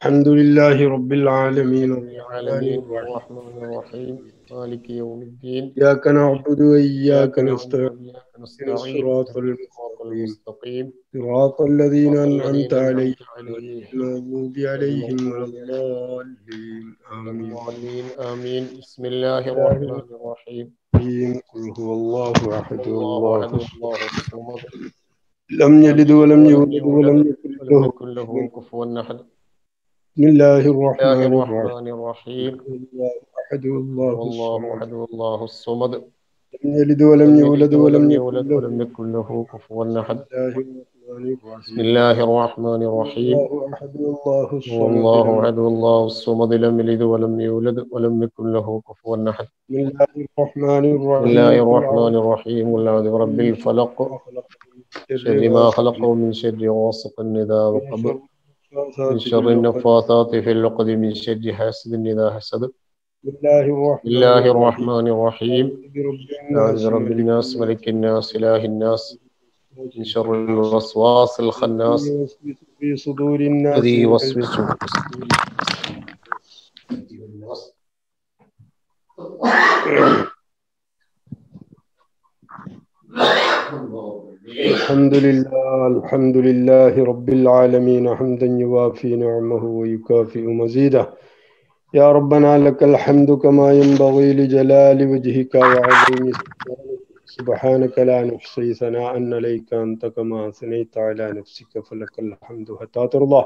الحمد لله رب العالمين العالمين الرحمن الرحيم مالك يوم الدين إياك نعبد وإياك نعبد نستعين وإياك اهدنا نستعين الصراط اهدنا الصراط المستقيم المستقيم صراط الذين صراط أنعمت الذين عليهم أنعمت عليهم المغضوب عليهم ولا الضالين آمين الضالين آمين بسم الله الرحمن الرحيم قل هو الله أحد الله الله أحد الله الصمد لم يلد ولم يولد ولم يكن ولم له يكن له كفوا أحد بسم الله بسم الله الرحمن الرحيم الرحمن الرحيم الله أحد الله والله الصمد أحد الله الصمد لم يلد ولم يولد ولم يكن يولد له ولم يكن له كفوا أحد بسم الله الرحمن بسم الرحيم الله الرحمن الرحيم الله أحد الله الصمد والله لم- أحد الله الصمد لم يلد ولم يولد ولم يكن له كفوا أحد بسم الله الرحمن بسم الرحيم الله الرحمن الرحيم قل أعوذ برب الفلق شر ما خلق ومن شر غاسق إذا وقب من شر النفاثات في العقد من شر حاسد إذا حسد بسم الله بسم الله الرحمن الرحمن الرحيم أعوذ برب الناس ملك الناس إله الناس من شر الوسواس الخناس في صدور الناس الذي يوسوس في الحمد لله الحمد لله رب العالمين حمدا يوافي نعمه ويكافئ مزيده يا ربنا لك الحمد كما ينبغي لجلال وجهك وعظيم سلطانك سبحانك لا نحصي ثناء عليك أنت كما أثنيت على نفسك فلك الحمد حتى ترضى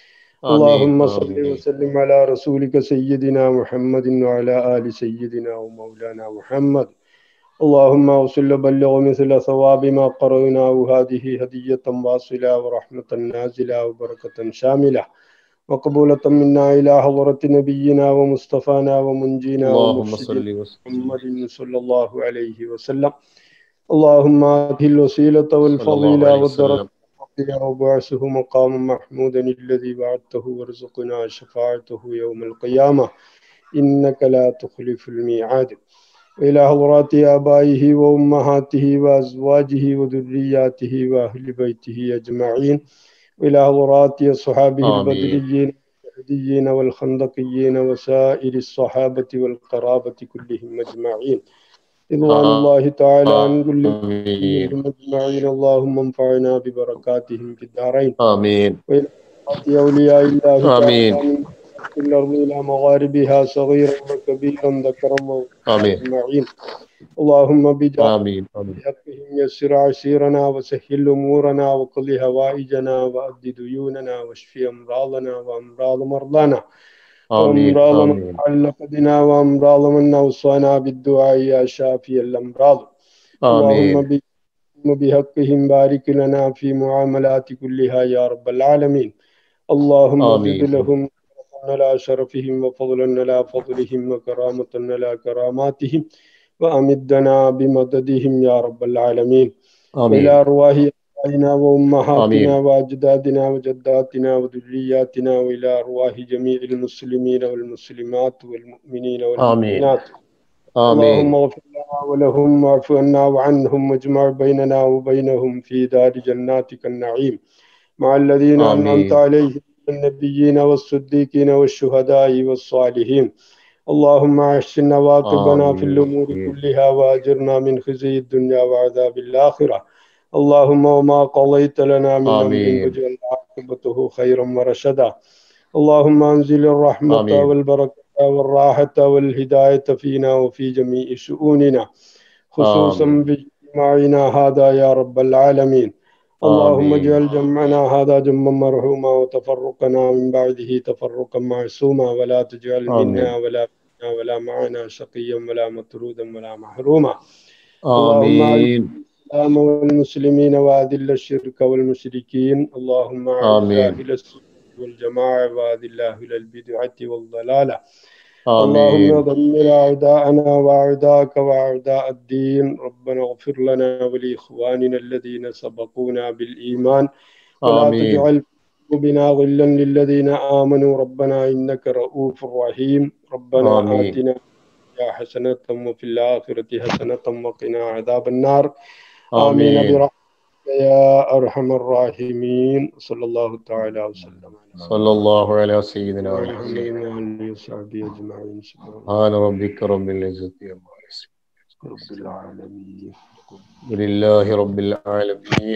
اللهم صل آمين وسلم على رسولك سيدنا محمد وعلى آل سيدنا ومولانا محمد اللهم وصل بلغ مثل ثواب ما قرأناه هذه هدية واصلة ورحمة نازلة وبركة شاملة مقبولة منا إلى حضرة نبينا ومصطفانا ومنجينا اللهم ومرشدنا صل وسلم محمد صلى الله عليه وسلم اللهم آته الوسيلة صلى الله والفضيلة عليه والدرجة وسلم الرفيعة وبعثه مقاما محمودا الذي بعثته وارزقنا شفاعته يوم القيامة إنك لا تخلف الميعاد وإلى حضرات آبائه وأمهاته وأزواجه وذرياته وأهل بيته أجمعين وإلى حضرات أصحابه آمين. البدريين والشهديين والخندقيين وسائر الصحابة والقرابة كلهم أجمعين رضوان الله تعالى عن كل آمين منهم أجمعين اللهم انفعنا ببركاتهم في الدارين آمين بركات أولياء الله آمين. تعالى من في الأرض إلى مغاربها صغيرا وكبيرا ذكرا وأنثى آمين. أجمعين اللهم بجاه آمين آمين بحقهم يسر عسيرنا وسهل أمورنا وقض هوائجنا وأد ديوننا واشف أمراضنا وأمراض مرضانا آمين وأمراض من آمين تعلق بنا وأمراض من أوصانا بالدعاء يا شافي الأمراض اللهم آمين ب- بحقهم بارك لنا في معاملات كلها يا رب العالمين اللهم آمين. زد لهم شرفا على شرفهم وفضلا على فضلهم وكرامة على كراماتهم وأمدنا بمددهم يا رب العالمين وإلى آمين أرواح آبائنا وأمهاتنا آمين. وأجدادنا وجداتنا وذرياتنا وإلى أرواح جميع المسلمين والمسلمات والمؤمنين والمؤمنات اللهم آمين اغفر لنا ولهم واعف عنا وعنهم واجمع بيننا وبينهم في دار جناتك النعيم مع الذين آمين. أنعمت عليهم من النبيين والصديقين والشهداء والصالحين اللهم احسن عواقبنا في آمين. الأمور كلها وأجرنا من خزي الدنيا وعذاب الآخرة اللهم وما قضيت لنا من أمر آمين. واجعل عاقبته خيرا ورشدا اللهم أنزل الرحمة آمين. والبركة والراحة والهداية فينا وفي جميع شؤوننا خصوصا آمين. باجتماعنا هذا يا رب العالمين اللهم آمين. اجعل جمعنا هذا جمعا مرحوما وتفرقنا من بعده تفرقا معصوما ولا تجعل آمين. منا ولا منا ولا معنا شقيا ولا مطرودا ولا محروما اللهم آمين الإسلام والمسلمين وأذل الشرك والمشركين اللهم أعز آمين. أهل السنة والجماعة وأذل أهل البدعة والضلالة اللهم آمين دمر أعداءنا وأعداءك وأعداء الدين ربنا اغفر لنا ولإخواننا الذين سبقونا بالإيمان ولا آمين تجعل في قلوبنا غلا للذين آمنوا ربنا إنك رؤوف رحيم ربنا آمين. آتنا يا حسنة وفي الآخرة حسنة وقنا عذاب النار آمين آمين برحمتك يا أرحم الراحمين صلى الله تعالى وسلم على صلى الله على سيدنا محمد محمد وآله وصحبه أجمعين سبحان سبحان ربك رب العزة عما يصفون رب العالمين ولله رب العالمين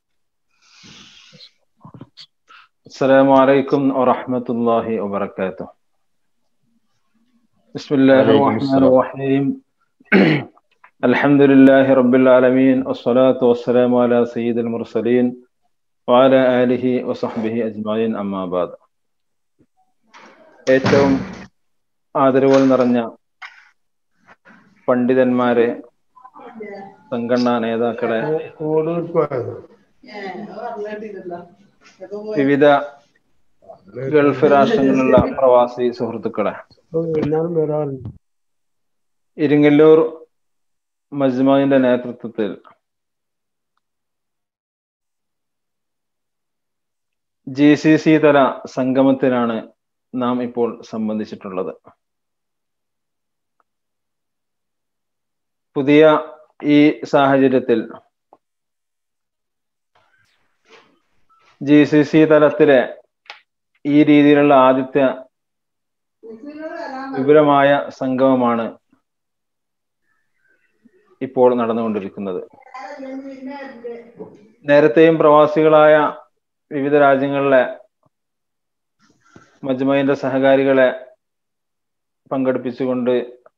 السلام عليكم ورحمة الله وبركاته بسم الله وعليكم الرحمن السلام. الرحيم الحمد لله رب العالمين والصلاة والسلام على سيد المرسلين وعلى آله وصحبه أجمعين أما بعد ഏറ്റവും ആദരവുകൾ നിറഞ്ഞ പണ്ഡിതന്മാരെ സംഘടനാ നേതാക്കളെ വിവിധ ഗൾഫ് രാഷ്ട്രങ്ങളിലുള്ള പ്രവാസി സുഹൃത്തുക്കളെ എന്നാലും വരാറുണ്ട് ഇരിങ്ങല്ലൂർ മജ്മാവിന്റെ നേതൃത്വത്തിൽ ജി സി സി തല സംഗമത്തിനാണ് നാം ഇപ്പോൾ സംബന്ധിച്ചിട്ടുള്ളത് പുതിയ ഈ സാഹചര്യത്തിൽ ജി സി സി തലത്തിലെ ഈ രീതിയിലുള്ള ആദ്യത്തെ വിപുലമായ സംഗമമാണ് ഇപ്പോൾ നടന്നുകൊണ്ടിരിക്കുന്നത് നേരത്തെയും പ്രവാസികളായ വിവിധ രാജ്യങ്ങളിലെ മജ്മയിന്റെ സഹകാരികളെ പങ്കെടുപ്പിച്ചുകൊണ്ട്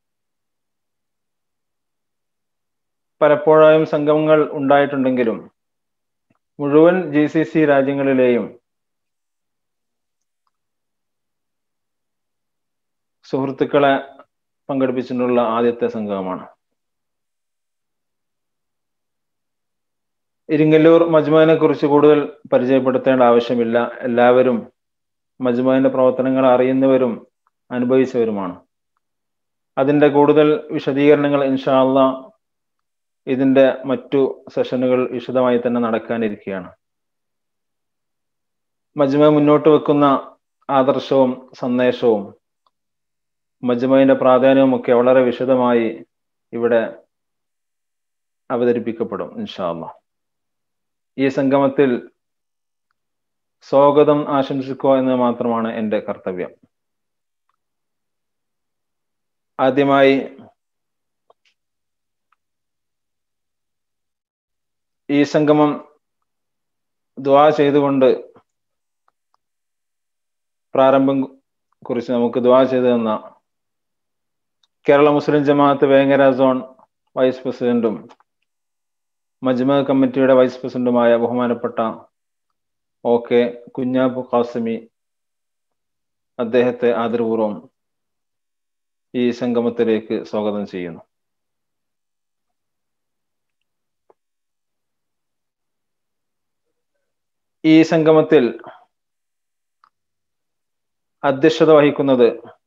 പലപ്പോഴായും സംഗമങ്ങൾ ഉണ്ടായിട്ടുണ്ടെങ്കിലും മുഴുവൻ ജി സി സി രാജ്യങ്ങളിലെയും സുഹൃത്തുക്കളെ പങ്കെടുപ്പിച്ചിട്ടുള്ള ആദ്യത്തെ സംഗമമാണ് ഇരിങ്ങല്ലൂർ മജ്മുവിനെ കുറിച്ച് കൂടുതൽ പരിചയപ്പെടുത്തേണ്ട ആവശ്യമില്ല എല്ലാവരും മജ്മുവിന്റെ പ്രവർത്തനങ്ങൾ അറിയുന്നവരും അനുഭവിച്ചവരുമാണ് അതിന്റെ കൂടുതൽ വിശദീകരണങ്ങൾ ഇൻഷാല്ല ഇതിന്റെ മറ്റു സെഷനുകൾ വിശദമായി തന്നെ നടക്കാനിരിക്കുകയാണ് മജ്മ മുന്നോട്ട് വെക്കുന്ന ആദർശവും സന്ദേശവും മജ്മയുടെ പ്രാധാന്യവും ഒക്കെ വളരെ വിശദമായി ഇവിടെ അവതരിപ്പിക്കപ്പെടും ഇൻഷാല്ല ഈ സംഗമത്തിൽ സ്വാഗതം ആശംസിക്കുക എന്ന് മാത്രമാണ് എൻ്റെ കർത്തവ്യം ആദ്യമായി ഈ സംഗമം ദ്വാ ചെയ്തുകൊണ്ട് പ്രാരംഭം കുറിച്ച് നമുക്ക് ദ്വാ ചെയ്തു തന്ന കേരള മുസ്ലിം ജമാഅത്ത് വേങ്ങര സോൺ വൈസ് പ്രസിഡന്റും മജ്മ കമ്മിറ്റിയുടെ വൈസ് പ്രസിഡന്റുമായ ബഹുമാനപ്പെട്ട ഒ കെ കുഞ്ഞാബു ഖാസിമി അദ്ദേഹത്തെ ആദരപൂർവ്വം ഈ സംഗമത്തിലേക്ക് സ്വാഗതം ചെയ്യുന്നു ഈ സംഗമത്തിൽ അധ്യക്ഷത വഹിക്കുന്നത്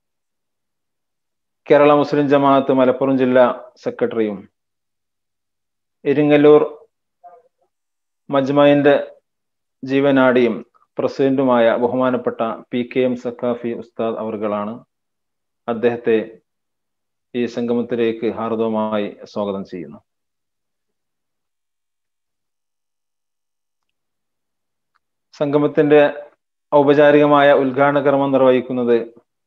കേരള മുസ്ലിം ജമാഅത്ത് മലപ്പുറം ജില്ലാ സെക്രട്ടറിയും ഇരിങ്ങല്ലൂർ മജ്മയിന്റെ ജീവനാടിയും പ്രസിഡന്റുമായ ബഹുമാനപ്പെട്ട പി കെ എം സക്കാഫി ഉസ്താദ് അവർകളാണ് അദ്ദേഹത്തെ ഈ സംഗമത്തിലേക്ക് ഹാർദവമായി സ്വാഗതം ചെയ്യുന്നു സംഗമത്തിന്റെ ഔപചാരികമായ ഉദ്ഘാടന കർമ്മം നിർവഹിക്കുന്നത്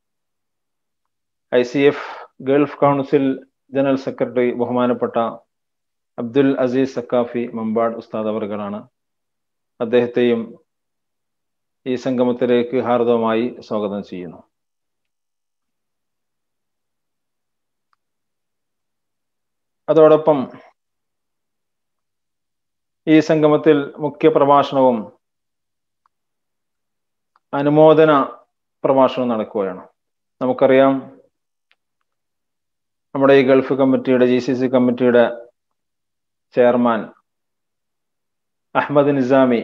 I C F Gulf council general secretary ബഹുമാനപ്പെട്ട അബ്ദുൽ അസീസ് സക്കാഫി മമ്പാട് ഉസ്താദ് അവർകളാണ് അദ്ദേഹത്തെയും ഈ സംഗമത്തിലേക്ക് ഹാർദവമായി സ്വാഗതം ചെയ്യുന്നു അതോടൊപ്പം ഈ സംഗമത്തിൽ മുഖ്യ പ്രഭാഷണവും അനുമോദന പ്രഭാഷണവും നടക്കുകയാണ് നമുക്കറിയാം നമ്മുടെ ഈ ഗൾഫ് കമ്മിറ്റിയുടെ ജി സി സി കമ്മിറ്റിയുടെ ചെയർമാൻ അഹമ്മദ് നിസാമി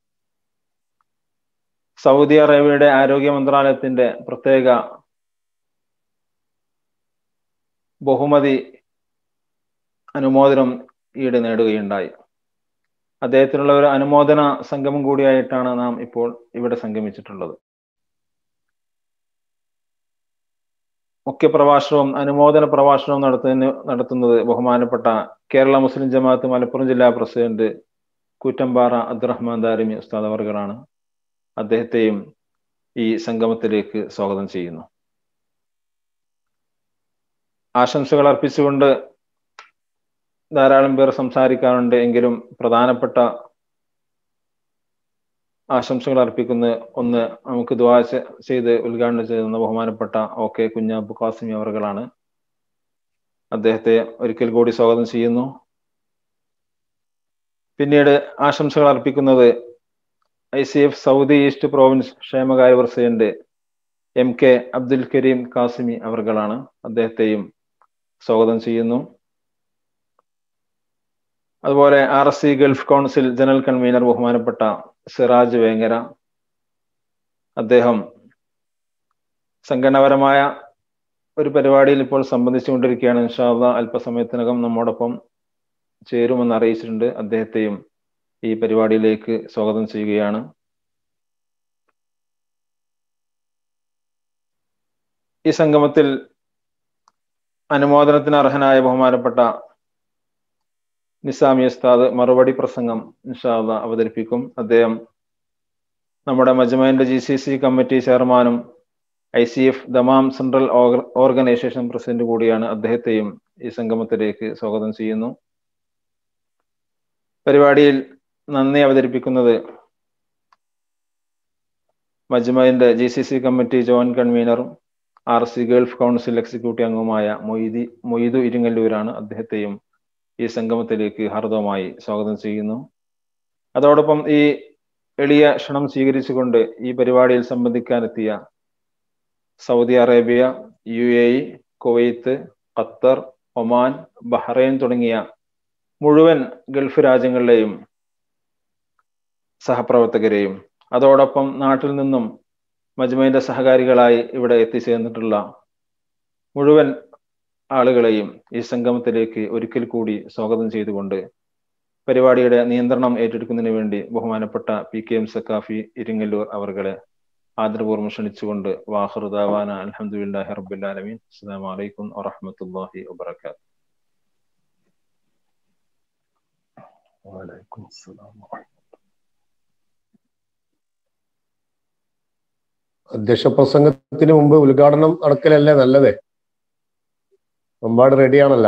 സൗദി അറേബ്യയുടെ ആരോഗ്യ മന്ത്രാലയത്തിന്റെ പ്രത്യേക ബഹുമതി അനുമോദനം ഈട് നേടുകയുണ്ടായി അദ്ദേഹത്തിനുള്ള ഒരു അനുമോദന സംഗമം കൂടിയായിട്ടാണ് നാം ഇപ്പോൾ ഇവിടെ സംഗമിച്ചിട്ടുള്ളത് മുഖ്യ പ്രഭാഷണവും അനുമോദന പ്രഭാഷണവും നടത്തുന്നതിന് നടത്തുന്നത് ബഹുമാനപ്പെട്ട കേരള മുസ്ലിം ജമാഅത്ത് മലപ്പുറം ജില്ലാ പ്രസിഡന്റ് കൂറ്റമ്പാറ അബ്ദുറഹ്മാൻ ദാരിമി ഉസ്താദ് അവർകളാണ് അദ്ദേഹത്തെയും ഈ സംഗമത്തിലേക്ക് സ്വാഗതം ചെയ്യുന്നു ആശംസകൾ അർപ്പിച്ചുകൊണ്ട് ധാരാളം പേർ സംസാരിക്കാറുണ്ട് എങ്കിലും പ്രധാനപ്പെട്ട ആശംസകൾ അർപ്പിക്കുന്ന ഒന്ന് നമുക്ക് ദ്വാ ചെയ്ത് ഉദ്ഘാടനം ചെയ്യുന്ന ബഹുമാനപ്പെട്ട ഒ കെ കുഞ്ഞാബു കാസിമി അവറുകളാണ് അദ്ദേഹത്തെ ഒരിക്കൽ കൂടി സ്വാഗതം ചെയ്യുന്നു പിന്നീട് ആശംസകൾ അർപ്പിക്കുന്നത് I C F Saudi east province ക്ഷേമകാര്യ president M K Abdul Kareem Kasimi അവർകളാണ് അദ്ദേഹത്തെയും സ്വാഗതം ചെയ്യുന്നു അതുപോലെ R S C Gulf council general convener ബഹുമാനപ്പെട്ട സിറാജ് വേങ്ങര അദ്ദേഹം സംഘടനാപരമായ ഒരു പരിപാടിയിൽ ഇപ്പോൾ സംബന്ധിച്ചുകൊണ്ടിരിക്കുകയാണ് ഇൻഷാല്ല അല്പസമയത്തിനകം നമ്മോടൊപ്പം ചേരുമെന്ന് അറിയിച്ചിട്ടുണ്ട് അദ്ദേഹത്തെയും ഈ പരിപാടിയിലേക്ക് സ്വാഗതം ചെയ്യുകയാണ് ഈ സംഗമത്തിൽ അനുമോദനത്തിന് അർഹനായ ബഹുമാനപ്പെട്ട നിസാമി ഉസ്താദ് മറുപടി പ്രസംഗം ഇൻഷാല്ല അവതരിപ്പിക്കും അദ്ദേഹം നമ്മുടെ മജ്മൈൻ്റെ ജി സി സി കമ്മിറ്റി ചെയർമാനും I C F Dammam central organisation president കൂടിയാണ് അദ്ദേഹത്തെയും ഈ സംഗമത്തിലേക്ക് സ്വാഗതം ചെയ്യുന്നു പരിപാടിയിൽ നന്ദി അവതരിപ്പിക്കുന്നത് മജ്മൈൻ്റെ G C C committee joint കൺവീനറും R C Gulf council executive അംഗവുമായ മൊയ്തി മൊയ്തു ഇരിങ്ങല്ലൂരാണ് അദ്ദേഹത്തെയും ഈ സംഗമത്തിലേക്ക് ഹാർദവമായി സ്വാഗതം ചെയ്യുന്നു അതോടൊപ്പം ഈ എളിയ ക്ഷണം സ്വീകരിച്ചുകൊണ്ട് ഈ പരിപാടിയിൽ സംബന്ധിക്കാനെത്തിയ Saudi Arabia U A E Kuwait Qatar Oman Bahrain തുടങ്ങിയ മുഴുവൻ ഗൾഫ് രാജ്യങ്ങളിലെയും സഹപ്രവർത്തകരെയും അതോടൊപ്പം നാട്ടിൽ നിന്നും മജ്മൈന്റെ സഹകാരികളായി ഇവിടെ എത്തിച്ചേർന്നിട്ടുള്ള മുഴുവൻ ആളുകളെയും ഈ സംഗമത്തിലേക്ക് ഒരിക്കൽ കൂടി സ്വാഗതം ചെയ്തുകൊണ്ട് പരിപാടിയുടെ നിയന്ത്രണം ഏറ്റെടുക്കുന്നതിന് വേണ്ടി ബഹുമാനപ്പെട്ട P K M Saqafi Iringallur അവർകളെ ആദരപൂർവ്വം ക്ഷണിച്ചുകൊണ്ട് വാഹൃദാവാന അലഹമുല്ലാഹി റബ്ബുല്ലാലമീൻ അസ്സാം വലൈക്കും വറഹമത്തല്ലാഹി വബർക്കാത്തു وعليكم السلام അധ്യക്ഷ പ്രസംഗത്തിന് മുമ്പ് ഉദ്ഘാടനം നടക്കലല്ലേ നല്ലത് ഒരുപാട് റെഡിയാണല്ലോ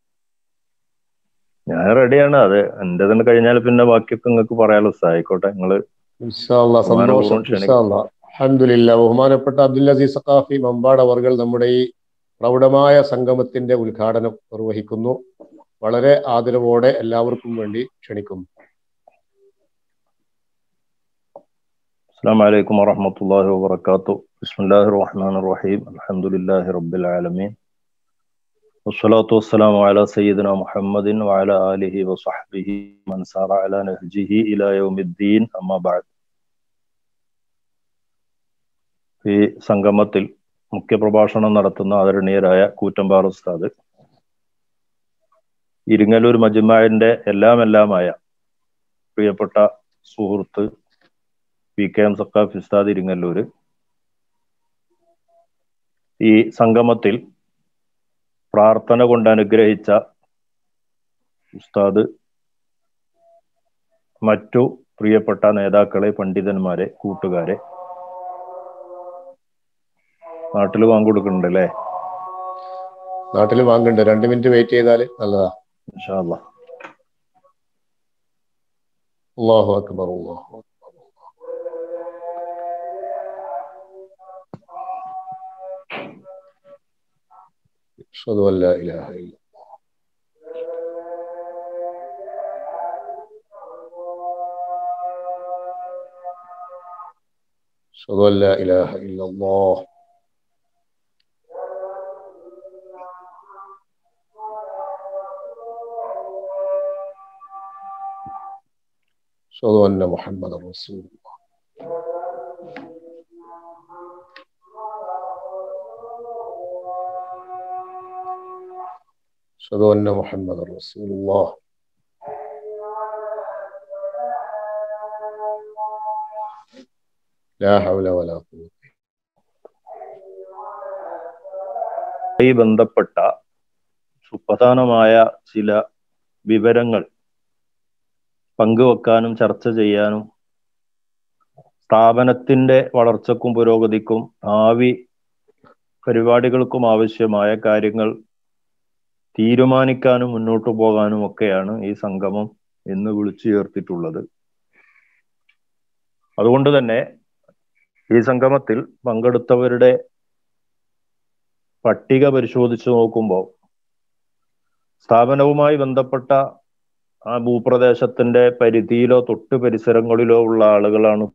ഞാൻ റെഡിയാണ് അത് എന്റെ തന്നെ കഴിഞ്ഞാൽ പിന്നെ ബാക്കിയൊക്കെ നിങ്ങൾക്ക് പറയാലോ ആയിക്കോട്ടെ നിങ്ങള് ഇൻഷാല്ലാ സന്തോഷം ബഹുമാനപൂർവ്വം ക്ഷണിക്കുന്നു. ഇൻഷാല്ലാ അൽഹംദുലില്ലാ ബഹുമാനപ്പെട്ട അബ്ദുൽ അസീസ് സഖാഫി മമ്പാട് അവർകൾ നമ്മുടെ ഈ പ്രൗഢമായ സംഗമത്തിന്റെ ഉദ്ഘാടനം നിർവഹിക്കുന്നു വളരെ ആദരവോടെ എല്ലാവർക്കും വേണ്ടി ക്ഷണിക്കുന്നു السلام عليكم ورحمة الله وبركاته بسم الله الرحمن الرحيم الحمد لله رب العالمين والصلاة والسلام على سيدنا محمد وعلى آله وصحبه من سار على نهجه إلى يوم الدين أما بعد ഈ സംഗമത്തിൽ മുഖ്യപ്രഭാഷണം നടത്തുന്ന ആദരണീയരായ കൂറ്റമ്പാറ ഉസ്താദ് ഇരിങ്ങലൂർ മജുമാന്റെ എല്ലാം എല്ലാമായ പ്രിയപ്പെട്ട സുഹൃത്ത് പി കെ എം സക്കാഫ് ഉസ്താദ് ഇരിങ്ങല്ലൂര് ഈ സംഗമത്തിൽ പ്രാർത്ഥന കൊണ്ട് അനുഗ്രഹിച്ച ഉസ്താദ് മറ്റു പ്രിയപ്പെട്ട നേതാക്കളെ പണ്ഡിതന്മാരെ കൂട്ടുകാരെ നാട്ടിൽ പങ്കെടുക്കുന്നുണ്ട് അല്ലേ നാട്ടിൽ വാങ്ങുന്നുണ്ട് രണ്ട് മിനിറ്റ് വെയിറ്റ് ചെയ്താൽ നല്ലതാ ഇൻഷാ അല്ലാ അള്ളാഹു അക്ബർ അള്ളാഹു അക്ബർ. أشهد أن لا إله إلا الله أشهد أن لا إله إلا الله أشهد أن محمدا رسول الله أشهد أن محمدا رسول الله لا حول ولا قوة ഈ ബന്ധപ്പെട്ട സുപ്രധാനമായ ചില വിവരങ്ങൾ പങ്കുവെക്കാനും ചർച്ച ചെയ്യാനും സ്ഥാപനത്തിന്റെ വളർച്ചക്കും പുരോഗതിക്കും ഭാവി പരിപാടികൾക്കും ആവശ്യമായ കാര്യങ്ങൾ തീരുമാനിക്കാനും മുന്നോട്ടു പോകാനും ഒക്കെയാണ് ഈ സംഗമം എന്ന് വിളിച്ചു ചേർത്തിട്ടുള്ളത് അതുകൊണ്ട് തന്നെ ഈ സംഗമത്തിൽ പങ്കെടുത്തവരുടെ പട്ടിക പരിശോധിച്ചു നോക്കുമ്പോൾ സ്ഥാപനവുമായി ബന്ധപ്പെട്ട ആ ഭൂപ്രദേശത്തിന്റെ പരിധിയിലോ തൊട്ട് പരിസരങ്ങളിലോ ഉള്ള ആളുകളാണ്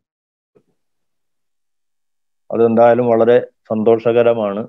അതെന്തായാലും വളരെ സന്തോഷകരമാണ്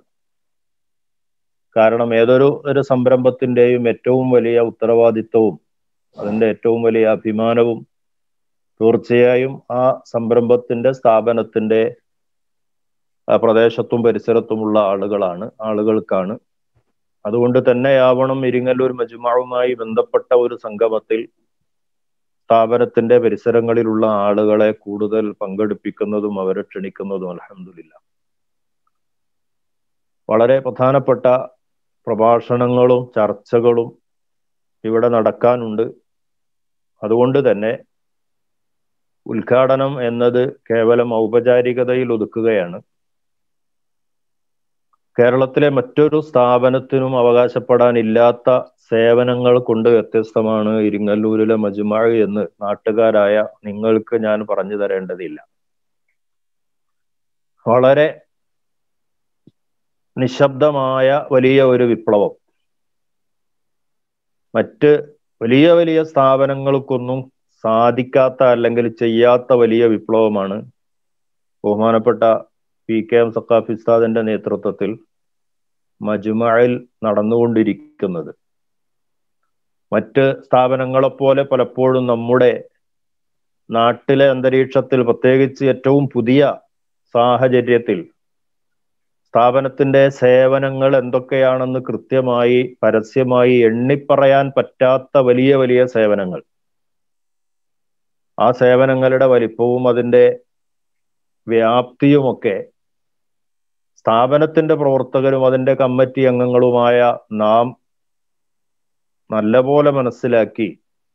കാരണം ഏതൊരു ഒരു സംരംഭത്തിന്റെയും ഏറ്റവും വലിയ ഉത്തരവാദിത്വവും അതിന്റെ ഏറ്റവും വലിയ അഭിമാനവും തീർച്ചയായും ആ സംരംഭത്തിന്റെ സ്ഥാപനത്തിന്റെ പ്രദേശത്തും പരിസരത്തുമുള്ള ആളുകളാണ് ആളുകൾക്കാണ് അതുകൊണ്ട് തന്നെയാവണം ഇരിങ്ങല്ലൂർ മജുമാവുമായി ബന്ധപ്പെട്ട ഒരു സംഗമത്തിൽ സ്ഥാപനത്തിന്റെ പരിസരങ്ങളിലുള്ള ആളുകളെ കൂടുതൽ പങ്കെടുപ്പിക്കുന്നതും അവരെ ക്ഷണിക്കുന്നതും അലഹമില്ല വളരെ പ്രധാനപ്പെട്ട പ്രഭാഷണങ്ങളും ചർച്ചകളും ഇവിടെ നടക്കാനുണ്ട് അതുകൊണ്ട് തന്നെ ഉദ്ഘാടനം എന്നത് കേവലം ഔപചാരികതയിൽ ഒതുക്കുകയാണ് കേരളത്തിലെ മറ്റൊരു സ്ഥാപനത്തിനും അവകാശപ്പെടാനില്ലാത്ത സേവനങ്ങൾ കൊണ്ട് വ്യത്യസ്തമാണ് ഇരിങ്ങല്ലൂരിലെ മജുമാഴ് എന്ന് നാട്ടുകാരായ നിങ്ങൾക്ക് ഞാൻ പറഞ്ഞു തരേണ്ടതില്ല വളരെ നിശബ്ദമായ വലിയ ഒരു വിപ്ലവം മറ്റ് വലിയ വലിയ സ്ഥാപനങ്ങൾക്കൊന്നും സാധിക്കാത്ത അല്ലെങ്കിൽ ചെയ്യാത്ത വലിയ വിപ്ലവമാണ് ബഹുമാനപ്പെട്ട പി കെ എം സക്കാഫി ഉസ്താദിന്റെ നേതൃത്വത്തിൽ മജുമയിൽ നടന്നുകൊണ്ടിരിക്കുന്നത് മറ്റ് സ്ഥാപനങ്ങളെപ്പോലെ പലപ്പോഴും നമ്മുടെ നാട്ടിലെ അന്തരീക്ഷത്തിൽ പ്രത്യേകിച്ച് ഏറ്റവും പുതിയ സാഹചര്യത്തിൽ സ്ഥാപനത്തിന്റെ സേവനങ്ങൾ എന്തൊക്കെയാണെന്ന് കൃത്യമായി പരസ്യമായി എണ്ണിപ്പറയാൻ പറ്റാത്ത വലിയ വലിയ സേവനങ്ങൾ ആ സേവനങ്ങളുടെ വലിപ്പവും അതിൻ്റെ വ്യാപ്തിയുമൊക്കെ സ്ഥാപനത്തിന്റെ പ്രവർത്തകരും അതിന്റെ കമ്മിറ്റി അംഗങ്ങളുമായ നാം നല്ലപോലെ മനസ്സിലാക്കി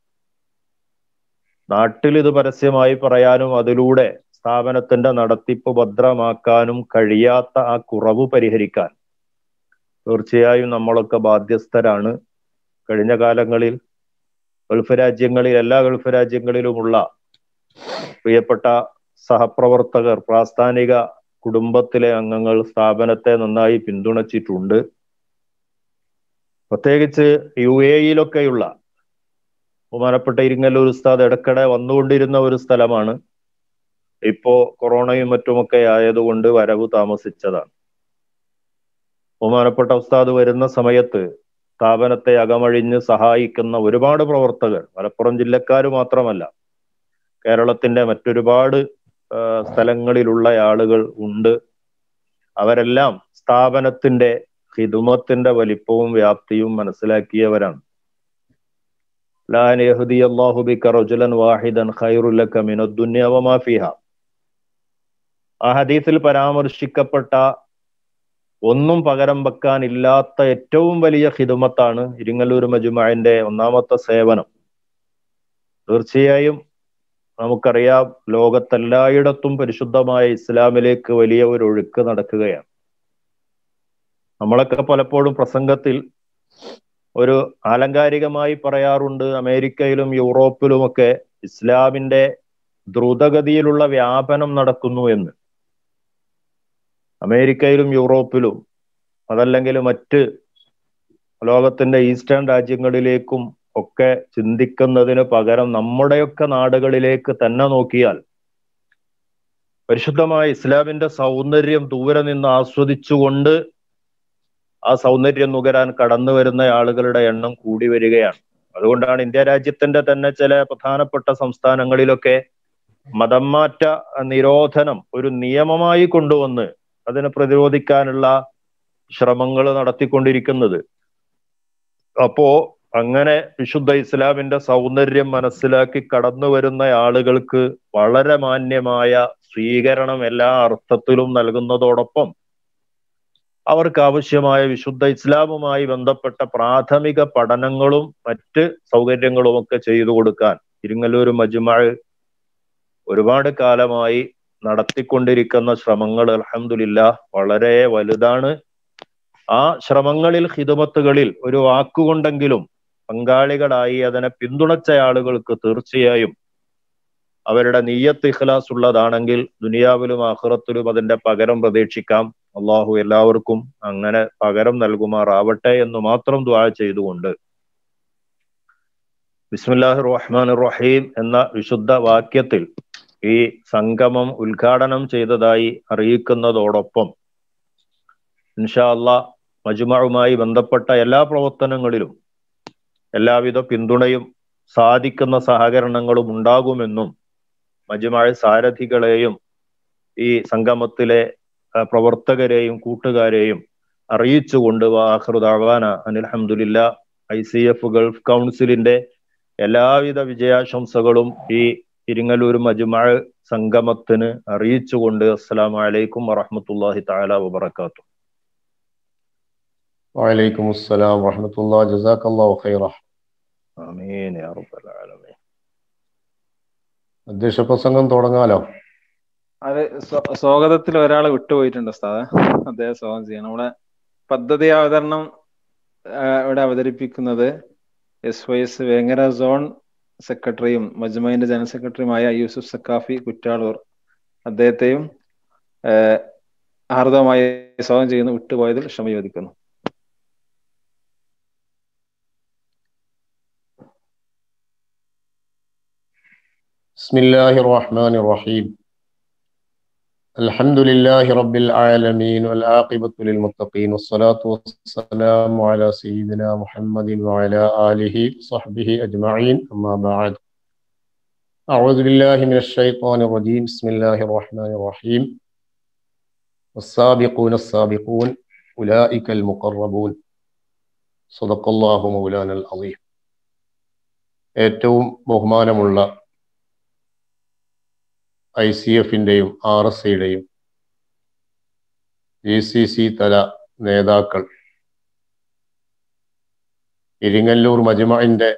നാട്ടിൽ ഇത് പരസ്യമായി പറയാനും അതിലൂടെ സ്ഥാപനത്തിന്റെ നടത്തിപ്പ് ഭദ്രമാക്കാനും കഴിയാത്ത ആ കുറവ് പരിഹരിക്കാൻ തീർച്ചയായും നമ്മളൊക്കെ ബാധ്യസ്ഥരാണ് കഴിഞ്ഞ കാലങ്ങളിൽ ഗൾഫ് രാജ്യങ്ങളിൽ എല്ലാ ഗൾഫ് രാജ്യങ്ങളിലുമുള്ള പ്രിയപ്പെട്ട സഹപ്രവർത്തകർ പ്രാസ്ഥാനിക കുടുംബത്തിലെ അംഗങ്ങൾ സ്ഥാപനത്തെ നന്നായി പിന്തുണച്ചിട്ടുണ്ട് പ്രത്യേകിച്ച് യു എയിലൊക്കെയുള്ള ബഹുമാനപ്പെട്ട ഇരിങ്ങല്ലൂർ ഉസ്താദ് ഇടയ്ക്കിടെ വന്നുകൊണ്ടിരുന്ന ഒരു സ്ഥലമാണ് ഇപ്പോ കൊറോണയും മറ്റുമൊക്കെ ആയതുകൊണ്ട് വരവ് താമസിച്ചതാണ് ബഹുമാനപ്പെട്ട ഉസ്താദ് വരുന്ന സമയത്ത് സ്ഥാപനത്തെ അകമഴിഞ്ഞ് സഹായിക്കുന്ന ഒരുപാട് പ്രവർത്തകർ മലപ്പുറം ജില്ലക്കാർ മാത്രമല്ല കേരളത്തിന്റെ മറ്റൊരുപാട് സ്ഥലങ്ങളിലുള്ള ആളുകൾ ഉണ്ട് അവരെല്ലാം സ്ഥാപനത്തിന്റെ ഹിദുമത്തിന്റെ വലിപ്പവും വ്യാപ്തിയും മനസ്സിലാക്കിയവരാണ് ആ ഹദീസിൽ പരാമർശിക്കപ്പെട്ട ഒന്നും പകരം വെക്കാനില്ലാത്ത ഏറ്റവും വലിയ ഹിദുമത്താണ് ഇരിങ്ങല്ലൂർ മജുമാന്റെ ഒന്നാമത്തെ സേവനം തീർച്ചയായും നമുക്കറിയാം ലോകത്തെല്ലായിടത്തും പരിശുദ്ധമായ ഇസ്ലാമിലേക്ക് വലിയ ഒരു ഒഴുക്ക് നടക്കുകയാണ് നമ്മളൊക്കെ പലപ്പോഴും പ്രസംഗത്തിൽ ഒരു ആലങ്കാരികമായി പറയാറുണ്ട് അമേരിക്കയിലും യൂറോപ്പിലുമൊക്കെ ഇസ്ലാമിന്റെ ദ്രുതഗതിയിലുള്ള വ്യാപനം നടക്കുന്നു എന്ന് അമേരിക്കയിലും യൂറോപ്പിലും അതല്ലെങ്കിൽ മറ്റ് ലോകത്തിന്റെ ഈസ്റ്റേൺ രാജ്യങ്ങളിലേക്കും ഒക്കെ ചിന്തിക്കുന്നതിന് പകരം നമ്മുടെയൊക്കെ നാടുകളിലേക്ക് തന്നെ നോക്കിയാൽ പരിശുദ്ധമായ ഇസ്ലാമിന്റെ സൗന്ദര്യം ദൂരെ നിന്ന് ആസ്വദിച്ചുകൊണ്ട് ആ സൗന്ദര്യം നുകരാൻ കടന്നു വരുന്ന ആളുകളുടെ എണ്ണം കൂടി വരികയാണ് അതുകൊണ്ടാണ് ഇന്ത്യ രാജ്യത്തിന്റെ തന്നെ ചില പ്രധാനപ്പെട്ട സംസ്ഥാനങ്ങളിലൊക്കെ മതം മാറ്റ നിരോധനം ഒരു നിയമമായി കൊണ്ടുവന്ന് അതിനെ പ്രതിരോധിക്കാനുള്ള ശ്രമങ്ങൾ നടത്തിക്കൊണ്ടിരിക്കുന്നത് അപ്പോ അങ്ങനെ വിശുദ്ധ ഇസ്ലാമിന്റെ സൗന്ദര്യം മനസ്സിലാക്കി കടന്നു വരുന്ന ആളുകൾക്ക് വളരെ മാന്യമായ സ്വീകരണം എല്ലാ അർത്ഥത്തിലും നൽകുന്നതോടൊപ്പം അവർക്ക് ആവശ്യമായ വിശുദ്ധ ഇസ്ലാമുമായി ബന്ധപ്പെട്ട പ്രാഥമിക പഠനങ്ങളും മറ്റ് സൗകര്യങ്ങളും ഒക്കെ ചെയ്തു കൊടുക്കാൻ ഇരിങ്ങല്ലൂർ മജ്മഅ ഒരുപാട് കാലമായി നടത്തിക്കൊണ്ടിരിക്കുന്ന ശ്രമങ്ങൾ അൽഹംദുലില്ലാ വളരെ വലുതാണ് ആ ശ്രമങ്ങളിൽ ഹിദമത്തുകളിൽ ഒരു വാക്കുകൊണ്ടെങ്കിലും പങ്കാളികളായി അതിനെ പിന്തുണച്ച ആളുകൾക്ക് തീർച്ചയായും അവരുടെ നീയത്ത് ഇഖ്ലാസ് ഉള്ളതാണെങ്കിൽ ദുനിയാവിലും ആഖിറത്തിലും അതിന്റെ പകരം പ്രതീക്ഷിക്കാം അള്ളാഹു എല്ലാവർക്കും അങ്ങനെ പകരം നൽകുമാറാവട്ടെ എന്ന് മാത്രം ദ്വാ ചെയ്തുകൊണ്ട് ബിസ്മില്ലാഹി റഹ്മാൻ റഹീം എന്ന വിശുദ്ധ വാക്യത്തിൽ ഈ സംഗമം ഉദ്ഘാടനം ചെയ്തതായി അറിയിക്കുന്നതോടൊപ്പം ഇൻഷാ അള്ളാ മജുമവുമായി ബന്ധപ്പെട്ട എല്ലാ പ്രവർത്തനങ്ങളിലും എല്ലാവിധ പിന്തുണയും സാധിക്കുന്ന സഹകരണങ്ങളും ഉണ്ടാകുമെന്നും മജുമഴ സാരഥികളെയും ഈ സംഗമത്തിലെ പ്രവർത്തകരെയും കൂട്ടുകാരെയും അറിയിച്ചുകൊണ്ട് വാഹൃദാവാന അനിൽഹമുല്ല ഐ സി എഫ് ഗൾഫ് കൗൺസിലിന്റെ എല്ലാവിധ വിജയാശംസകളും ഈ ഇരിങ്ങലൂർ മജുമഴ സംഗമത്തിന് അറിയിച്ചുകൊണ്ട് അസ്സലാം വലൈക്കും വറഹമത്തല്ലാഹി താല വബർക്കാത്തു വലൈക്കും അസ്സലാം വറഹമത്തുള്ള ജസാഖല്ലാഹു ഖൈറ ആമീൻ യാ റബ്ബൽ ആലമീൻ അധ്യക്ഷ പ്രസംഗം തുടങ്ങാലോ അത് സ്വാഗതത്തിൽ ഒരാൾ വിട്ടുപോയിട്ടുണ്ട് ഉസ്താദ് അദ്ദേഹം സ്വാഗതം ചെയ്യണം നമ്മുടെ പദ്ധതി അവതരണം ഇവിടെ അവതരിപ്പിക്കുന്നത് S Y S Vengara zone സെക്രട്ടറിയും മജ്മൈന്റെ ജനറൽ സെക്രട്ടറിയുമായ യൂസുഫ് സക്കാഫി കുറ്റാളൂർ അദ്ദേഹത്തെയും ഹാർദവമായി സ്വാഗതം ചെയ്യുന്നു വിട്ടുപോയതിൽ ക്ഷമ ചോദിക്കുന്നു بسم الله الرحمن الرحيم الحمد لله رب العالمين والعاقبة للمتقين والصلاة والسلام على سيدنا محمد وعلى آله وصحبه أجمعين أما بعد أعوذ بالله من الشيطان الرجيم بسم الله الرحمن الرحيم والسابقون السابقون أولئك المقربون صدق الله مولانا العظيم ഏറ്റവും ബഹുമാനമുള്ള ഐ സി എഫിൻ്റെയും ആർ എസ് ഐയുടെയും ജി സി സി തല നേതാക്കൾ ഇരിങ്ങല്ലൂർ മജ്മഇന്റെ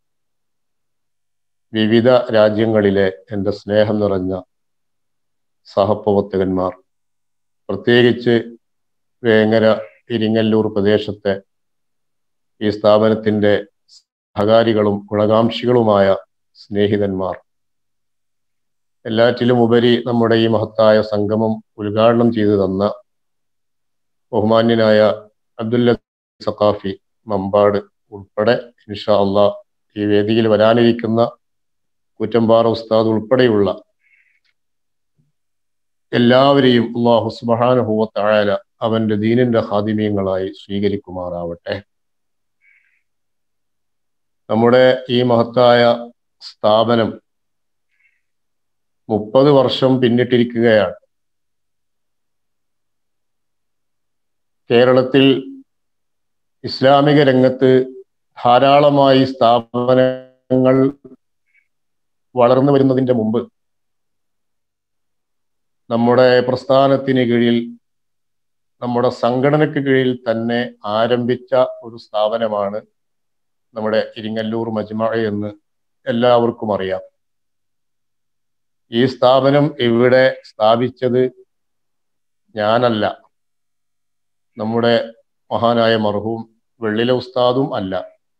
വിവിധ രാജ്യങ്ങളിലെ എൻ്റെ സ്നേഹം നിറഞ്ഞ സഹപ്രവർത്തകന്മാർ പ്രത്യേകിച്ച് വേങ്ങര ഇരിങ്ങല്ലൂർ പ്രദേശത്തെ ഈ സ്ഥാപനത്തിൻ്റെ സഹകാരികളും ഗുണകാംക്ഷികളുമായ സ്നേഹിതന്മാർ എല്ലാറ്റിലും ഉപരി നമ്മുടെ ഈ മഹത്തായ സംഗമം ഉദ്ഘാടനം ചെയ്തു തന്ന ബഹുമാന്യനായ അബ്ദുല്ല സഖാഫി മമ്പാട് ഉൾപ്പെടെ ഇൻഷാ അള്ളാ ഈ വേദിയിൽ വരാനിരിക്കുന്ന കുറ്റമ്പാറ ഉസ്താദ് ഉൾപ്പെടെയുള്ള എല്ലാവരെയും അള്ളാഹു സുബാനുഭൂവത്തായ അവന്റെ ദീനിന്റെ ഹാദിമീയങ്ങളായി സ്വീകരിക്കുമാറാവട്ടെ നമ്മുടെ ഈ മഹത്തായ സ്ഥാപനം മുപ്പത് വർഷം പിന്നിട്ടിരിക്കുകയാണ് കേരളത്തിൽ ഇസ്ലാമിക രംഗത്ത് ധാരാളമായി സ്ഥാപനങ്ങൾ വളർന്നു വരുന്നതിന്റെ മുമ്പ് നമ്മുടെ പ്രസ്ഥാനത്തിന് കീഴിൽ നമ്മുടെ സംഘടനയ്ക്ക് കീഴിൽ തന്നെ ആരംഭിച്ച ഒരു സ്ഥാപനമാണ് നമ്മുടെ ഇരിങ്ങല്ലൂർ മജ്മഴ എന്ന് എല്ലാവർക്കും അറിയാം ഈ സ്ഥാപനം ഇവിടെ സ്ഥാപിച്ചത് ഞാനല്ല നമ്മുടെ മഹാനായ മർഹൂം വെള്ളില ഉസ്താദും അല്ല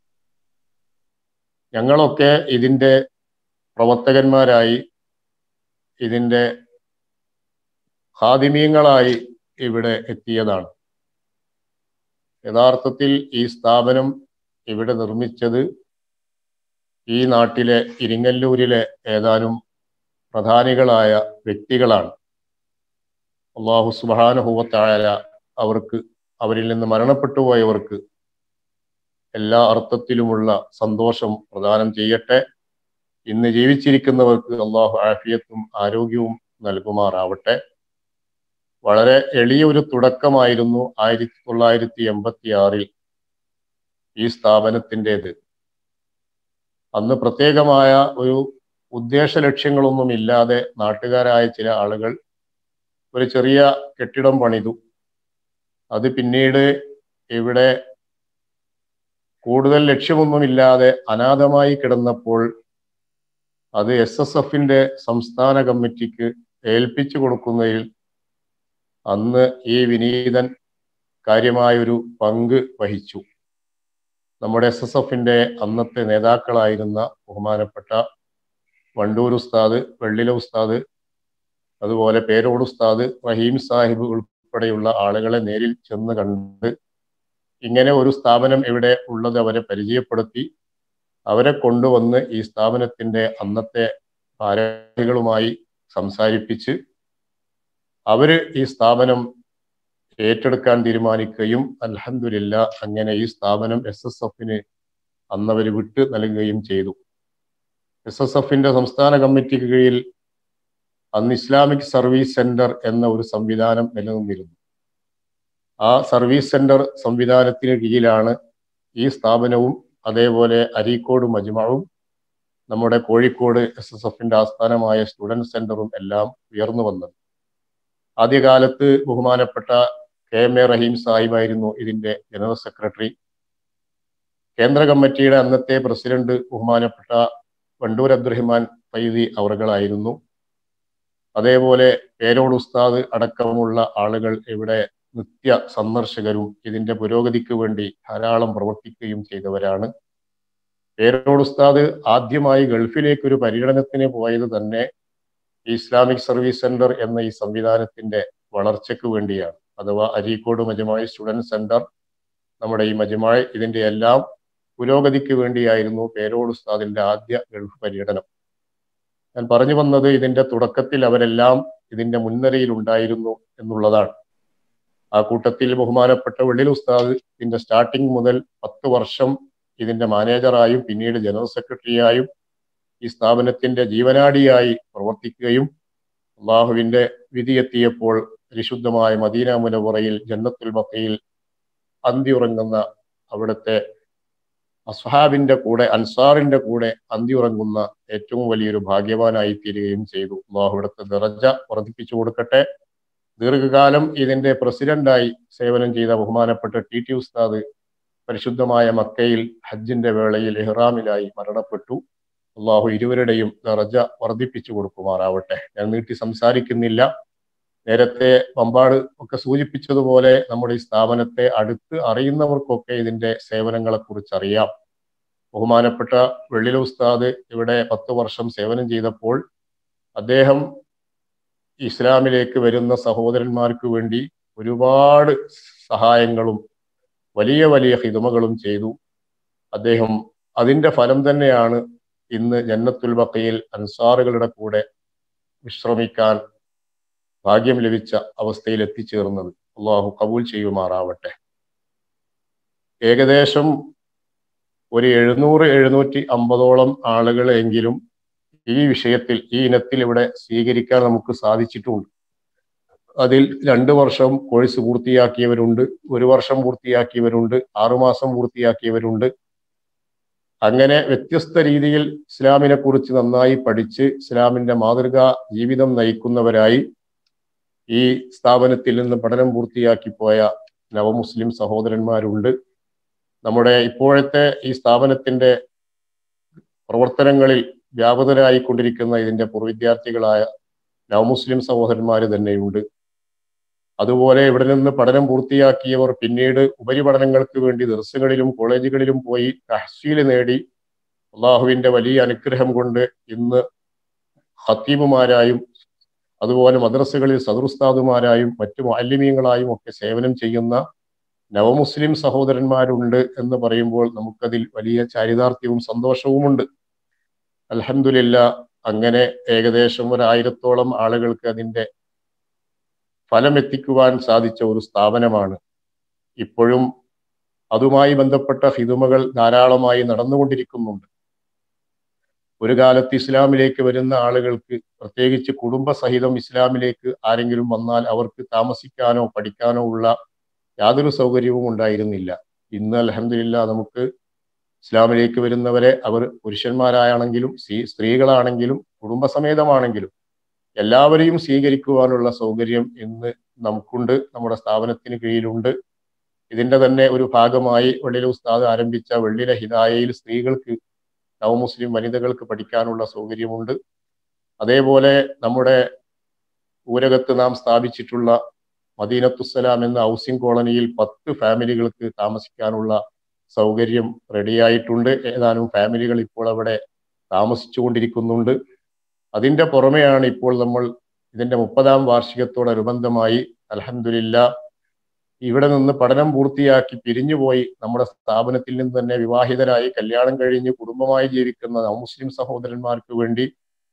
ഞങ്ങളൊക്കെ ഇതിൻ്റെ പ്രവർത്തകന്മാരായി ഇതിൻ്റെ ഹാദിമീയങ്ങളായി ഇവിടെ എത്തിയതാണ് യഥാർത്ഥത്തിൽ ഈ സ്ഥാപനം ഇവിടെ നിർമ്മിച്ചത് ഈ നാട്ടിലെ ഇരിങ്ങല്ലൂരിലെ ഏതാനും പ്രധാനികളായ വ്യക്തികളാണ് അള്ളാഹു സുബാനുഭവത്തായ അവർക്ക് അവരിൽ നിന്ന് മരണപ്പെട്ടു പോയവർക്ക് എല്ലാ അർത്ഥത്തിലുമുള്ള സന്തോഷം പ്രദാനം ചെയ്യട്ടെ ഇന്ന് ജീവിച്ചിരിക്കുന്നവർക്ക് അള്ളാഹു ആഫിയത്തും ആരോഗ്യവും നൽകുമാറാവട്ടെ വളരെ എളിയൊരു തുടക്കമായിരുന്നു ആയിരത്തി തൊള്ളായിരത്തി എൺപത്തി ആറിൽ ഈ സ്ഥാപനത്തിൻ്റെത് അന്ന് പ്രത്യേകമായ ഒരു ഉദ്ദേശ ലക്ഷ്യങ്ങളൊന്നും ഇല്ലാതെ നാട്ടുകാരായ ചില ആളുകൾ ഒരു ചെറിയ കെട്ടിടം പണിതു അത് പിന്നീട് ഇവിടെ കൂടുതൽ ലക്ഷ്യമൊന്നുമില്ലാതെ അനാഥമായി കിടന്നപ്പോൾ അത് എസ് എസ് എഫിന്റെ സംസ്ഥാന കമ്മിറ്റിക്ക് ഏൽപ്പിച്ചു കൊടുക്കുന്നതിൽ അന്ന് ഈ വിനീതൻ കാര്യമായൊരു പങ്ക് വഹിച്ചു നമ്മുടെ എസ് എസ് എഫിന്റെ അന്നത്തെ നേതാക്കളായിരുന്ന ബഹുമാനപ്പെട്ട വണ്ടൂർ ഉസ്താദ് വെള്ളില ഉസ്താദ് അതുപോലെ പേരോട് ഉസ്താദ് റഹീം സാഹിബ് ഉൾപ്പെടെയുള്ള ആളുകളെ നേരിൽ ചെന്ന് കണ്ട് ഇങ്ങനെ ഒരു സ്ഥാപനം ഇവിടെ ഉള്ളത് അവരെ പരിചയപ്പെടുത്തി അവരെ കൊണ്ടുവന്ന് ഈ സ്ഥാപനത്തിന്റെ അന്നത്തെ ഭാരവാഹികളുമായി സംസാരിപ്പിച്ച് അവര് ഈ സ്ഥാപനം ഏറ്റെടുക്കാൻ തീരുമാനിക്കുകയും അൽഹംദുലില്ല അങ്ങനെ ഈ സ്ഥാപനം എസ് എസ് എഫിന് അന്നവർ വിട്ട് നൽകുകയും ചെയ്തു എസ് എസ് എഫിന്റെ സംസ്ഥാന കമ്മിറ്റിക്ക് കീഴിൽ അന്ന് ഇസ്ലാമിക് സർവീസ് സെന്റർ എന്ന ഒരു സംവിധാനം നിലനിന്നിരുന്നു ആ സർവീസ് സെന്റർ സംവിധാനത്തിന് കീഴിലാണ് ഈ സ്ഥാപനവും അതേപോലെ അരീക്കോട് മജ്മവും നമ്മുടെ കോഴിക്കോട് എസ് എസ് എഫിന്റെ ആസ്ഥാനമായ സ്റ്റുഡന്റ് സെന്ററും എല്ലാം ഉയർന്നു വന്നത് ആദ്യകാലത്ത് ബഹുമാനപ്പെട്ട കെ എം എ റഹീം സാഹിബായിരുന്നു ഇതിന്റെ ജനറൽ സെക്രട്ടറി കേന്ദ്ര കമ്മിറ്റിയുടെ അന്നത്തെ പ്രസിഡന്റ് ബഹുമാനപ്പെട്ട വണ്ടൂർ അബ്ദുറഹിമാൻ ഫൈദി അവർകളായിരുന്നു അതേപോലെ പേരോട് ഉസ്താദ് അടക്കമുള്ള ആളുകൾ ഇവിടെ നിത്യ സന്ദർശകരും ഇതിന്റെ പുരോഗതിക്ക് വേണ്ടി ധാരാളം പ്രവർത്തിക്കുകയും ചെയ്തവരാണ് പേരോട് ഉസ്താദ് ആദ്യമായി ഗൾഫിലേക്ക് ഒരു പര്യടനത്തിന് പോയത് തന്നെ ഇസ്ലാമിക് സർവീസ് സെന്റർ എന്ന ഈ സംവിധാനത്തിന്റെ വളർച്ചയ്ക്ക് വേണ്ടിയാണ് അഥവാ അരീക്കോട് മജമായി സ്റ്റുഡന്റ് സെന്റർ നമ്മുടെ ഈ മജമായി ഇതിന്റെ എല്ലാം പുരോഗതിക്ക് വേണ്ടിയായിരുന്നു പേരോട് ഉസ്താദിന്റെ ആദ്യ ഗൾഫ് പര്യടനം ഞാൻ പറഞ്ഞു വന്നത് ഇതിന്റെ തുടക്കത്തിൽ അവരെല്ലാം ഇതിന്റെ മുൻനിരയിൽ ഉണ്ടായിരുന്നു എന്നുള്ളതാണ് ആ കൂട്ടത്തിൽ ബഹുമാനപ്പെട്ട വെള്ളിൽ ഉസ്താദ് ഇതിന്റെ സ്റ്റാർട്ടിങ് മുതൽ പത്ത് വർഷം ഇതിന്റെ മാനേജറായും പിന്നീട് ജനറൽ സെക്രട്ടറിയായും ഈ സ്ഥാപനത്തിന്റെ ജീവനാടിയായി പ്രവർത്തിക്കുകയും അള്ളാഹുവിന്റെ വിധിയെത്തിയപ്പോൾ പരിശുദ്ധമായ മദീന മുനവറയിൽ ജന്നത്തുൽ ബക്കയിൽ അന്തിയുറങ്ങുന്ന അവിടുത്തെ അസ്ഹാബിന്റെ കൂടെ അൻസാറിന്റെ കൂടെ അന്തിയുറങ്ങുന്ന ഏറ്റവും വലിയൊരു ഭാഗ്യവാനായി തീരുകയും ചെയ്തു അള്ളാഹു ഇവിടുത്തെ ദറജ വർദ്ധിപ്പിച്ചു കൊടുക്കട്ടെ ദീർഘകാലം ഇതിന്റെ പ്രസിഡന്റായി സേവനം ചെയ്ത ബഹുമാനപ്പെട്ട ടി ടി ഉസ്താദ് പരിശുദ്ധമായ മക്കയിൽ ഹജ്ജിന്റെ വേളയിൽ ഇഹ്റാമിലായി മരണപ്പെട്ടു അള്ളാഹു ഇരുവരുടെയും ദറജ വർദ്ധിപ്പിച്ചു കൊടുക്കുമാറാവട്ടെ ഞാൻ നീട്ടി സംസാരിക്കുന്നില്ല നേരത്തെ പമ്പാട് ഒക്കെ സൂചിപ്പിച്ചതുപോലെ നമ്മുടെ ഈ സ്ഥാപനത്തെ അടുത്ത് അറിയുന്നവർക്കൊക്കെ ഇതിന്റെ സേവനങ്ങളെ കുറിച്ച് അറിയാം ബഹുമാനപ്പെട്ട വെള്ളില ഉസ്താദ് ഇവിടെ പത്ത് വർഷം സേവനം ചെയ്തപ്പോൾ അദ്ദേഹം ഇസ്ലാമിലേക്ക് വരുന്ന സഹോദരന്മാർക്ക് വേണ്ടി ഒരുപാട് സഹായങ്ങളും വലിയ വലിയ ഹിതമകളും ചെയ്തു അദ്ദേഹം അതിന്റെ ഫലം തന്നെയാണ് ഇന്ന് ജന്നത്തുൽ ബക്കയിൽ അൻസാറുകളുടെ കൂടെ വിശ്രമിക്കാൻ ഭാഗ്യം ലഭിച്ച അവസ്ഥയിൽ എത്തിച്ചേർന്നത് അള്ളാഹു കബൂൽ ചെയ്യുമാറാവട്ടെ ഏകദേശം ഒരു എഴുന്നൂറ് എഴുന്നൂറ്റി അമ്പതോളം ആളുകളെങ്കിലും ഈ വിഷയത്തിൽ ഈ ഇനത്തിൽ ഇവിടെ സ്വീകരിക്കാൻ നമുക്ക് സാധിച്ചിട്ടുണ്ട് അതിൽ രണ്ട് വർഷം കോഴ്സ് പൂർത്തിയാക്കിയവരുണ്ട് ഒരു വർഷം പൂർത്തിയാക്കിയവരുണ്ട് ആറുമാസം പൂർത്തിയാക്കിയവരുണ്ട് അങ്ങനെ വ്യത്യസ്ത രീതിയിൽ ഇസ്ലാമിനെ കുറിച്ച് നന്നായി പഠിച്ച് ഇസ്ലാമിന്റെ മാതൃകാ ജീവിതം നയിക്കുന്നവരായി ഈ സ്ഥാപനത്തിൽ നിന്ന് പഠനം പൂർത്തിയാക്കി പോയ നവമുസ്ലിം സഹോദരന്മാരുണ്ട് നമ്മുടെ ഇപ്പോഴത്തെ ഈ സ്ഥാപനത്തിന്റെ പ്രവർത്തനങ്ങളിൽ വ്യാപൃതരായിക്കൊണ്ടിരിക്കുന്ന ഇതിന്റെ പൂർവ്വവിദ്യാർത്ഥികളായ നവമുസ്ലിം സഹോദരന്മാർ തന്നെയുണ്ട് അതുപോലെ ഇവിടെ നിന്ന് പഠനം പൂർത്തിയാക്കിയവർ പിന്നീട് ഉപരിപഠനങ്ങൾക്ക് വേണ്ടി ദർസുകളിലും കോളേജുകളിലും പോയി തഹസീൽ നേടി അള്ളാഹുവിന്റെ വലിയ അനുഗ്രഹം കൊണ്ട് ഇന്ന് ഹത്തീബുമാരായും അതുപോലെ മദ്രസകളിൽ സദറുസ്താദുമാരായും മറ്റു മാലിന്യങ്ങളായും ഒക്കെ സേവനം ചെയ്യുന്ന നവമുസ്ലിം സഹോദരന്മാരുണ്ട് എന്ന് പറയുമ്പോൾ നമുക്കതിൽ വലിയ ചാരിതാർത്ഥ്യവും സന്തോഷവുമുണ്ട് അലഹമില്ല അങ്ങനെ ഏകദേശം ഒരായിരത്തോളം ആളുകൾക്ക് അതിന്റെ ഫലം എത്തിക്കുവാൻ സാധിച്ച ഒരു സ്ഥാപനമാണ് ഇപ്പോഴും അതുമായി ബന്ധപ്പെട്ട ഹിതുമകൾ ധാരാളമായി നടന്നുകൊണ്ടിരിക്കുന്നുണ്ട് ഒരു കാലത്ത് ഇസ്ലാമിലേക്ക് വരുന്ന ആളുകൾക്ക് പ്രത്യേകിച്ച് കുടുംബസഹിതം ഇസ്ലാമിലേക്ക് ആരെങ്കിലും വന്നാൽ അവർക്ക് താമസിക്കാനോ പഠിക്കാനോ ഉള്ള യാതൊരു സൗകര്യവും ഉണ്ടായിരുന്നില്ല ഇന്ന് അലഹമില്ല നമുക്ക് ഇസ്ലാമിലേക്ക് വരുന്നവരെ അവർ പുരുഷന്മാരാണെങ്കിലും സ്ത്രീകളാണെങ്കിലും കുടുംബസമേതമാണെങ്കിലും എല്ലാവരെയും സ്വീകരിക്കുവാനുള്ള സൗകര്യം ഇന്ന് നമുക്കുണ്ട് നമ്മുടെ സ്ഥാപനത്തിന് കീഴിലുണ്ട് ഇതിന്റെ തന്നെ ഒരു ഭാഗമായി വെള്ളില ഉസ്താദ് ആരംഭിച്ച വെള്ളില ഹിദായയിൽ സ്ത്രീകൾക്ക് നവമുസ്ലിം വനിതകൾക്ക് പഠിക്കാനുള്ള സൗകര്യമുണ്ട് അതേപോലെ നമ്മുടെ ഊരകത്ത് നാം സ്ഥാപിച്ചിട്ടുള്ള മദീനത്തുസലാം എന്ന ഹൗസിംഗ് കോളനിയിൽ പത്ത് ഫാമിലികൾക്ക് താമസിക്കാനുള്ള സൗകര്യം റെഡിയായിട്ടുണ്ട് ഏതാനും ഫാമിലികൾ ഇപ്പോൾ അവിടെ താമസിച്ചുകൊണ്ടിരിക്കുന്നുണ്ട് അതിന്റെ പുറമെയാണ് ഇപ്പോൾ നമ്മൾ ഇതിന്റെ മുപ്പതാം വാർഷികത്തോടനുബന്ധമായി അലഹമില്ല ഇവിടെ നിന്ന് പഠനം പൂർത്തിയാക്കി പിരിഞ്ഞുപോയി നമ്മുടെ സ്ഥാപനത്തിൽ നിന്ന് തന്നെ വിവാഹിതരായി കല്യാണം കഴിഞ്ഞ് കുടുംബമായി ജീവിക്കുന്ന മുസ്ലിം സഹോദരന്മാർക്ക് വേണ്ടി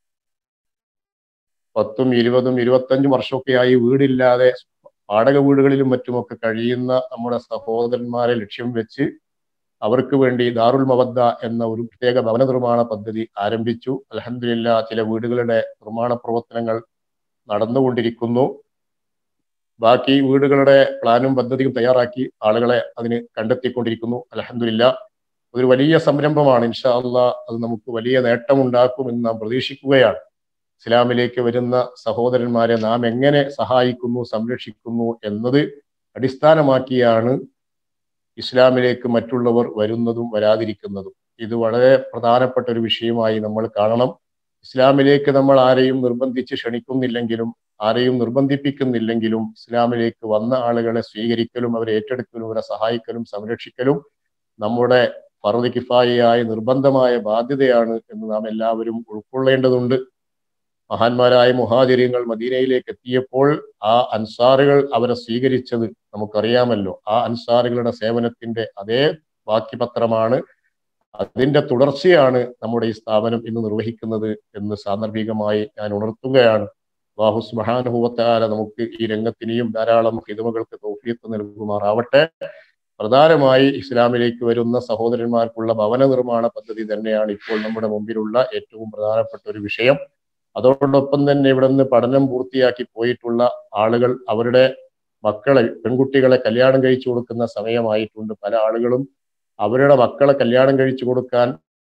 പത്തും ഇരുപതും ഇരുപത്തഞ്ചും വർഷമൊക്കെയായി വീടില്ലാതെ വാടക വീടുകളിലും മറ്റുമൊക്കെ കഴിയുന്ന നമ്മുടെ സഹോദരന്മാരെ ലക്ഷ്യം വെച്ച് അവർക്ക് വേണ്ടി ദാറുൽ മവദ്ദ എന്ന ഒരു പ്രത്യേക ഭവന നിർമ്മാണ പദ്ധതി ആരംഭിച്ചു അലഹമില്ല ചില വീടുകളുടെ നിർമ്മാണ പ്രവർത്തനങ്ങൾ നടന്നുകൊണ്ടിരിക്കുന്നു ബാക്കി വീടുകളുടെ പ്ലാനും പദ്ധതിയും തയ്യാറാക്കി ആളുകളെ അതിന് കണ്ടെത്തിക്കൊണ്ടിരിക്കുന്നു അലഹമില്ല ഒരു വലിയ സംരംഭമാണ് ഇൻഷാ അള്ളാ അത് നമുക്ക് വലിയ നേട്ടമുണ്ടാക്കുമെന്ന് നാം പ്രതീക്ഷിക്കുകയാണ് ഇസ്ലാമിലേക്ക് വരുന്ന സഹോദരന്മാരെ നാം എങ്ങനെ സഹായിക്കുന്നു സംരക്ഷിക്കുന്നു എന്നത് അടിസ്ഥാനമാക്കിയാണ് ഇസ്ലാമിലേക്ക് മറ്റുള്ളവർ വരുന്നതും വരാതിരിക്കുന്നതും ഇത് വളരെ പ്രധാനപ്പെട്ട ഒരു വിഷയമായി നമ്മൾ കാണണം ഇസ്ലാമിലേക്ക് നമ്മൾ ആരെയും നിർബന്ധിച്ച് ക്ഷണിക്കുന്നില്ലെങ്കിലും ആരെയും നിർബന്ധിപ്പിക്കുന്നില്ലെങ്കിലും ഇസ്ലാമിലേക്ക് വന്ന ആളുകളെ സ്വീകരിക്കലും അവരെ ഏറ്റെടുക്കലും അവരെ സഹായിക്കലും സംരക്ഷിക്കലും നമ്മുടെ ഫറുദ് കിഫായിയായ നിർബന്ധമായ ബാധ്യതയാണ് എന്ന് നാം എല്ലാവരും ഉൾക്കൊള്ളേണ്ടതുണ്ട് മഹാന്മാരായ മുഹാചര്യങ്ങൾ മദീനയിലേക്ക് എത്തിയപ്പോൾ ആ അൻസാറുകൾ അവരെ സ്വീകരിച്ചത് നമുക്കറിയാമല്ലോ ആ അൻസാറുകളുടെ സേവനത്തിന്റെ അതേ ബാക്കിപത്രമാണ് അതിന്റെ തുടർച്ചയാണ് നമ്മുടെ ഈ സ്ഥാപനം ഇന്ന് നിർവഹിക്കുന്നത് എന്ന് സാന്ദർഭികമായി ഞാൻ ഉണർത്തുകയാണ് ബാഹുസ് മഹാനുഭവത്താല നമുക്ക് ഈ രംഗത്തിനെയും ധാരാളം ഹിതമകൾക്ക് തൗഫീത്ത് നൽകുമാറാവട്ടെ പ്രധാനമായി ഇസ്ലാമിലേക്ക് വരുന്ന സഹോദരന്മാർക്കുള്ള ഭവന നിർമ്മാണ പദ്ധതി തന്നെയാണ് ഇപ്പോൾ നമ്മുടെ മുമ്പിലുള്ള ഏറ്റവും പ്രധാനപ്പെട്ട ഒരു വിഷയം അതോടൊപ്പം തന്നെ ഇവിടെ നിന്ന് പഠനം പൂർത്തിയാക്കി പോയിട്ടുള്ള ആളുകൾ അവരുടെ മക്കളെ പെൺകുട്ടികളെ കല്യാണം കഴിച്ചു കൊടുക്കുന്ന സമയമായിട്ടുണ്ട് പല ആളുകളും അവരുടെ മക്കളെ കല്യാണം കഴിച്ചു കൊടുക്കാൻ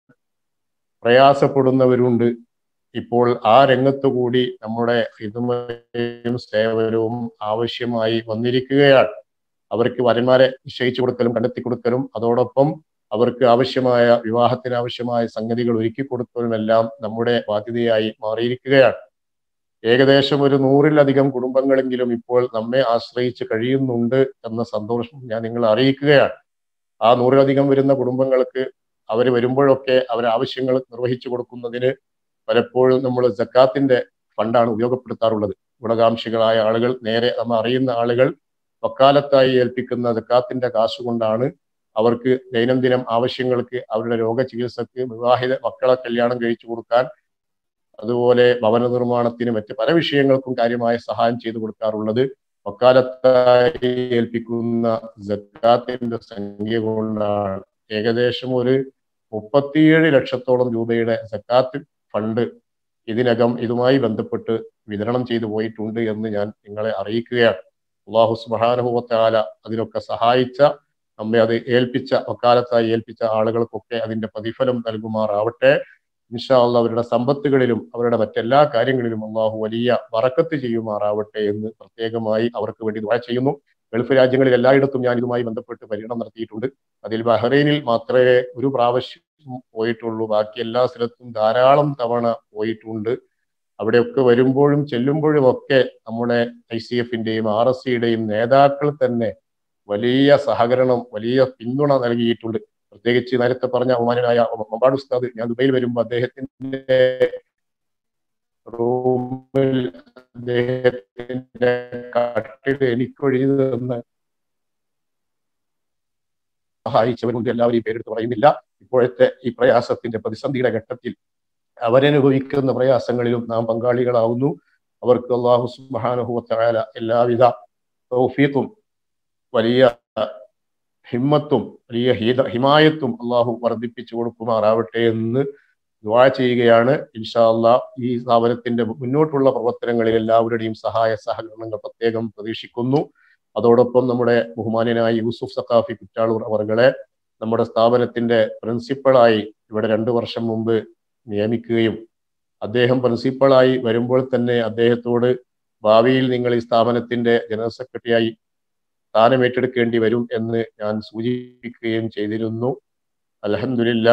പ്രയാസപ്പെടുന്നവരുണ്ട് ഇപ്പോൾ ആ രംഗത്തു കൂടി നമ്മുടെ ഹിതുമയും സേവനവും ആവശ്യമായി വന്നിരിക്കുകയാണ് അവർക്ക് വരന്മാരെ നിശ്ചയിച്ചു കൊടുക്കലും കണ്ടെത്തി കൊടുക്കലും അതോടൊപ്പം അവർക്ക് ആവശ്യമായ വിവാഹത്തിന് ആവശ്യമായ സംഗതികൾ ഒരുക്കി കൊടുക്കലുമെല്ലാം നമ്മുടെ ബാധ്യതയായി മാറിയിരിക്കുകയാണ് ഏകദേശം ഒരു നൂറിലധികം കുടുംബങ്ങളെങ്കിലും ഇപ്പോൾ നമ്മെ ആശ്രയിച്ച് കഴിയുന്നുണ്ട് എന്ന സന്തോഷം ഞാൻ നിങ്ങളെ അറിയിക്കുകയാണ് ആ നൂറിലധികം വരുന്ന കുടുംബങ്ങൾക്ക് അവർ വരുമ്പോഴൊക്കെ അവരെ ആവശ്യങ്ങൾ നിർവഹിച്ചു കൊടുക്കുന്നതിന് പലപ്പോഴും നമ്മൾ ജക്കാത്തിന്റെ ഫണ്ടാണ് ഉപയോഗപ്പെടുത്താറുള്ളത് ഗുണകാംക്ഷികളായ ആളുകൾ നേരെ നമ്മൾ അറിയുന്ന ആളുകൾ വക്കാലത്തായി ഏൽപ്പിക്കുന്ന ജക്കാത്തിന്റെ കാശുകൊണ്ടാണ് അവർക്ക് ദൈനംദിനം ആവശ്യങ്ങൾക്ക് അവരുടെ രോഗചികിത്സക്ക് വിവാഹിത മക്കളെ കല്യാണം കഴിച്ചു കൊടുക്കാൻ അതുപോലെ ഭവന നിർമ്മാണത്തിന് മറ്റ് പല വിഷയങ്ങൾക്കും കാര്യമായ സഹായം ചെയ്തു കൊടുക്കാറുള്ളത് വക്കാലത്തായി ഏൽപ്പിക്കുന്ന ജക്കാത്തിന്റെ സംഖ്യ കൊണ്ടാണ് ഏകദേശം ഒരു മുപ്പത്തിയേഴ് ലക്ഷത്തോളം രൂപയുടെ ജക്കാത്ത് ഫണ്ട് ഇതിനകം ഇതുമായി ബന്ധപ്പെട്ട് വിതരണം ചെയ്തു പോയിട്ടുണ്ട് എന്ന് ഞാൻ നിങ്ങളെ അറിയിക്കുകയാണ് അള്ളാഹു സുബാനുഭവത്താല അതിനൊക്കെ സഹായിച്ച നമ്മെ അത് ഏൽപ്പിച്ച വക്കാലത്തായി ഏൽപ്പിച്ച ആളുകൾക്കൊക്കെ അതിന്റെ പ്രതിഫലം നൽകുമാറാവട്ടെ ഇൻഷാ അള്ളാഹ് അവരുടെ സമ്പത്തുകളിലും അവരുടെ മറ്റെല്ലാ കാര്യങ്ങളിലും അള്ളാഹു വലിയ വറക്കത്ത് ചെയ്യുമാറാവട്ടെ എന്ന് പ്രത്യേകമായി അവർക്ക് വേണ്ടി ദുആ ചെയ്യുന്നു ഗൾഫ് രാജ്യങ്ങളിൽ എല്ലായിടത്തും ഞാൻ ഇതുമായി ബന്ധപ്പെട്ട് പര്യടനം നടത്തിയിട്ടുണ്ട് അതിൽ ബഹ്റൈനിൽ മാത്രമേ ഒരു പ്രാവശ്യം പോയിട്ടുള്ളൂ ബാക്കി എല്ലാ സ്ഥലത്തും ധാരാളം തവണ പോയിട്ടുണ്ട് അവിടെയൊക്കെ വരുമ്പോഴും ചെല്ലുമ്പോഴും ഒക്കെ നമ്മുടെ ഐ സി എഫിന്റെയും ആർ എസ് സിയുടെയും നേതാക്കൾ തന്നെ വലിയ സഹകരണം വലിയ പിന്തുണ നൽകിയിട്ടുണ്ട് പ്രത്യേകിച്ച് നേരത്തെ പറഞ്ഞ ബഹുമാനായ മമ്പാട് ഉസ്താദ് ഞാൻ ദുബൈയിൽ വരുമ്പോൾ അദ്ദേഹത്തിന്റെ റൂമിൽ അദ്ദേഹത്തിന്റെ കട്ടിൽ എനിക്കൊഴിഞ്ഞു തന്ന് സഹായിച്ചവരുണ്ട് എല്ലാവരെയും പേരെടുത്ത് പറയുന്നില്ല ഇപ്പോഴത്തെ ഈ പ്രയാസത്തിന്റെ പ്രതിസന്ധിയുടെ ഘട്ടത്തിൽ അവരനുഭവിക്കുന്ന പ്രയാസങ്ങളിലും നാം പങ്കാളികളാവുന്നു അവർക്ക് അള്ളാഹു സുബാനുഭവത്തായ എല്ലാവിധ തൗഫീഖും വലിയ ഹിമ്മത്തും വലിയ ഹീത ഹിമായത്തും അള്ളാഹു വർദ്ധിപ്പിച്ചു കൊടുക്കുമാറാവട്ടെ എന്ന് ദ്വാ ചെയ്യുകയാണ് ഇൻഷാ അള്ളാഹ് ഈ സ്ഥാപനത്തിന്റെ മുന്നോട്ടുള്ള പ്രവർത്തനങ്ങളിൽ എല്ലാവരുടെയും സഹായ സഹകരണങ്ങൾ പ്രത്യേകം പ്രതീക്ഷിക്കുന്നു അതോടൊപ്പം നമ്മുടെ ബഹുമാന്യനായ യൂസുഫ് സഖാഫി കുറ്റാളൂർ അവർകളെ നമ്മുടെ സ്ഥാപനത്തിന്റെ പ്രിൻസിപ്പളായി ഇവിടെ രണ്ടു വർഷം മുമ്പ് നിയമിക്കുകയും അദ്ദേഹം പ്രിൻസിപ്പളായി വരുമ്പോൾ തന്നെ അദ്ദേഹത്തോട് ഭാവിയിൽ നിങ്ങൾ ഈ സ്ഥാപനത്തിന്റെ ജനറൽ സെക്രട്ടറിയായി സ്ഥാനം ഏറ്റെടുക്കേണ്ടി വരും എന്ന് ഞാൻ സൂചിപ്പിക്കുകയും ചെയ്തിരുന്നു അലഹമില്ല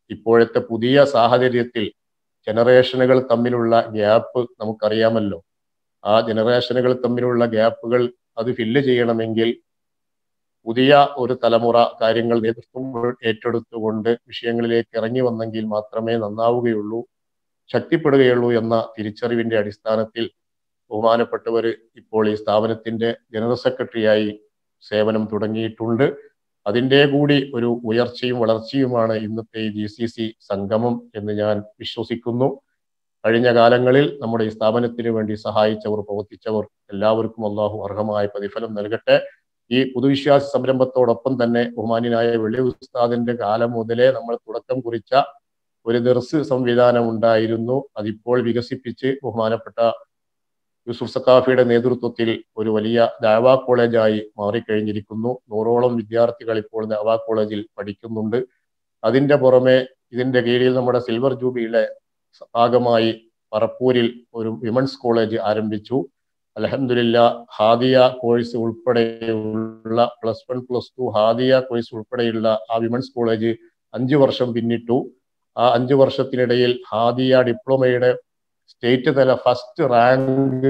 ഇപ്പോഴത്തെ പുതിയ സാഹചര്യത്തിൽ ജനറേഷനുകൾ തമ്മിലുള്ള ഗ്യാപ്പ് നമുക്കറിയാമല്ലോ ആ ജനറേഷനുകൾ തമ്മിലുള്ള ഗ്യാപ്പുകൾ അത് ഫില്ല് ചെയ്യണമെങ്കിൽ പുതിയ ഒരു തലമുറ കാര്യങ്ങൾ നേതൃത്വം ഏറ്റെടുത്തുകൊണ്ട് വിഷയങ്ങളിലേക്ക് ഇറങ്ങി വന്നെങ്കിൽ മാത്രമേ നന്നാവുകയുള്ളൂ ശക്തിപ്പെടുകയുള്ളൂ എന്ന തിരിച്ചറിവിന്റെ അടിസ്ഥാനത്തിൽ ബഹുമാനപ്പെട്ടവർ ഇപ്പോൾ ഈ സ്ഥാപനത്തിന്റെ ജനറൽ സെക്രട്ടറിയായി സേവനം തുടങ്ങിയിട്ടുണ്ട് അതിൻ്റെ കൂടി ഒരു ഉയർച്ചയും വളർച്ചയുമാണ് ഇന്നത്തെ ഈ ജി സി സി സംഗമം എന്ന് ഞാൻ വിശ്വസിക്കുന്നു കഴിഞ്ഞ കാലങ്ങളിൽ നമ്മുടെ ഈ സ്ഥാപനത്തിന് വേണ്ടി സഹായിച്ചവർ പ്രവർത്തിച്ചവർ എല്ലാവർക്കും അള്ളാഹു അർഹമായ പ്രതിഫലം നൽകട്ടെ ഈ പുതുവിശ്വാസ സംരംഭത്തോടൊപ്പം തന്നെ ബഹുമാന്യനായ വെള്ളി ഉസ്താദിന്റെ കാലം മുതലേ നമ്മൾ തുടക്കം കുറിച്ച ഒരു ദർസ് സംവിധാനം ഉണ്ടായിരുന്നു അതിപ്പോൾ വികസിപ്പിച്ച് ബഹുമാനപ്പെട്ട യൂസുഫ് സക്കാഫിയുടെ നേതൃത്വത്തിൽ ഒരു വലിയ ദാവാ കോളേജായി മാറിക്കഴിഞ്ഞിരിക്കുന്നു നൂറോളം വിദ്യാർത്ഥികൾ ഇപ്പോൾ ദാവാ കോളേജിൽ പഠിക്കുന്നുണ്ട് അതിന്റെ പുറമെ ഇതിന്റെ കീഴിൽ നമ്മുടെ സിൽവർ ജൂബിയുടെ ഭാഗമായി പറപ്പൂരിൽ ഒരു വിമൻസ് കോളേജ് ആരംഭിച്ചു അലഹമില്ല ഹാദിയ കോഴ്സ് ഉൾപ്പെടെയുള്ള plus one plus two Hadia course ഉൾപ്പെടെയുള്ള ആ വിമൻസ് കോളേജ് അഞ്ചു വർഷം പിന്നിട്ടു ആ അഞ്ചു വർഷത്തിനിടയിൽ ഹാദിയ ഡിപ്ലോമയുടെ സ്റ്റേറ്റ് തല ഫസ്റ്റ് റാങ്ക്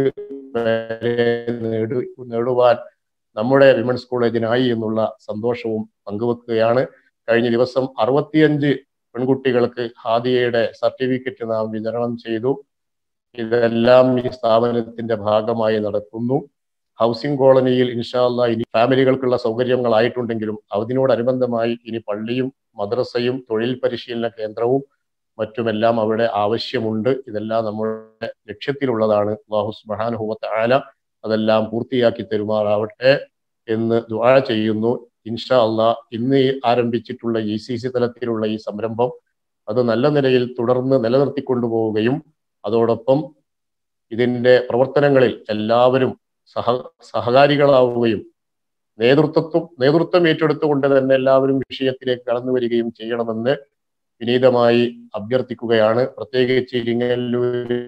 നേടു നേടുവാൻ നമ്മുടെ വിമൻസ് കോളേജിനായി എന്നുള്ള സന്തോഷവും പങ്കുവെക്കുകയാണ് കഴിഞ്ഞ ദിവസം അറുപത്തിയഞ്ച് പെൺകുട്ടികൾക്ക് ഹാദിയയുടെ സർട്ടിഫിക്കറ്റ് നാം വിതരണം ചെയ്തു ഇതെല്ലാം ഈ സ്ഥാപനത്തിന്റെ ഭാഗമായി നടക്കുന്നു ഹൗസിംഗ് കോളനിയിൽ ഇൻഷാല്ല ഇനി ഫാമിലികൾക്കുള്ള സൗകര്യങ്ങളായിട്ടുണ്ടെങ്കിലും അതിനോടനുബന്ധമായി ഇനി പള്ളിയും മദ്രസയും തൊഴിൽ പരിശീലന കേന്ദ്രവും മറ്റുമെല്ലാം അവിടെ ആവശ്യമുണ്ട് ഇതെല്ലാം നമ്മുടെ ലക്ഷ്യത്തിലുള്ളതാണ് അള്ളാഹു സുബാനുഹുവത്ത് ആല അതെല്ലാം പൂർത്തിയാക്കി തരുമാറാവട്ടെ എന്ന് ദുആ ചെയ്യുന്നു ഇൻഷാ അള്ളാ ഇന്ന് ആരംഭിച്ചിട്ടുള്ള ഇ സി സി തലത്തിലുള്ള ഈ സംരംഭം അത് നല്ല നിലയിൽ തുടർന്ന് നിലനിർത്തിക്കൊണ്ടുപോവുകയും അതോടൊപ്പം ഇതിന്റെ പ്രവർത്തനങ്ങളിൽ എല്ലാവരും സഹ സഹകാരികളാവുകയും നേതൃത്വത്വം നേതൃത്വം ഏറ്റെടുത്തുകൊണ്ട് തന്നെ എല്ലാവരും വിഷയത്തിലേക്ക് കടന്നു വരികയും ചെയ്യണമെന്ന് വിനീതമായി അഭ്യർത്ഥിക്കുകയാണ് പ്രത്യേകിച്ച് ഇരിങ്ങല്ലൂര്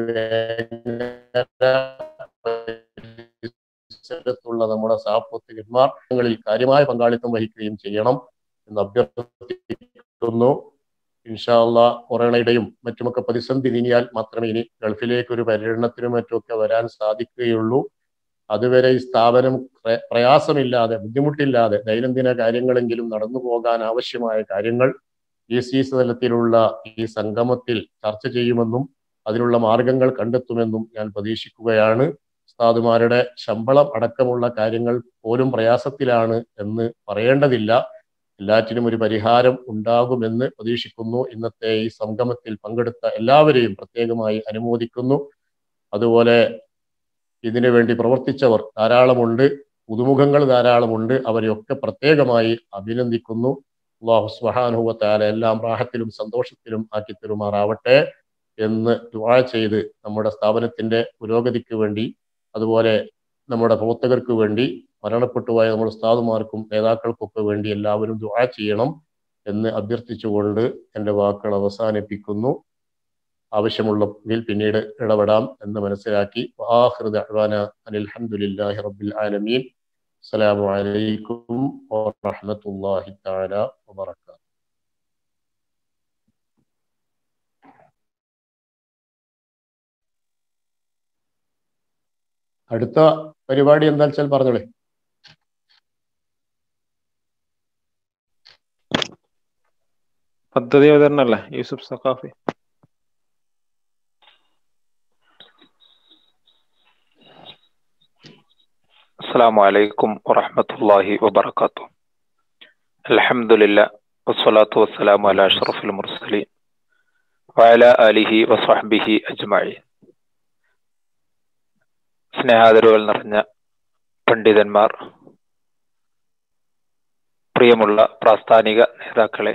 പരിസരത്തുള്ള നമ്മുടെ സാഹോദരന്മാർ കാര്യമായ പങ്കാളിത്തം വഹിക്കുകയും ചെയ്യണം എന്ന് അഭ്യർത്ഥിക്കുന്നു ഇൻഷാല്ല കൊറോണയുടെയും മറ്റുമൊക്കെ പ്രതിസന്ധി നീങ്ങിയാൽ മാത്രമേ ഇനി ഗൾഫിലേക്ക് ഒരു പര്യടനത്തിനും മറ്റുമൊക്കെ വരാൻ സാധിക്കുകയുള്ളൂ അതുവരെ ഈ സ്ഥാപനം പ്രയാസമില്ലാതെ ബുദ്ധിമുട്ടില്ലാതെ ദൈനംദിന കാര്യങ്ങളെങ്കിലും നടന്നു പോകാൻ ആവശ്യമായ കാര്യങ്ങൾ ഈ സി തലത്തിലുള്ള ഈ സംഗമത്തിൽ ചർച്ച ചെയ്യുമെന്നും അതിനുള്ള മാർഗങ്ങൾ കണ്ടെത്തുമെന്നും ഞാൻ പ്രതീക്ഷിക്കുകയാണ് ഉസ്താദുമാരുടെ ശമ്പളം അടക്കമുള്ള കാര്യങ്ങൾ പോലും പ്രയാസത്തിലാണ് എന്ന് പറയേണ്ടതില്ല എല്ലാറ്റിനും ഒരു പരിഹാരം ഉണ്ടാകുമെന്ന് പ്രതീക്ഷിക്കുന്നു ഇന്നത്തെ ഈ സംഗമത്തിൽ പങ്കെടുത്ത എല്ലാവരെയും പ്രത്യേകമായി അനുമോദിക്കുന്നു അതുപോലെ ഇതിനു വേണ്ടി പ്രവർത്തിച്ചവർ ധാരാളമുണ്ട് പുതുമുഖങ്ങൾ ധാരാളമുണ്ട് അവരെയൊക്കെ പ്രത്യേകമായി അഭിനന്ദിക്കുന്നു അള്ളാഹു സുഹാനുഭവത്താല എല്ലാം റാഹത്തിലും സന്തോഷത്തിലും ആക്കി തരുമാറാവട്ടെ എന്ന് ദുആ ചെയ്ത് നമ്മുടെ സ്ഥാപനത്തിന്റെ പുരോഗതിക്ക് വേണ്ടി അതുപോലെ നമ്മുടെ പ്രവർത്തകർക്ക് വേണ്ടി മരണപ്പെട്ടുപോയ നമ്മുടെ ഉസ്താദുമാർക്കും നേതാക്കൾക്കൊക്കെ വേണ്ടി എല്ലാവരും ദുആ ചെയ്യണം എന്ന് അഭ്യർത്ഥിച്ചുകൊണ്ട് എൻ്റെ വാക്കുകൾ അവസാനിപ്പിക്കുന്നു ആവശ്യമുള്ളതിൽ പിന്നീട് ഇടപെടാം എന്ന് മനസ്സിലാക്കി അനിൽഹമുല്ലാഹി റബ്ബിൽ ആലമീൻ അസ്സലാമു അലൈക്കും വറഹ്മത്തുള്ളാഹി തആല വബറകാതുഹു അടുത്ത പരിപാടി എന്താ വെച്ചാൽ പറഞ്ഞോളെ പദ്ധതി അവതരണല്ലേ യൂസുഫ് സഖാഫി السلام عليكم ورحمة الله وبركاته الحمد لله والصلاة والسلام على أشرف المرسلين وعلى آله وصحبه أجمعين സ്നേഹാദരവുകൾ നിറഞ്ഞ പണ്ഡിതന്മാർ പ്രിയമുള്ള പ്രാസ്ഥാനിക നേതാക്കളെ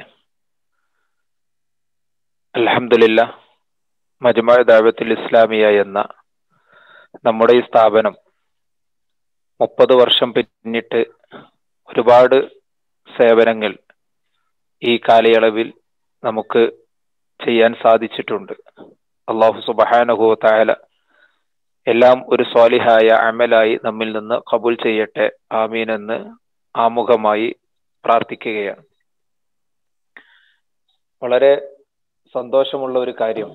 അലഹമില്ല മജ്മ ദാവത്തുൽ ഇസ്ലാമിയ എന്ന നമ്മുടെ ഈ സ്ഥാപനം മുപ്പത് വർഷം പിന്നിട്ട് ഒരുപാട് സേവനങ്ങൾ ഈ കാലയളവിൽ നമുക്ക് ചെയ്യാൻ സാധിച്ചിട്ടുണ്ട് അള്ളാഹു സുബഹാനഹു തായാല എല്ലാം ഒരു സ്വാലിഹായ അമലായി നമ്മിൽ നിന്ന് കബൂൽ ചെയ്യട്ടെ ആമീൻ എന്ന് ആമുഖമായി പ്രാർത്ഥിക്കുകയാണ് വളരെ സന്തോഷമുള്ള ഒരു കാര്യം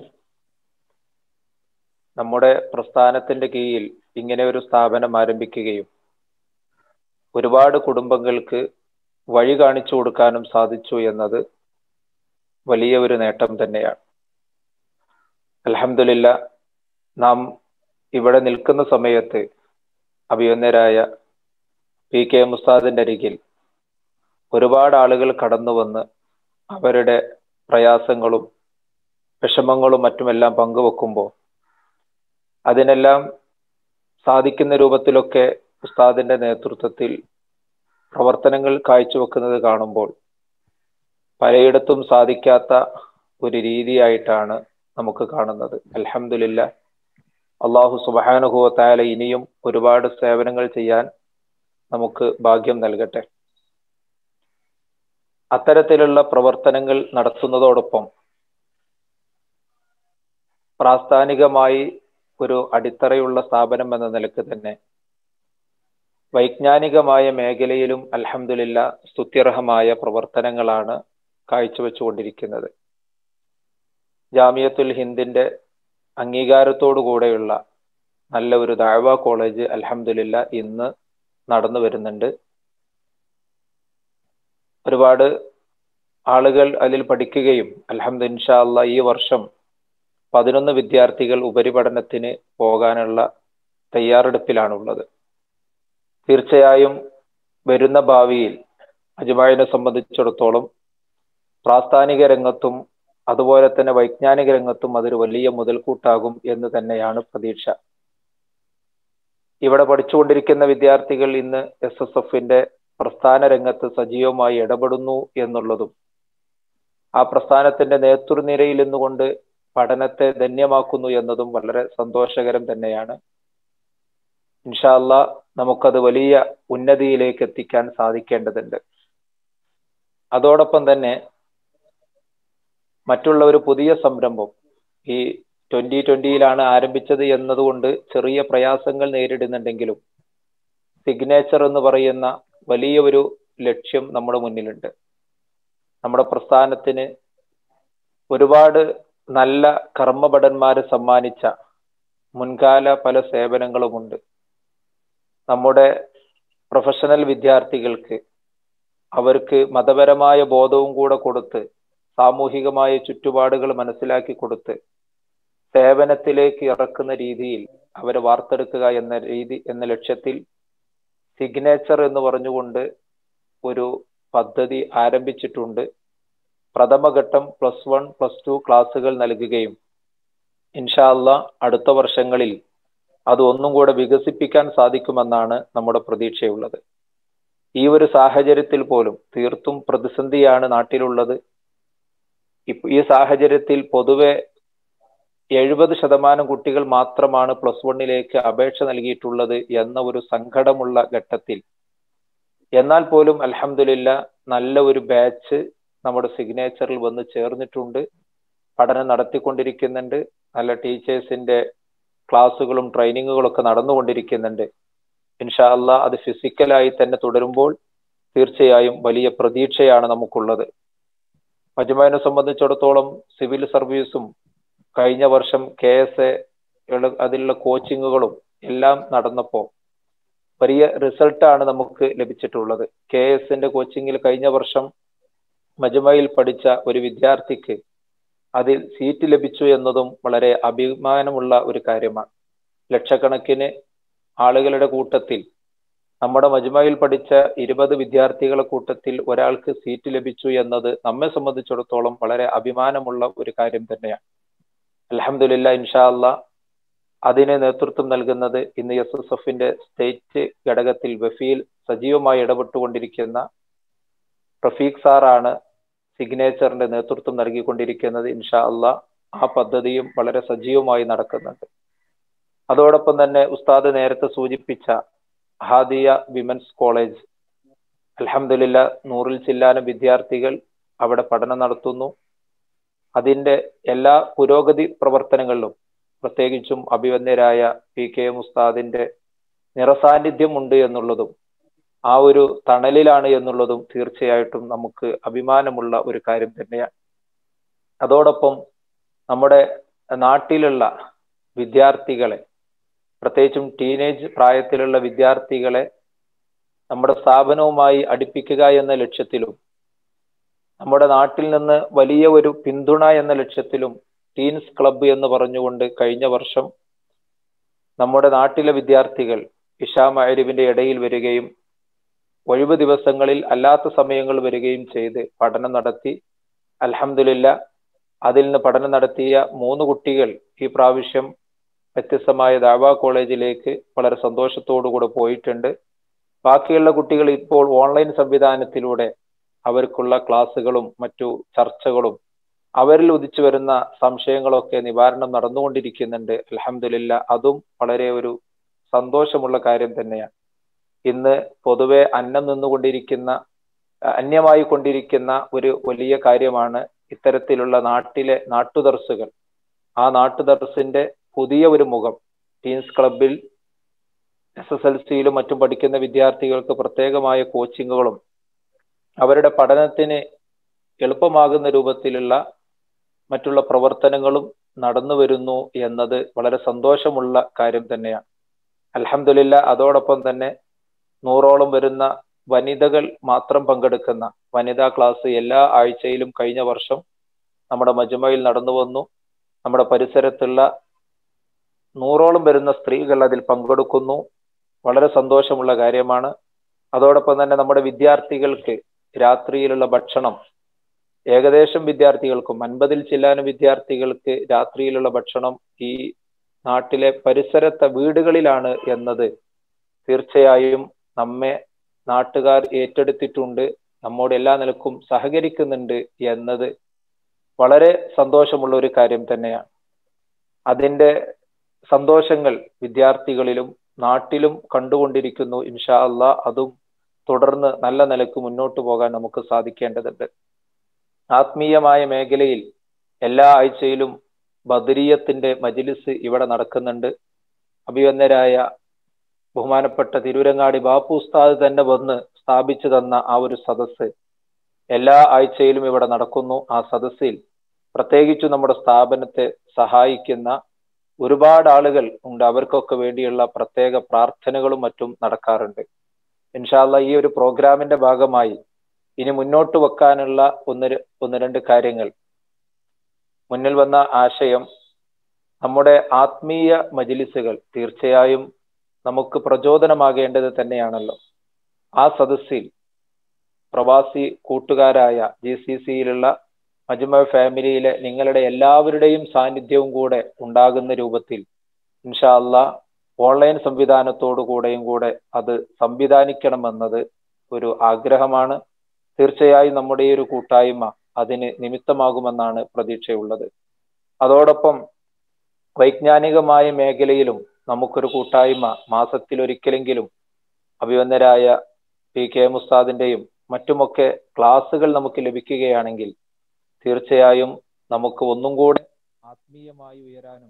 നമ്മുടെ പ്രസ്ഥാനത്തിന്റെ കീഴിൽ ഇങ്ങനെ ഒരു സ്ഥാപനം ആരംഭിക്കുകയും ഒരുപാട് കുടുംബങ്ങൾക്ക് വഴി കാണിച്ചു കൊടുക്കാനും സാധിച്ചു എന്നത് വലിയ ഒരു നേട്ടം തന്നെയാണ് അലഹമില്ല നാം ഇവിടെ നിൽക്കുന്ന സമയത്ത് അഭിയന്നരായ പി കെ മുസ്താദിന്റെ അരികിൽ ഒരുപാട് ആളുകൾ കടന്നു വന്ന് അവരുടെ പ്രയാസങ്ങളും വിഷമങ്ങളും മറ്റുമെല്ലാം പങ്കുവെക്കുമ്പോൾ അതിനെല്ലാം സാധിക്കുന്ന രൂപത്തിലൊക്കെ ഉസ്താദിന്റെ നേതൃത്വത്തിൽ പ്രവർത്തനങ്ങൾ കാഴ്ചവെക്കുന്നത് കാണുമ്പോൾ പലയിടത്തും സാധിക്കാത്ത ഒരു രീതിയായിട്ടാണ് നമുക്ക് കാണുന്നത് അലഹമില്ല അള്ളാഹു സുബാനുഭവത്തായാല ഇനിയും ഒരുപാട് സേവനങ്ങൾ ചെയ്യാൻ നമുക്ക് ഭാഗ്യം നൽകട്ടെ അത്തരത്തിലുള്ള പ്രവർത്തനങ്ങൾ നടത്തുന്നതോടൊപ്പം പ്രാസ്ഥാനികമായി ഒരു അടിത്തറയുള്ള സ്ഥാപനം എന്ന നിലക്ക് തന്നെ വൈജ്ഞാനികമായ മേഖലയിലും അലഹമില്ല സ്തുത്യർഹമായ പ്രവർത്തനങ്ങളാണ് കാഴ്ചവെച്ചുകൊണ്ടിരിക്കുന്നത് ജാമിയത്തുൽ ഹിന്ദിന്റെ അംഗീകാരത്തോടുകൂടെയുള്ള നല്ല ഒരു ദാഴ്വ കോളേജ് അലഹമില്ല ഇന്ന് നടന്നു വരുന്നുണ്ട് ഒരുപാട് ആളുകൾ അതിൽ പഠിക്കുകയും അലഹമ്മദ് ഇൻഷാ അല്ല ഈ വർഷം പതിനൊന്ന് വിദ്യാർത്ഥികൾ ഉപരിപഠനത്തിന് പോകാനുള്ള തയ്യാറെടുപ്പിലാണുള്ളത് തീർച്ചയായും വരുന്ന ഭാവിയിൽ അജ്മായിനെ സംബന്ധിച്ചിടത്തോളം പ്രാസ്ഥാനിക രംഗത്തും അതുപോലെ തന്നെ വൈജ്ഞാനിക രംഗത്തും അതൊരു വലിയ മുതൽക്കൂട്ടാകും എന്ന് തന്നെയാണ് പ്രതീക്ഷ ഇവിടെ പഠിച്ചുകൊണ്ടിരിക്കുന്ന വിദ്യാർത്ഥികൾ ഇന്ന് എസ് എസ് എഫിന്റെ പ്രസ്ഥാന രംഗത്ത് സജീവമായി ഇടപെടുന്നു എന്നുള്ളതും ആ പ്രസ്ഥാനത്തിന്റെ നേതൃനിരയിൽ നിന്നുകൊണ്ട് പഠനത്തെ ധന്യമാക്കുന്നു എന്നതും വളരെ സന്തോഷകരം തന്നെയാണ് ഇൻഷാല്ല നമുക്കത് വലിയ ഉന്നതിയിലേക്ക് എത്തിക്കാൻ സാധിക്കേണ്ടതുണ്ട് അതോടൊപ്പം തന്നെ മറ്റുള്ള ഒരു പുതിയ സംരംഭം ഈ ട്വന്റി ട്വന്റിയിലാണ് ആരംഭിച്ചത് എന്നതുകൊണ്ട് ചെറിയ പ്രയാസങ്ങൾ നേരിടുന്നുണ്ടെങ്കിലും സിഗ്നേച്ചർ എന്ന് പറയുന്ന വലിയ ഒരു ലക്ഷ്യം നമ്മുടെ മുന്നിലുണ്ട് നമ്മുടെ പ്രസ്ഥാനത്തിന് ഒരുപാട് നല്ല കർമ്മഭടന്മാര് സമ്മാനിച്ച മുൻകാല പല സേവനങ്ങളുമുണ്ട് നമ്മുടെ പ്രൊഫഷണൽ വിദ്യാർത്ഥികൾക്ക് അവർക്ക് മതപരമായ ബോധവും കൂടെ കൊടുത്ത് സാമൂഹികമായ ചുറ്റുപാടുകൾ മനസ്സിലാക്കി കൊടുത്ത് സേവനത്തിലേക്ക് ഇറക്കുന്ന രീതിയിൽ അവരെ വാർത്തെടുക്കുക എന്ന രീതി എന്ന ലക്ഷ്യത്തിൽ സിഗ്നേച്ചർ എന്ന് പറഞ്ഞുകൊണ്ട് ഒരു പദ്ധതി ആരംഭിച്ചിട്ടുണ്ട് പ്രഥമഘട്ടം പ്ലസ് വൺ പ്ലസ് ടു ക്ലാസ്സുകൾ നൽകുകയും ഇൻഷാല്ല അടുത്ത വർഷങ്ങളിൽ അത് ഒന്നും കൂടെ വികസിപ്പിക്കാൻ സാധിക്കുമെന്നാണ് നമ്മുടെ പ്രതീക്ഷയുള്ളത് ഈ ഒരു സാഹചര്യത്തിൽ പോലും തീർത്തും പ്രതിസന്ധിയാണ് നാട്ടിലുള്ളത് ഈ സാഹചര്യത്തിൽ പൊതുവെ എഴുപത് ശതമാനം കുട്ടികൾ മാത്രമാണ് പ്ലസ് വണ്ണിലേക്ക് അപേക്ഷ നൽകിയിട്ടുള്ളത് എന്ന ഒരു സങ്കടമുള്ള ഘട്ടത്തിൽ എന്നാൽ പോലും അലഹമില്ല നല്ല ഒരു ബാച്ച് നമ്മുടെ സിഗ്നേച്ചറിൽ വന്ന് ചേർന്നിട്ടുണ്ട് പഠനം നടത്തിക്കൊണ്ടിരിക്കുന്നുണ്ട് നല്ല ടീച്ചേഴ്സിന്റെ ക്ലാസ്സുകളും ട്രെയിനിങ്ങുകളും ഒക്കെ നടന്നുകൊണ്ടിരിക്കുന്നുണ്ട് ഇൻഷാ അല്ല അത് ഫിസിക്കലായി തന്നെ തുടരുമ്പോൾ തീർച്ചയായും വലിയ പ്രതീക്ഷയാണ് നമുക്കുള്ളത് മജുമാനെ സംബന്ധിച്ചിടത്തോളം സിവിൽ സർവീസും കഴിഞ്ഞ വർഷം കെ എസ് എ അതിലുള്ള കോച്ചിങ്ങുകളും എല്ലാം നടന്നപ്പോൾ വലിയ റിസൾട്ടാണ് നമുക്ക് ലഭിച്ചിട്ടുള്ളത് കെ എസിന്റെ കോച്ചിങ്ങിൽ കഴിഞ്ഞ വർഷം മജുമയിൽ പഠിച്ച ഒരു വിദ്യാർത്ഥിക്ക് അതിൽ സീറ്റ് ലഭിച്ചു എന്നതും വളരെ അഭിമാനമുള്ള ഒരു കാര്യമാണ് ലക്ഷക്കണക്കിന് ആളുകളുടെ കൂട്ടത്തിൽ നമ്മുടെ മജുമയിൽ പഠിച്ച ഇരുപത് വിദ്യാർത്ഥികളുടെ കൂട്ടത്തിൽ ഒരാൾക്ക് സീറ്റ് ലഭിച്ചു എന്നത് നമ്മെ സംബന്ധിച്ചിടത്തോളം വളരെ അഭിമാനമുള്ള ഒരു കാര്യം തന്നെയാണ് അലഹമില്ല ഇൻഷാ അല്ല അതിന് നേതൃത്വം നൽകുന്നത് ഇന്ന് എസ് എസ് എഫിന്റെ സ്റ്റേറ്റ് ഘടകത്തിൽ വഫീൽ സജീവമായി ഇടപെട്ടുകൊണ്ടിരിക്കുന്ന റഫീഖ് സാറാണ് സിഗ്നേച്ചറിന്റെ നേതൃത്വം നൽകിക്കൊണ്ടിരിക്കുന്നത് ഇൻഷാ അല്ല ആ പദ്ധതിയും വളരെ സജീവമായി നടക്കുന്നുണ്ട് അതോടൊപ്പം തന്നെ ഉസ്താദ് നേരത്തെ സൂചിപ്പിച്ച ഹാദിയ വിമൻസ് കോളേജ് അലഹമില്ല നൂറിൽ ചില്ലാനം വിദ്യാർത്ഥികൾ അവിടെ പഠനം നടത്തുന്നു അതിന്റെ എല്ലാ പുരോഗതി പ്രവർത്തനങ്ങളിലും പ്രത്യേകിച്ചും അഭിവന്യരായ പി കെ മുസ്താദിന്റെ നിറസാന്നിധ്യം ഉണ്ട് എന്നുള്ളതും ആ ഒരു തണലിലാണ് എന്നുള്ളതും തീർച്ചയായിട്ടും നമുക്ക് അഭിമാനമുള്ള ഒരു കാര്യം തന്നെയാണ് അതോടൊപ്പം നമ്മുടെ നാട്ടിലുള്ള വിദ്യാർത്ഥികളെ പ്രത്യേകിച്ചും ടീനേജ് പ്രായത്തിലുള്ള വിദ്യാർത്ഥികളെ നമ്മുടെ സ്ഥാപനവുമായി അടുപ്പിക്കുക എന്ന ലക്ഷ്യത്തിലും നമ്മുടെ നാട്ടിൽ നിന്ന് വലിയ ഒരു പിന്തുണ എന്ന ലക്ഷ്യത്തിലും ടീൻസ് ക്ലബ്ബ് എന്ന് പറഞ്ഞുകൊണ്ട് കഴിഞ്ഞ വർഷം നമ്മുടെ നാട്ടിലെ വിദ്യാർത്ഥികൾ ഇഷാ മഅരിബിന്റെ ഇടയിൽ വരികയും ഒഴിവ് ദിവസങ്ങളിൽ അല്ലാത്ത സമയങ്ങൾ വരികയും ചെയ്ത് പഠനം നടത്തി അൽഹംദുലില്ല അതിൽ നിന്ന് പഠനം നടത്തിയ മൂന്ന് കുട്ടികൾ ഈ പ്രാവശ്യം വ്യത്യസ്തമായ ദാവ കോളേജിലേക്ക് വളരെ സന്തോഷത്തോടുകൂടെ പോയിട്ടുണ്ട് ബാക്കിയുള്ള കുട്ടികൾ ഇപ്പോൾ ഓൺലൈൻ സംവിധാനത്തിലൂടെ അവർക്കുള്ള ക്ലാസ്സുകളും മറ്റു ചർച്ചകളും അവരിൽ ഉദിച്ചു വരുന്ന സംശയങ്ങളൊക്കെ നിവാരണം നടന്നുകൊണ്ടിരിക്കുന്നുണ്ട് അലഹമില്ല അതും വളരെ ഒരു സന്തോഷമുള്ള കാര്യം തന്നെയാണ് ഇന്ന് പൊതുവെ അന്നം നിന്നുകൊണ്ടിരിക്കുന്ന അന്യമായി കൊണ്ടിരിക്കുന്ന ഒരു വലിയ കാര്യമാണ് ഇത്തരത്തിലുള്ള നാട്ടിലെ നാട്ടുദർസുകൾ ആ നാട്ടുദർസിന്റെ പുതിയ ഒരു മുഖം ടീൻസ് ക്ലബിൽ എസ് എസ് എൽ സിയിലും മറ്റും പഠിക്കുന്ന വിദ്യാർത്ഥികൾക്ക് പ്രത്യേകമായ കോച്ചിങ്ങുകളും അവരുടെ പഠനത്തിന് എളുപ്പമാകുന്ന രൂപത്തിലുള്ള മറ്റുള്ള പ്രവർത്തനങ്ങളും നടന്നു വരുന്നു എന്നത് വളരെ സന്തോഷമുള്ള കാര്യം തന്നെയാണ് അലഹമില്ല അതോടൊപ്പം തന്നെ നൂറോളം വരുന്ന വനിതകൾ മാത്രം പങ്കെടുക്കുന്ന വനിതാ ക്ലാസ് എല്ലാ ആഴ്ചയിലും കഴിഞ്ഞ വർഷം നമ്മുടെ മജുമയിൽ നടന്നു വന്നു നമ്മുടെ പരിസരത്തുള്ള നൂറോളം വരുന്ന സ്ത്രീകൾ അതിൽ പങ്കെടുക്കുന്നു വളരെ സന്തോഷമുള്ള കാര്യമാണ് അതോടൊപ്പം തന്നെ നമ്മുടെ വിദ്യാർത്ഥികൾക്ക് രാത്രിയിലുള്ള ഭക്ഷണം ഏകദേശം വിദ്യാർത്ഥികൾക്കും അൻപതിൽ ചില്ലാനും വിദ്യാർത്ഥികൾക്ക് രാത്രിയിലുള്ള ഭക്ഷണം ഈ നാട്ടിലെ പരിസരത്തെ വീടുകളിലാണ് എന്നത് തീർച്ചയായും നമ്മെ നാട്ടുകാർ ഏറ്റെടുത്തിട്ടുണ്ട് നമ്മോട് എല്ലാ നിലക്കും സഹകരിക്കുന്നുണ്ട് എന്നത് വളരെ സന്തോഷമുള്ള ഒരു കാര്യം തന്നെയാണ് അതിന്റെ സന്തോഷങ്ങൾ വിദ്യാർത്ഥികളിലും നാട്ടിലും കണ്ടുകൊണ്ടിരിക്കുന്നു ഇൻഷാ അള്ളാ അതും തുടർന്ന് നല്ല നിലക്ക് മുന്നോട്ട് പോകാൻ നമുക്ക് സാധിക്കേണ്ടതുണ്ട് ആത്മീയമായ മേഖലയിൽ എല്ലാ ആഴ്ചയിലും ബദരീയത്തിന്റെ മജിലിസ് ഇവിടെ നടക്കുന്നുണ്ട് അഭിവന്ദരായ ബഹുമാനപ്പെട്ട തിരൂരങ്ങാടി ബാപ്പു ഉസ്താദ് തന്നെ വന്ന് സ്ഥാപിച്ചു തന്ന ആ ഒരു സദസ്സ് എല്ലാ ആഴ്ചയിലും ഇവിടെ നടക്കുന്നു ആ സദസ്സിൽ പ്രത്യേകിച്ചു നമ്മുടെ സ്ഥാപനത്തെ സഹായിക്കുന്ന ഒരുപാട് ആളുകൾ ഉണ്ട് അവർക്കൊക്കെ വേണ്ടിയുള്ള പ്രത്യേക പ്രാർത്ഥനകളും മറ്റും നടക്കാറുണ്ട് ഇൻഷാല്ല ഈ ഒരു പ്രോഗ്രാമിന്റെ ഭാഗമായി ഇനി മുന്നോട്ട് വെക്കാനുള്ള ഒന്ന് ഒന്ന് രണ്ട് കാര്യങ്ങൾ മുന്നിൽ വന്ന ആശയം നമ്മുടെ ആത്മീയ മജിലിസുകൾ തീർച്ചയായും നമുക്ക് പ്രചോദനമാകേണ്ടത് തന്നെയാണല്ലോ ആ സദസ്സിൽ പ്രവാസി കൂട്ടുകാരായ ജി സി സിയിലുള്ള മജുമ ഫാമിലിയിലെ നിങ്ങളുടെ എല്ലാവരുടെയും സാന്നിധ്യവും കൂടെ ഉണ്ടാകുന്ന രൂപത്തിൽ ഇൻഷാ അല്ല ഓൺലൈൻ സംവിധാനത്തോടു കൂടെയും കൂടെ അത് സംവിധാനിക്കണമെന്നത് ഒരു ആഗ്രഹമാണ് തീർച്ചയായും നമ്മുടെ ഈ ഒരു കൂട്ടായ്മ അതിന് നിമിത്തമാകുമെന്നാണ് പ്രതീക്ഷയുള്ളത് അതോടൊപ്പം വൈജ്ഞാനികമായ മേഖലയിലും നമുക്കൊരു കൂട്ടായ്മ മാസത്തിൽ ഒരിക്കലെങ്കിലും അഭിവന്ദരായ പി കെ മുസ്താദിന്റെയും മറ്റുമൊക്കെ ക്ലാസ്സുകൾ നമുക്ക് ലഭിക്കുകയാണെങ്കിൽ തീർച്ചയായും നമുക്ക് ഒന്നും കൂടെ ആത്മീയമായി ഉയരാനും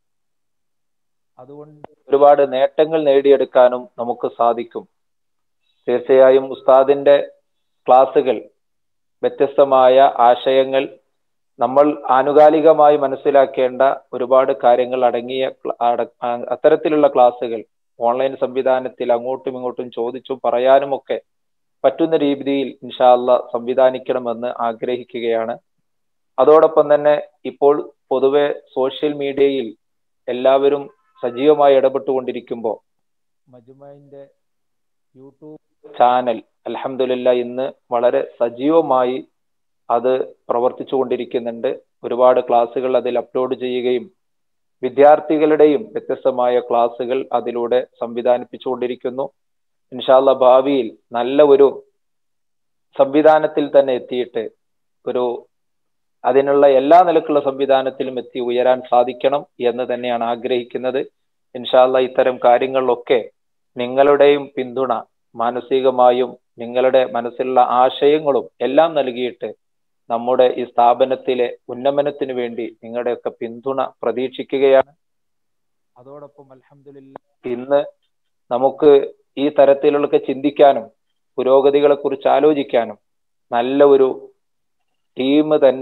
അതുകൊണ്ട് ഒരുപാട് നേട്ടങ്ങൾ നേടിയെടുക്കാനും നമുക്ക് സാധിക്കും തീർച്ചയായും ഉസ്താദിന്റെ ക്ലാസ്സുകൾ വ്യത്യസ്തമായ ആശയങ്ങൾ നമ്മൾ ആനുകാലികമായി മനസ്സിലാക്കേണ്ട ഒരുപാട് കാര്യങ്ങൾ അടങ്ങിയ അത്തരത്തിലുള്ള ക്ലാസ്സുകൾ ഓൺലൈൻ സംവിധാനത്തിൽ അങ്ങോട്ടും ഇങ്ങോട്ടും ചോദിച്ചും പറയാനുമൊക്കെ പറ്റുന്ന രീതിയിൽ ഇൻഷാല്ല സംവിധാനിക്കണമെന്ന് ആഗ്രഹിക്കുകയാണ് അതോടൊപ്പം തന്നെ ഇപ്പോൾ പൊതുവെ സോഷ്യൽ മീഡിയയിൽ എല്ലാവരും സജീവമായി ഇടപെട്ടുകൊണ്ടിരിക്കുമ്പോൾ മജുമൈന്റെ യൂട്യൂബ് ചാനൽ അലഹമില്ല ഇന്ന് വളരെ സജീവമായി അത് പ്രവർത്തിച്ചു കൊണ്ടിരിക്കുന്നുണ്ട് ഒരുപാട് ക്ലാസ്സുകൾ അതിൽ അപ്ലോഡ് ചെയ്യുകയും വിദ്യാർത്ഥികളുടെയും വ്യത്യസ്തമായ ക്ലാസ്സുകൾ അതിലൂടെ സംവിധാനിപ്പിച്ചുകൊണ്ടിരിക്കുന്നു ഇൻഷാല്ല ഭാവിയിൽ നല്ല ഒരു സംവിധാനത്തിൽ തന്നെ എത്തിയിട്ട് ഒരു അതിനുള്ള എല്ലാ നിലക്കുള്ള സംവിധാനത്തിലും എത്തി ഉയരാൻ സാധിക്കണം എന്ന് തന്നെയാണ് ആഗ്രഹിക്കുന്നത് ഇൻഷാല്ല ഇത്തരം കാര്യങ്ങളിലൊക്കെ നിങ്ങളുടെയും പിന്തുണ മാനസികമായും നിങ്ങളുടെ മനസ്സിലുള്ള ആശയങ്ങളും എല്ലാം നൽകിയിട്ട് നമ്മുടെ ഈ സ്ഥാപനത്തിലെ ഉന്നമനത്തിന് വേണ്ടി നിങ്ങളുടെയൊക്കെ പിന്തുണ പ്രതീക്ഷിക്കുകയാണ് അതോടൊപ്പം അലഹമില്ല ഇന്ന് നമുക്ക് ഈ തരത്തിലൊക്കെ ചിന്തിക്കാനും പുരോഗതികളെ കുറിച്ച് ആലോചിക്കാനും നല്ല ഒരു ടീം തന്നെ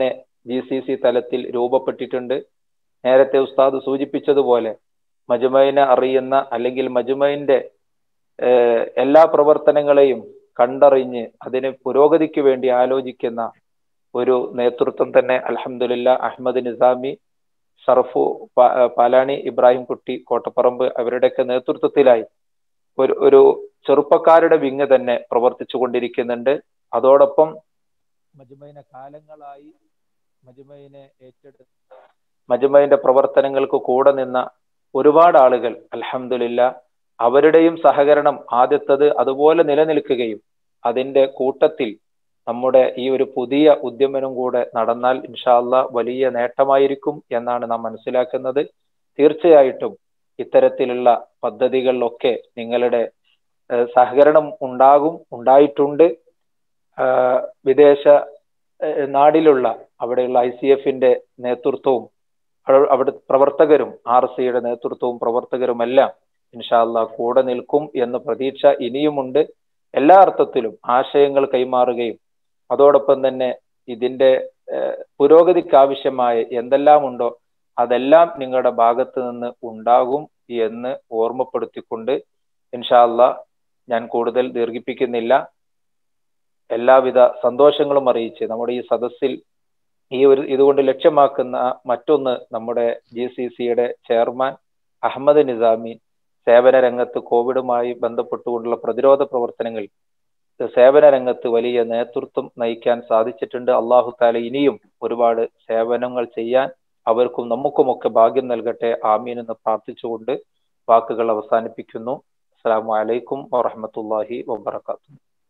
ജി സി സി തലത്തിൽ രൂപപ്പെട്ടിട്ടുണ്ട് നേരത്തെ ഉസ്താദ് സൂചിപ്പിച്ചതുപോലെ മജുമൈനെ അറിയുന്ന അല്ലെങ്കിൽ മജുമൈന്റെ എല്ലാ പ്രവർത്തനങ്ങളെയും കണ്ടറിഞ്ഞ് അതിന് പുരോഗതിക്ക് വേണ്ടി ആലോചിക്കുന്ന ഒരു നേതൃത്വം തന്നെ അലഹമുല്ല അഹമ്മദ് നിസാമി ഷറഫു പാലാണി ഇബ്രാഹിം കുട്ടി കോട്ടപ്പറമ്പ് അവരുടെയൊക്കെ നേതൃത്വത്തിലായി ഒരു ഒരു ചെറുപ്പക്കാരുടെ വിങ് തന്നെ പ്രവർത്തിച്ചു കൊണ്ടിരിക്കുന്നുണ്ട് അതോടൊപ്പം മജുമൈനെ കാലങ്ങളായി മജുമൈനെ ഏറ്റെടുത്ത് മജുമൈന്റെ പ്രവർത്തനങ്ങൾക്ക് കൂടെ നിന്ന ഒരുപാട് ആളുകൾ അലഹമില്ല അവരുടെയും സഹകരണം ആദ്യത്തത് അതുപോലെ നിലനിൽക്കുകയും അതിന്റെ കൂട്ടത്തിൽ നമ്മുടെ ഈ ഒരു പുതിയ ഉദ്യമനം കൂടെ നടന്നാൽ ഇൻഷാല്ല വലിയ നേട്ടമായിരിക്കും എന്നാണ് നാം മനസ്സിലാക്കുന്നത് തീർച്ചയായിട്ടും ഇത്തരത്തിലുള്ള പദ്ധതികളിലൊക്കെ നിങ്ങളുടെ സഹകരണം ഉണ്ടാകും ഉണ്ടായിട്ടുണ്ട് വിദേശ നാടിലുള്ള അവിടെയുള്ള ഐ സി എഫിന്റെ നേതൃത്വവും അവിടെ പ്രവർത്തകരും ആർ സിയുടെ നേതൃത്വവും പ്രവർത്തകരുമെല്ലാം ഇൻഷാല്ല കൂടെ നിൽക്കും എന്ന പ്രതീക്ഷ ഇനിയുമുണ്ട് എല്ലാ അർത്ഥത്തിലും ആശയങ്ങൾ കൈമാറുകയും അതോടൊപ്പം തന്നെ ഇതിന്റെ പുരോഗതിക്ക് ആവശ്യമായ എന്തെല്ലാം ഉണ്ടോ അതെല്ലാം നിങ്ങളുടെ ഭാഗത്ത് നിന്ന് ഉണ്ടാകും എന്ന് ഓർമ്മപ്പെടുത്തിക്കൊണ്ട് ഇൻഷാല്ല ഞാൻ കൂടുതൽ ദീർഘിപ്പിക്കുന്നില്ല എല്ലാവിധ സന്തോഷങ്ങളും അറിയിച്ച് നമ്മുടെ ഈ സദസ്സിൽ ഈ ഒരു ഇതുകൊണ്ട് ലക്ഷ്യമാക്കുന്ന മറ്റൊന്ന് നമ്മുടെ ജി സി സിയുടെ ചെയർമാൻ അഹമ്മദ് നിസാമി സേവന രംഗത്ത് കോവിഡുമായി ബന്ധപ്പെട്ടുകൊണ്ടുള്ള പ്രതിരോധ പ്രവർത്തനങ്ങൾ സേവന രംഗത്ത് വലിയ നേതൃത്വം നയിക്കാൻ സാധിച്ചിട്ടുണ്ട് അള്ളാഹു താല ഇനിയും ഒരുപാട് സേവനങ്ങൾ ചെയ്യാൻ അവർക്കും നമുക്കുമൊക്കെ ഭാഗ്യം നൽകട്ടെ ആമീൻ എന്ന് പ്രാർത്ഥിച്ചുകൊണ്ട് വാക്കുകൾ അവസാനിപ്പിക്കുന്നു അസ്സാം വലൈക്കും വാഹമത്തല്ലാഹി വാബർക്കാത്തു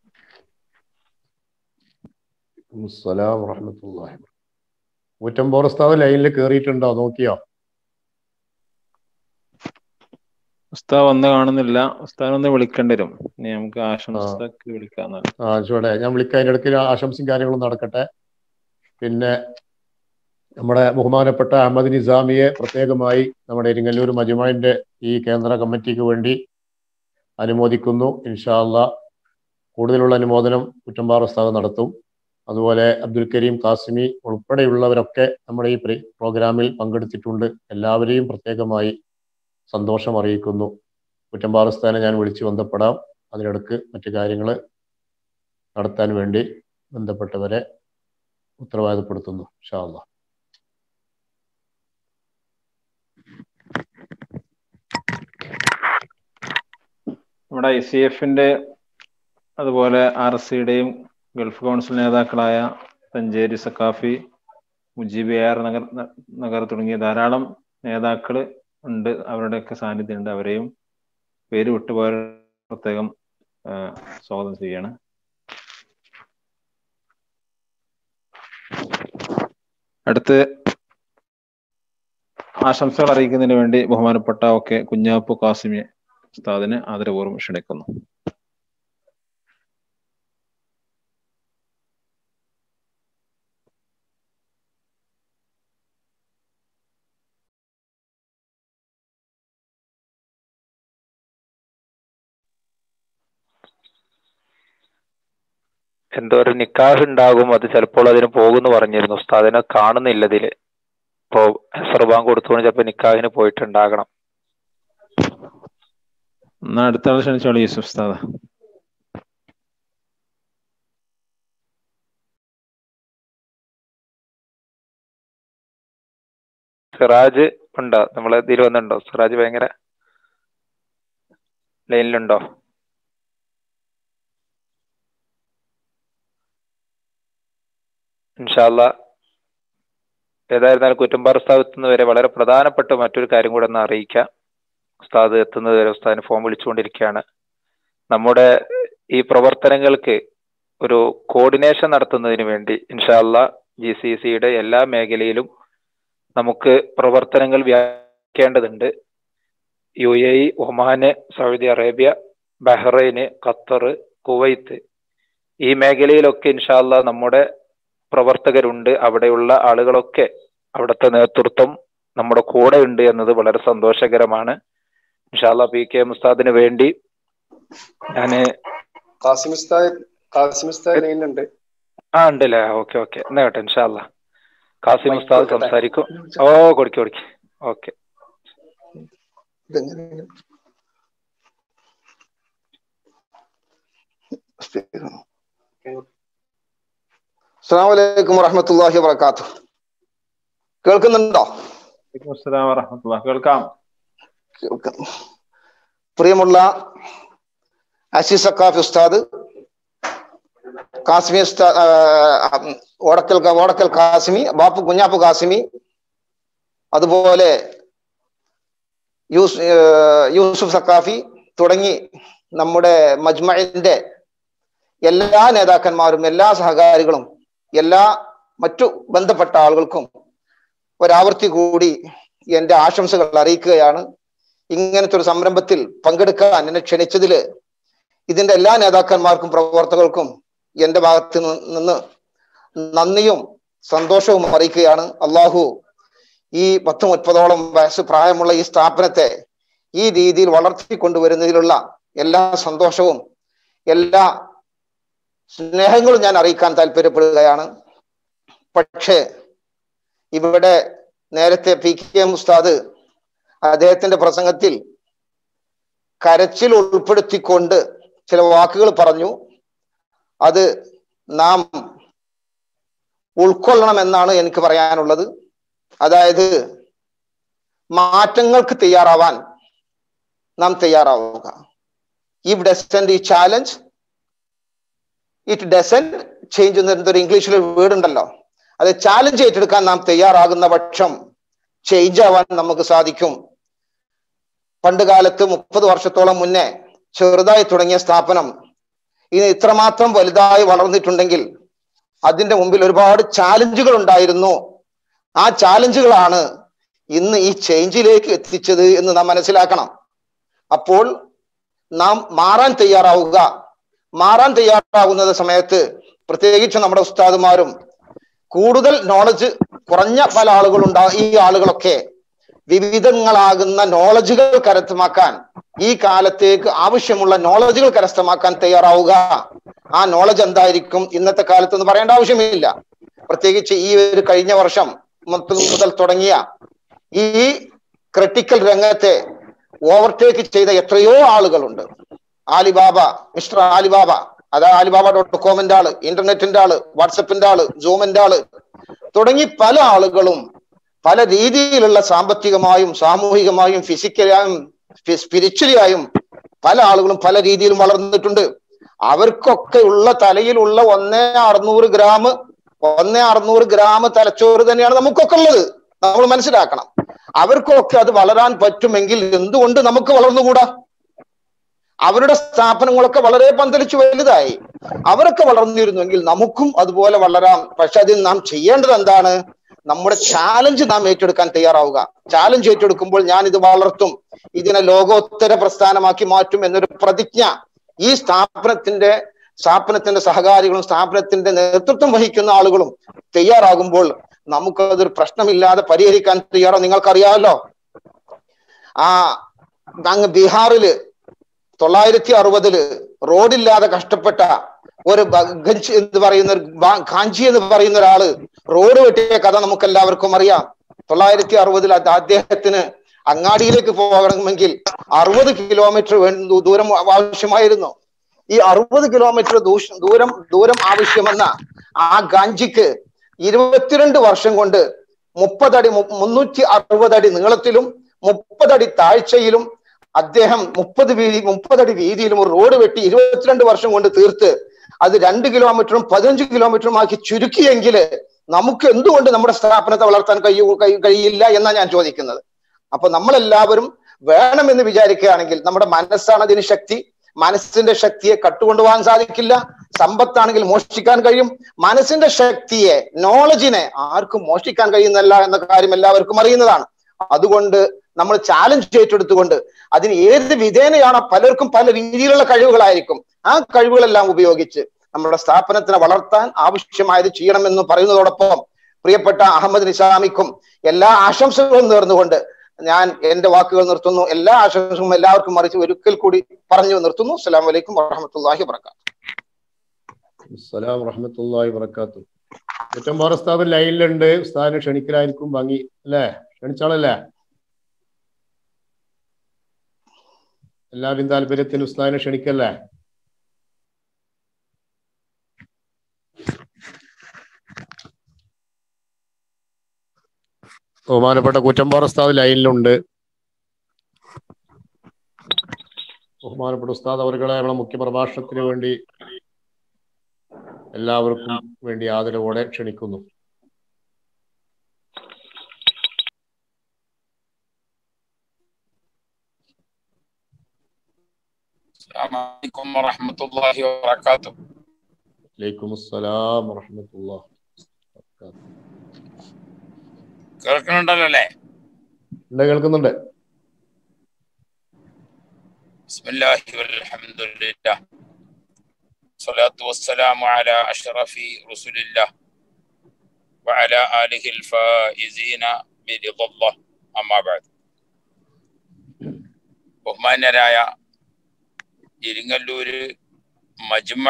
അസ്സലാം വറഹമത്തുള്ളാഹി ഊറ്റമ്പോർ ഉസ്താദ് ലൈനിൽ കയറിയിട്ടുണ്ടോ നോക്കിയോ ഉസ്താദ് വന്ന് കാണുന്നില്ല ഉസ്താദ് ഒന്ന് വിളിക്കേണ്ടി വരും ഇനി നമുക്ക് ആശംസക്ക് വിളിക്കാം ആ ചൂടെ ഞാൻ വിളിക്കാം അതിൻ്റെ ഇടയ്ക്ക് ആശംസയും കാര്യങ്ങളും നടക്കട്ടെ പിന്നെ നമ്മുടെ ബഹുമാനപ്പെട്ട അഹമ്മദ് നിസാമിയെ പ്രത്യേകമായി നമ്മുടെ ഇരിങ്ങല്ലൂർ മജുമാന്റെ ഈ കേന്ദ്ര കമ്മിറ്റിക്ക് വേണ്ടി അനുമോദിക്കുന്നു ഇൻഷാല്ല കൂടുതലുള്ള അനുമോദനം കുറ്റമ്പാറ ഉസ്താദ് നടത്തും അതുപോലെ അബ്ദുൽ കരീം കാസിമി ഉൾപ്പെടെയുള്ളവരൊക്കെ നമ്മുടെ ഈ പ്രോഗ്രാമിൽ പങ്കെടുത്തിട്ടുണ്ട് എല്ലാവരെയും പ്രത്യേകമായി സന്തോഷം അറിയിക്കുന്നു കുറ്റമ്പാറ ഉസ്താദിനെ ഞാൻ വിളിച്ചു ബന്ധപ്പെടാം അതിനിടക്ക് മറ്റു കാര്യങ്ങൾ നടത്താൻ വേണ്ടി ബന്ധപ്പെട്ടവരെ ഉത്തരവാദിത്തപ്പെടുത്തുന്നു ഷാള്ള നമ്മുടെ ഐ സി എഫിന്റെ അതുപോലെ ആർ എസ് സിയുടെയും ഗൾഫ് കൗൺസിൽ നേതാക്കളായ തഞ്ചേരി സക്കാഫി മുജീബ് എ ആർ നഗർ നഗർ തുടങ്ങിയ ധാരാളം നേതാക്കൾ ഉണ്ട് അവരുടെയൊക്കെ സാന്നിധ്യം ഉണ്ട് അവരെയും പേര് വിട്ടുപോയ പ്രത്യേകം സ്വാഗതം ചെയ്യാണ് അടുത്ത് ആശംസകൾ അറിയിക്കുന്നതിന് വേണ്ടി ബഹുമാനപ്പെട്ട ഒക്കെ കുഞ്ഞാപ്പു കാസിമി ഉസ്താദിനെ ആദരപൂർവ്വം ക്ഷണിക്കുന്നു എന്തോ ഒരു നിക്കാഹ് ഉണ്ടാകും അത് ചിലപ്പോൾ അതിന് പോകുന്നു പറഞ്ഞിരുന്നു ഉസ്താദിനെ കാണുന്നില്ല ഇതില് ഇപ്പോ സർബാൻ കൊടുത്തുകൊണ്ട് ചിലപ്പോ നിക്കാഹിന് പോയിട്ടുണ്ടാകണം എന്നാ അടുത്ത ആൾ ക്ഷണിച്ചോളൂ യൂസുഫ് ഉസ്താദ് സിറാജ് ഉണ്ടോ നമ്മളെ ഇതിൽ വന്നിട്ടുണ്ടോ സിറാജ് ഭയങ്കര ലൈനിലുണ്ടോ ഇൻഷാല്ല ഏതായിരുന്നാലും കുറ്റമ്പാറ ഉസ്താദ് എത്തുന്നത് വരെ വളരെ പ്രധാനപ്പെട്ട മറ്റൊരു കാര്യം കൂടെ ഒന്ന് അറിയിക്കാം ഉസ്താദ് എത്തുന്നത് വരെ ഉസ്താദിന് ഫോൺ വിളിച്ചുകൊണ്ടിരിക്കുകയാണ് നമ്മുടെ ഈ പ്രവർത്തനങ്ങൾക്ക് ഒരു കോർഡിനേഷൻ നടത്തുന്നതിന് വേണ്ടി ഇൻഷാല്ല ജി സി സിയുടെ എല്ലാ മേഖലയിലും നമുക്ക് പ്രവർത്തനങ്ങൾ വ്യാപിക്കേണ്ടതുണ്ട് യു എ ഇ ഒമാന് സൗദി അറേബ്യ ബഹ്റൈന് ഖത്തർ കുവൈത്ത് ഈ മേഖലയിലൊക്കെ ഇൻഷാല്ല നമ്മുടെ പ്രവർത്തകരുണ്ട് അവിടെയുള്ള ആളുകളൊക്കെ അവിടുത്തെ നേതൃത്വം നമ്മുടെ കൂടെ ഉണ്ട് എന്നത് വളരെ സന്തോഷകരമാണ് ഇൻഷാല്ല പി കെ മുസ്താദിന് വേണ്ടി ഞാന് കാസിമിസ്താദ് കാസിമിസ്താദ് ലൈനിലുണ്ട് ആ ഉണ്ടല്ലേ ഓക്കെ ഓക്കെ എന്നാ കേട്ടെ ഇൻഷാല്ല കാസിം ഉസ്താദ് സംസാരിക്കും ഓ കൊടുക്കി കൊടുക്കി ഓക്കെ അസ്സാം വലൈക്കും വറഹമത്തല്ലാഹി വബർക്കാത്തു കേൾക്കുന്നുണ്ടോ അസ്സലാം വറഹമത്തുള്ള കേൾക്കാം കേൾക്കുന്നു പ്രിയമുള്ള അസീസ് സക്കാഫി ഉസ്താദ് കാസ്മി ഉസ്താദ് ആ, ഓടക്കൽ ഓടക്കൽ കാസിമി ബാപ്പു കുഞ്ഞാപ്പു കാസിമി അതുപോലെ യൂസ് ഏ, യൂസുഫ് സക്കാഫി തുടങ്ങി നമ്മുടെ മജ്മഇന്റെ എല്ലാ നേതാക്കന്മാരും എല്ലാ സഹകാരികളും എല്ലാ മറ്റു ബന്ധപ്പെട്ട ആളുകൾക്കും ഒരാവർത്തി കൂടി എന്റെ ആശംസകൾ അറിയിക്കുകയാണ് ഇങ്ങനത്തെ ഒരു സംരംഭത്തിൽ പങ്കെടുക്കാൻ എന്നെ ക്ഷണിച്ചതിൽ ഇതിന്റെ എല്ലാ നേതാക്കന്മാർക്കും പ്രവർത്തകർക്കും എന്റെ ഭാഗത്ത് നിന്ന് നന്ദിയും സന്തോഷവും അറിയിക്കുകയാണ് അള്ളാഹു ഈ പത്ത് മുപ്പതോളം വയസ്സ് പ്രായമുള്ള ഈ സ്ഥാപനത്തെ ഈ രീതിയിൽ വളർത്തിക്കൊണ്ടുവരുന്നതിലുള്ള എല്ലാ സന്തോഷവും എല്ലാ സ്നേഹങ്ങളും ഞാൻ അറിയിക്കാൻ താല്പര്യപ്പെടുകയാണ് പക്ഷേ ഇവിടെ നേരത്തെ പി കെ എം ഉസ്താദ് അദ്ദേഹത്തിന്റെ പ്രസംഗത്തിൽ കരച്ചിൽ ഉൾപ്പെടുത്തിക്കൊണ്ട് ചില വാക്കുകൾ പറഞ്ഞു അത് നാം ഉൾക്കൊള്ളണം എന്നാണ് എനിക്ക് പറയാനുള്ളത് അതായത് മാറ്റങ്ങൾക്ക് തയ്യാറാവാൻ നാം തയ്യാറാവുക ഇഫ് ഡെസൻറ്റ് ഈ ചാലഞ്ച് ഇറ്റ് ഡസൻറ്റ് ചേഞ്ച് എന്നൊരു ഇംഗ്ലീഷിൽ വേർഡ് ഉണ്ടല്ലോ അത് ചാലഞ്ച് ഏറ്റെടുക്കാൻ നാം തയ്യാറാകുന്ന പക്ഷം ചേഞ്ച് ആവാൻ നമുക്ക് സാധിക്കും പണ്ട് കാലത്ത് മുപ്പത് വർഷത്തോളം മുന്നേ ചെറുതായി തുടങ്ങിയ സ്ഥാപനം ഇനി ഇത്രമാത്രം വലുതായി വളർന്നിട്ടുണ്ടെങ്കിൽ അതിന്റെ മുമ്പിൽ ഒരുപാട് ചാലഞ്ചുകൾ ഉണ്ടായിരുന്നു ആ ചാലഞ്ചുകളാണ് ഇന്ന് ഈ ചേഞ്ചിലേക്ക് എത്തിച്ചത് എന്ന് നാം മനസ്സിലാക്കണം അപ്പോൾ നാം മാറാൻ തയ്യാറാവുക മാറാൻ തയ്യാറാകുന്നത് സമയത്ത് പ്രത്യേകിച്ച് നമ്മുടെ ഉസ്താദുമാരും കൂടുതൽ നോളജ് കുറഞ്ഞ പല ആളുകളുണ്ടാ ഈ ആളുകളൊക്കെ വിവിധങ്ങളാകുന്ന നോളജുകൾ കരസ്ഥമാക്കാൻ ഈ കാലത്തേക്ക് ആവശ്യമുള്ള നോളജുകൾ കരസ്ഥമാക്കാൻ തയ്യാറാവുക ആ നോളജ് എന്തായിരിക്കും ഇന്നത്തെ കാലത്ത് എന്ന് പറയേണ്ട ആവശ്യമില്ല പ്രത്യേകിച്ച് ഈ ഒരു കഴിഞ്ഞ വർഷം മുതൽ മുതൽ തുടങ്ങിയ ഈ ക്രിട്ടിക്കൽ രംഗത്തെ ഓവർടേക്ക് ചെയ്ത എത്രയോ ആളുകളുണ്ട് ആലിബാബ മിസ്റ്റർ ആലിബാബ അതാ ആലിബാബ ഡോട്ട് കോമിന്റെ ആള് ഇന്റർനെറ്റിന്റെ ആള് വാട്സപ്പിന്റെ ആള് സൂമിന്റെ ആള് തുടങ്ങി പല ആളുകളും പല രീതിയിലുള്ള സാമ്പത്തികമായും സാമൂഹികമായും ഫിസിക്കലായും സ്പിരിച്വലിയായും പല ആളുകളും പല രീതിയിലും വളർന്നിട്ടുണ്ട് അവർക്കൊക്കെ ഉള്ള തലയിലുള്ള ഒന്നേ അറുന്നൂറ് ഗ്രാം ഒന്നേ അറുന്നൂറ് ഗ്രാം തലച്ചോറ് തന്നെയാണ് നമുക്കൊക്കെ ഉള്ളത് നമ്മൾ മനസ്സിലാക്കണം അവർക്കൊക്കെ അത് വളരാൻ പറ്റുമെങ്കിൽ എന്തുകൊണ്ട് നമുക്ക് വളർന്നുകൂടാ അവരുടെ സ്ഥാപനങ്ങളൊക്കെ വളരെ പന്തലിച്ചു വലുതായി അവരൊക്കെ വളർന്നിരുന്നുവെങ്കിൽ നമുക്കും അതുപോലെ വളരാം പക്ഷെ അതിൽ നാം ചെയ്യേണ്ടത് എന്താണ് നമ്മുടെ ചാലഞ്ച് നാം ഏറ്റെടുക്കാൻ തയ്യാറാവുക ചാലഞ്ച് ഏറ്റെടുക്കുമ്പോൾ ഞാൻ ഇത് വളർത്തും ഇതിനെ ലോകോത്തര പ്രസ്ഥാനമാക്കി മാറ്റും എന്നൊരു പ്രതിജ്ഞ ഈ സ്ഥാപനത്തിന്റെ സ്ഥാപനത്തിന്റെ സഹകാരികളും സ്ഥാപനത്തിന്റെ നേതൃത്വം വഹിക്കുന്ന ആളുകളും തയ്യാറാകുമ്പോൾ നമുക്കതൊരു പ്രശ്നമില്ലാതെ പരിഹരിക്കാൻ തയ്യാറാവും നിങ്ങൾക്കറിയാമല്ലോ ആ അങ്ങ് ബീഹാറില് തൊള്ളായിരത്തി അറുപതില് റോഡില്ലാതെ കഷ്ടപ്പെട്ട ഒരു ഗഞ്ച് എന്ന് പറയുന്ന ഒരു കാഞ്ചി എന്ന് പറയുന്ന ഒരാള് റോഡ് വെട്ടിയ കഥ നമുക്ക് എല്ലാവർക്കും അറിയാം തൊള്ളായിരത്തി അറുപതിൽ അദ്ദേഹത്തിന് അങ്ങാടിയിലേക്ക് പോകണമെങ്കിൽ അറുപത് കിലോമീറ്റർ ദൂരം ആവശ്യമായിരുന്നു ഈ അറുപത് കിലോമീറ്റർ ദൂരം ദൂരം ആവശ്യമെന്ന ആ ഗാഞ്ചിക്ക് ഇരുപത്തിരണ്ട് വർഷം കൊണ്ട് മുപ്പതടി മുന്നൂറ്റി അറുപതടി നീളത്തിലും മുപ്പതടി താഴ്ചയിലും അദ്ദേഹം മുപ്പത് വീതി മുപ്പതടി വീതിയിലും ഒരു റോഡ് വെട്ടി ഇരുപത്തിരണ്ട് വർഷം കൊണ്ട് തീർത്ത് അത് രണ്ട് കിലോമീറ്ററും പതിനഞ്ച് കിലോമീറ്ററും ആക്കി ചുരുക്കിയെങ്കിൽ നമുക്ക് എന്തുകൊണ്ട് നമ്മുടെ സ്ഥാപനത്തെ വളർത്താൻ കഴിയൂ കഴിയില്ല എന്നാണ് ഞാൻ ചോദിക്കുന്നത് അപ്പൊ നമ്മളെല്ലാവരും വേണമെന്ന് വിചാരിക്കുകയാണെങ്കിൽ നമ്മുടെ മനസ്സാണ് അതിന് ശക്തി മനസ്സിന്റെ ശക്തിയെ കട്ടുകൊണ്ടുപോകാൻ സാധിക്കില്ല സമ്പത്താണെങ്കിൽ മോഷ്ടിക്കാൻ കഴിയും മനസ്സിന്റെ ശക്തിയെ നോളജിനെ ആർക്കും മോഷ്ടിക്കാൻ കഴിയുന്നല്ല എന്ന കാര്യം എല്ലാവർക്കും അറിയുന്നതാണ് അതുകൊണ്ട് നമ്മൾ ചാലഞ്ച് ഏറ്റെടുത്തുകൊണ്ട് അതിന് ഏത് വിധേനയാണോ പലർക്കും പല രീതിയിലുള്ള കഴിവുകളായിരിക്കും ആ കഴിവുകളെല്ലാം ഉപയോഗിച്ച് നമ്മുടെ സ്ഥാപനത്തിനെ വളർത്താൻ ആവശ്യമായത് ചെയ്യണമെന്ന് പറയുന്നതോടൊപ്പം പ്രിയപ്പെട്ട അഹമ്മദ് നിസാമിക്കും എല്ലാ ആശംസകളും നേർന്നുകൊണ്ട് ഞാൻ എന്റെ വാക്കുകൾ നിർത്തുന്നു എല്ലാ ആശംസകളും എല്ലാവർക്കും മറിച്ച് ഒരിക്കൽ കൂടി പറഞ്ഞു നിർത്തുന്നു അസ്സലാം വലൈക്കും വാഹമത്തല്ലാഹി വാത്തു അസ്സലാം വറഹമത്തല്ലാഹി വാത്തു കുറ്റമ്പാറ ഉസ്താദ് ലൈനിലുണ്ട് ഉസ്താദിനെ ക്ഷണിക്കലായിരിക്കും ഭംഗി അല്ലേ ക്ഷണിച്ചാളല്ലേ എല്ലാവരും താല്പര്യത്തിന് ഉസ്താദിനെ ക്ഷണിക്കല്ലേ ബഹുമാനപ്പെട്ട കുറ്റമ്പാറ ഉസ്താദ് ലൈനിലുണ്ട് ബഹുമാനപ്പെട്ട ഉസ്താദ് അവർകളെ നമ്മളെ മുഖ്യ പ്രഭാഷണത്തിന് വേണ്ടി എല്ലാവർക്കും വേണ്ടി ആദരവോടെ ക്ഷണിക്കുന്നു السلام عليكم ورحمة الله وبركاته വലൈക്കും അസ്സലാം വറഹമത്തുള്ള കേൾക്കുന്നുണ്ടല്ലോ അല്ലേ ഉണ്ട് കേൾക്കുന്നുണ്ട് بسم الله والحمد لله الصلاة والسلام على أشرف رسل الله وعلى آله الفائزين برضا الله أما بعد ബഹുമാന്യരായ ഇരിങ്ങല്ലൂര് മജ്മ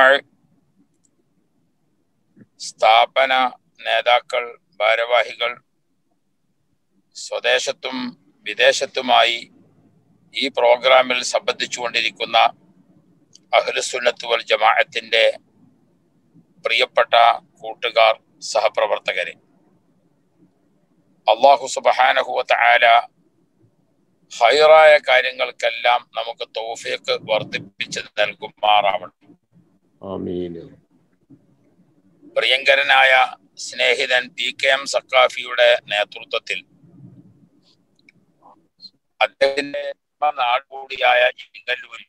സ്ഥാപന നേതാക്കൾ ഭാരവാഹികൾ സ്വദേശത്തും വിദേശത്തുമായി ഈ പ്രോഗ്രാമിൽ സംബന്ധിച്ചുകൊണ്ടിരിക്കുന്ന അഹ്ലുസുന്നത്ത് വൽ ജമാഅത്തിന്റെ പ്രിയപ്പെട്ട കൂട്ടുകാർ സഹപ്രവർത്തകരെ അള്ളാഹു സുബഹാനഹുവത്ത് ആല ഹൈറായ കാര്യങ്ങൾക്കെല്ലാം നമുക്ക് തൗഫീഖ് വർദ്ധിപ്പിച്ച് നൽകുമാറാവണം ആമീൻ പ്രിയങ്കരനായ സ്നേഹിതൻ പി കെ എം സക്കാഫിയുടെ നേതൃത്വത്തിൽ അദ്ദേഹത്തിന്റെ നാട് കൂടിയായ ഇരിങ്ങല്ലൂരിൽ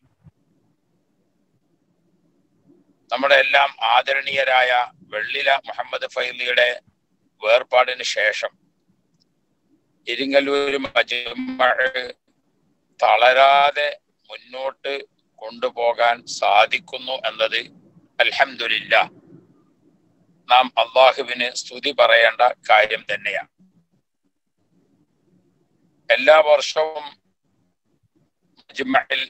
നമ്മുടെ എല്ലാം ആദരണീയരായ വെള്ളില മുഹമ്മദ് ഫൈലിയുടെ വേർപാടിന് ശേഷം ഇരിങ്ങല്ലൂർ മജ്മഅ തളരാതെ മുന്നോട്ട് കൊണ്ടുപോകാൻ സാധിക്കുന്നു എന്നത് അൽഹംദുലില്ലാ നാം അള്ളാഹുവിന് സ്തുതി പറയേണ്ട കാര്യം തന്നെയാണ് എല്ലാ വർഷവും മജ്മഅയിൽ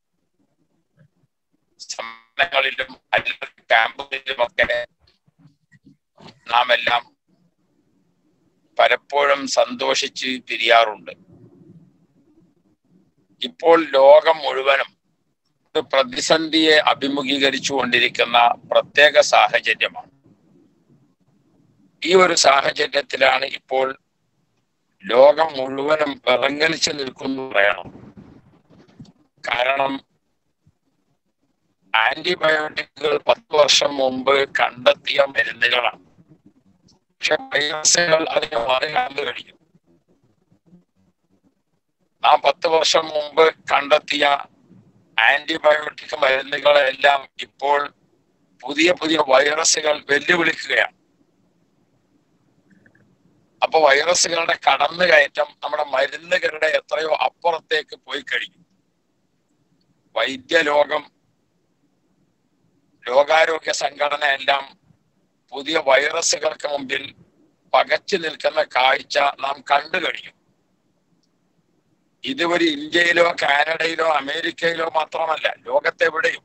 സമ്മേളനങ്ങളിലും അല്ലെങ്കിൽ ക്യാമ്പുകളിലുമൊക്കെ നാം എല്ലാം പലപ്പോഴും സന്തോഷിച്ച് പിരിയാറുണ്ട് ഇപ്പോൾ ലോകം മുഴുവനും ഒരു പ്രതിസന്ധിയെ അഭിമുഖീകരിച്ചു കൊണ്ടിരിക്കുന്ന പ്രത്യേക സാഹചര്യമാണ് ഈ ഒരു സാഹചര്യത്തിലാണ് ഇപ്പോൾ ലോകം മുഴുവനും വിറങ്ങലിച്ച് നിൽക്കുന്നു പറയണം കാരണം ആന്റിബയോട്ടിക്കുകൾ പത്ത് വർഷം മുമ്പ് കണ്ടെത്തിയ മരുന്നുകളാണ് പക്ഷെ വൈറസുകൾ അതിനെ മറികടന്നു കഴിഞ്ഞു നാം പത്ത് വർഷം മുമ്പ് കണ്ടെത്തിയ ആന്റിബയോട്ടിക് മരുന്നുകളെല്ലാം ഇപ്പോൾ പുതിയ പുതിയ വൈറസുകൾ വെല്ലുവിളിക്കുകയാണ് അപ്പൊ വൈറസുകളുടെ കടന്നുകയറ്റം നമ്മുടെ മരുന്നുകളുടെ എത്രയോ അപ്പുറത്തേക്ക് പോയി കഴിഞ്ഞു വൈദ്യലോകം ലോകാരോഗ്യ സംഘടന എല്ലാം പുതിയ വൈറസുകൾക്ക് മുമ്പിൽ പകച്ചു നിൽക്കുന്ന കാഴ്ച നാം കണ്ടു കഴിഞ്ഞു ഇതുവരെ ഇന്ത്യയിലോ കാനഡയിലോ അമേരിക്കയിലോ മാത്രമല്ല ലോകത്തെവിടെയും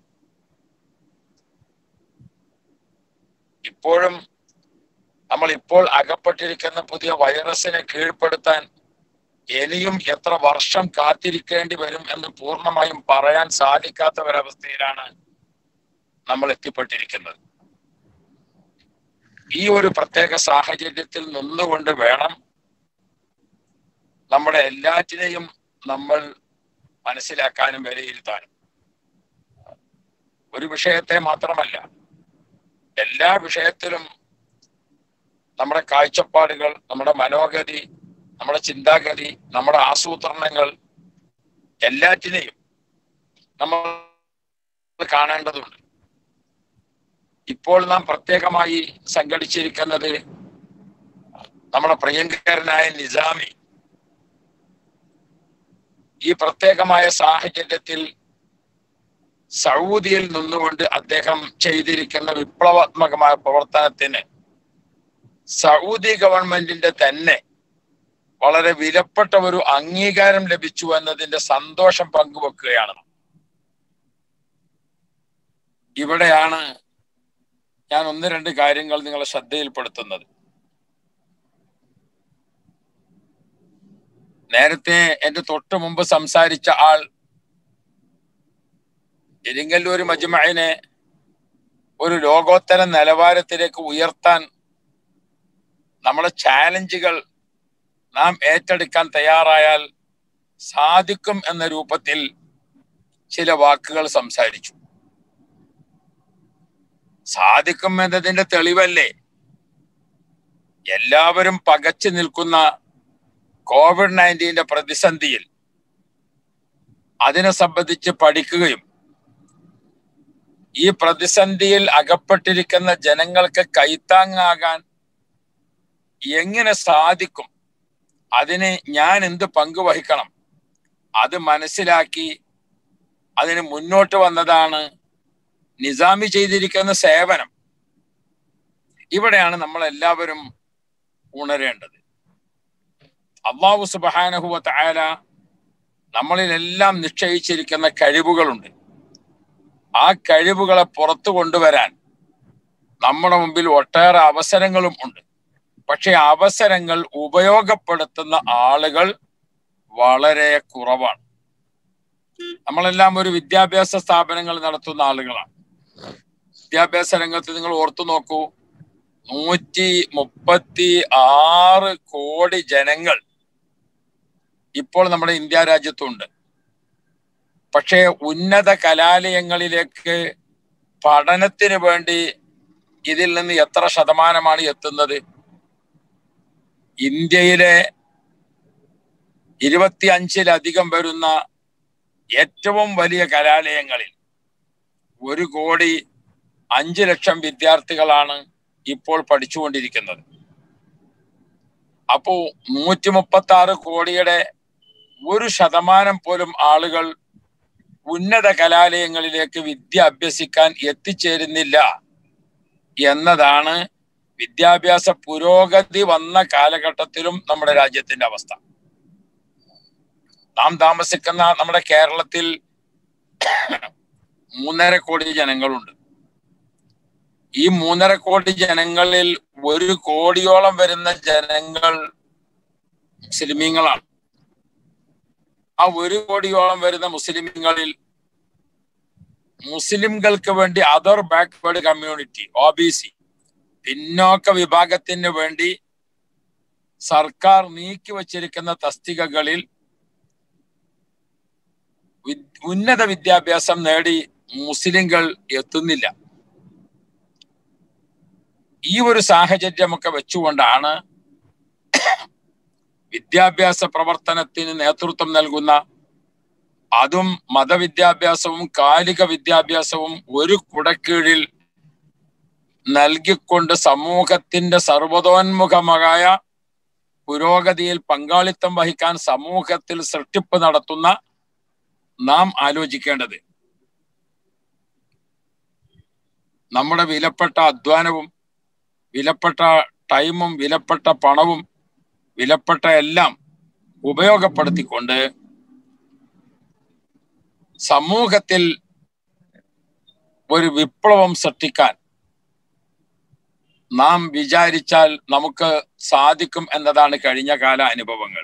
ഇപ്പോഴും നമ്മൾ ഇപ്പോൾ അകപ്പെട്ടിരിക്കുന്ന പുതിയ വൈറസിനെ കീഴ്പ്പെടുത്താൻ ഇനിയും എത്ര വർഷം കാത്തിരിക്കേണ്ടി വരും എന്ന് പൂർണ്ണമായും പറയാൻ സാധിക്കാത്ത ഒരവസ്ഥയിലാണ് നമ്മൾ എത്തിപ്പെട്ടിരിക്കുന്നത് ഈ ഒരു പ്രത്യേക സാഹചര്യത്തിൽ നിന്നുകൊണ്ട് വേണം നമ്മുടെ എല്ലാറ്റിനെയും നമ്മൾ മനസ്സിലാക്കാനും വിലയിരുത്താനും ഒരു വിഷയത്തെ മാത്രമല്ല എല്ലാ വിഷയത്തിലും നമ്മുടെ കാഴ്ചപ്പാടുകൾ നമ്മുടെ മനോഗതി നമ്മുടെ ചിന്താഗതി നമ്മുടെ ആസൂത്രണങ്ങൾ എല്ലാറ്റിനെയും നമ്മൾ കാണേണ്ടതുണ്ട് ഇപ്പോൾ നാം പ്രത്യേകമായി സംഘടിച്ചിരിക്കുന്നത് നമ്മുടെ പ്രിയങ്കരനായ നിസാമി ഈ പ്രത്യേകമായ സാഹചര്യത്തിൽ സൗദിയിൽ നിന്നുകൊണ്ട് അദ്ദേഹം ചെയ്തിരിക്കുന്ന വിപ്ലവാത്മകമായ പ്രവർത്തനത്തിന് സൗദി ഗവൺമെന്റിന്റെ തന്നെ വളരെ വിലപ്പെട്ട ഒരു അംഗീകാരം ലഭിച്ചു എന്നതിന്റെ സന്തോഷം പങ്കുവെക്കുകയാണ് ഇവിടെയാണ് ഞാൻ ഒന്ന് രണ്ട് കാര്യങ്ങൾ നിങ്ങളെ ശ്രദ്ധയിൽപ്പെടുത്തുന്നത് നേരത്തെ എന്റെ തൊട്ട് മുമ്പ് സംസാരിച്ച ആൾ ഇരിങ്ങല്ലൂർ മജ്മഅനെ ഒരു ലോകോത്തര നിലവാരത്തിലേക്ക് ഉയർത്താൻ നമ്മളെ ചാലഞ്ചുകൾ നാം ഏറ്റെടുക്കാൻ തയ്യാറായാൽ സാധിക്കും എന്ന രൂപത്തിൽ ചില വാക്കുകൾ സംസാരിച്ചു സാധിക്കും എന്നതിന്റെ തെളിവല്ലേ എല്ലാവരും പകച്ചു നിൽക്കുന്ന കോവിഡ് നയൻറ്റീന്റെ പ്രതിസന്ധിയിൽ അതിനെ സംബന്ധിച്ച് പഠിക്കുകയും ഈ പ്രതിസന്ധിയിൽ അകപ്പെട്ടിരിക്കുന്ന ജനങ്ങൾക്ക് കൈത്താങ്ങാകാൻ എങ്ങനെ സാധിക്കും അതിന് ഞാൻ എന്ത് പങ്ക് വഹിക്കണം അത് മനസ്സിലാക്കി അതിന് മുന്നോട്ട് വന്നതാണ് നിസാമി ചെയ്തിരിക്കുന്ന സേവനം ഇവിടെയാണ് നമ്മൾ എല്ലാവരും ഉണരേണ്ടത് അള്ളാഹു സുബാനഹുവ തായാല നമ്മളിലെല്ലാം നിശ്ചയിച്ചിരിക്കുന്ന കഴിവുകളുണ്ട് ആ കഴിവുകളെ പുറത്തു കൊണ്ടുവരാൻ നമ്മുടെ മുമ്പിൽ ഒട്ടേറെ അവസരങ്ങളും ഉണ്ട് പക്ഷെ അവസരങ്ങൾ ഉപയോഗപ്പെടുത്തുന്ന ആളുകൾ വളരെ കുറവാണ് നമ്മളെല്ലാം ഒരു വിദ്യാഭ്യാസ സ്ഥാപനങ്ങൾ നടത്തുന്ന ആളുകളാണ് വിദ്യാഭ്യാസ രംഗത്ത് നിങ്ങൾ ഓർത്തു നോക്കൂ നൂറ്റി മുപ്പത്തി ആറ് കോടി ജനങ്ങൾ ഇപ്പോൾ നമ്മുടെ ഇന്ത്യ രാജ്യത്തുണ്ട് പക്ഷേ ഉന്നത കലാലയങ്ങളിലേക്ക് പഠനത്തിന് വേണ്ടി ഇതിൽ നിന്ന് എത്ര ശതമാനമാണ് എത്തുന്നത് ഇന്ത്യയിലെ ഇരുപത്തി അഞ്ചിലധികം വരുന്ന ഏറ്റവും വലിയ കലാലയങ്ങളിൽ ഒരു കോടി അഞ്ച് ലക്ഷം വിദ്യാർത്ഥികളാണ് ഇപ്പോൾ പഠിച്ചുകൊണ്ടിരിക്കുന്നത് അപ്പോ നൂറ്റി മുപ്പത്തി ആറ് കോടിയുടെ ഒരു ശതമാനം പോലും ആളുകൾ ഉന്നത കലാലയങ്ങളിലേക്ക് വിദ്യ അഭ്യസിക്കാൻ എത്തിച്ചേരുന്നില്ല എന്നതാണ് വിദ്യാഭ്യാസ പുരോഗതി വന്ന കാലഘട്ടത്തിലും നമ്മുടെ രാജ്യത്തിന്റെ അവസ്ഥ നാം താമസിക്കുന്ന നമ്മുടെ കേരളത്തിൽ മൂന്നര കോടി ജനങ്ങളുണ്ട് ഈ മൂന്നര കോടി ജനങ്ങളിൽ ഒരു കോടിയോളം വരുന്ന ജനങ്ങൾ മുസ്ലിമീങ്ങളാണ് ആ ഒരു കോടിയോളം വരുന്ന മുസ്ലിമീങ്ങളിൽ മുസ്ലിംകൾക്ക് വേണ്ടി other backward community O B C പിന്നോക്ക വിഭാഗത്തിന് വേണ്ടി സർക്കാർ നീക്കി വച്ചിരിക്കുന്ന തസ്തികകളിൽ ഉന്നത വിദ്യാഭ്യാസം നേടി മുസ്ലിങ്ങൾ എത്തുന്നില്ല ഈ ഒരു സാഹചര്യമൊക്കെ വെച്ചുകൊണ്ടാണ് വിദ്യാഭ്യാസ പ്രവർത്തനത്തിന് നേതൃത്വം നൽകുന്ന അതും മതവിദ്യാഭ്യാസവും കാലിക വിദ്യാഭ്യാസവും ഒരു കുടക്കീഴിൽ നൽകിക്കൊണ്ട് സമൂഹത്തിന്റെ സർവതോന്മുഖമായ പുരോഗതിയിൽ പങ്കാളിത്തം വഹിക്കാൻ സമൂഹത്തിൽ സൃഷ്ടിപ്പ് നടത്തുന്ന നാം ആലോചിക്കേണ്ടത് നമ്മുടെ വിലപ്പെട്ട അധ്വാനവും വിലപ്പെട്ട ടൈമും വിലപ്പെട്ട പണവും വിലപ്പെട്ട എല്ലാം ഉപയോഗപ്പെടുത്തിക്കൊണ്ട് സമൂഹത്തിൽ ഒരു വിപ്ലവം സൃഷ്ടിക്കാൻ നാം വിചാരിച്ചാൽ നമുക്ക് സാധിക്കും എന്നതാണ് കഴിഞ്ഞ കാല അനുഭവങ്ങൾ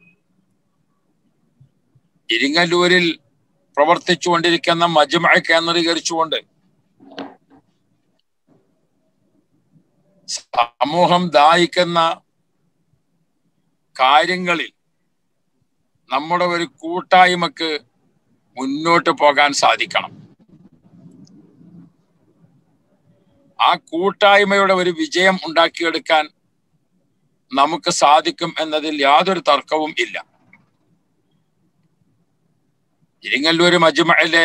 ഇരിങ്ങല്ലൂരിൽ പ്രവർത്തിച്ചുകൊണ്ടിരിക്കുന്ന മജ്മ കേന്ദ്രീകരിച്ചുകൊണ്ട് സമൂഹം ദാഹിക്കുന്ന കാര്യങ്ങളിൽ നമ്മുടെ ഒരു കൂട്ടായ്മക്ക് മുന്നോട്ട് പോകാൻ സാധിക്കണം ആ കൂട്ടായ്മയുടെ ഒരു വിജയം ഉണ്ടാക്കിയെടുക്കാൻ നമുക്ക് സാധിക്കും എന്നതിൽ യാതൊരു തർക്കവും ഇല്ല ഇരിങ്ങല്ലൂര് മജ്മയിലെ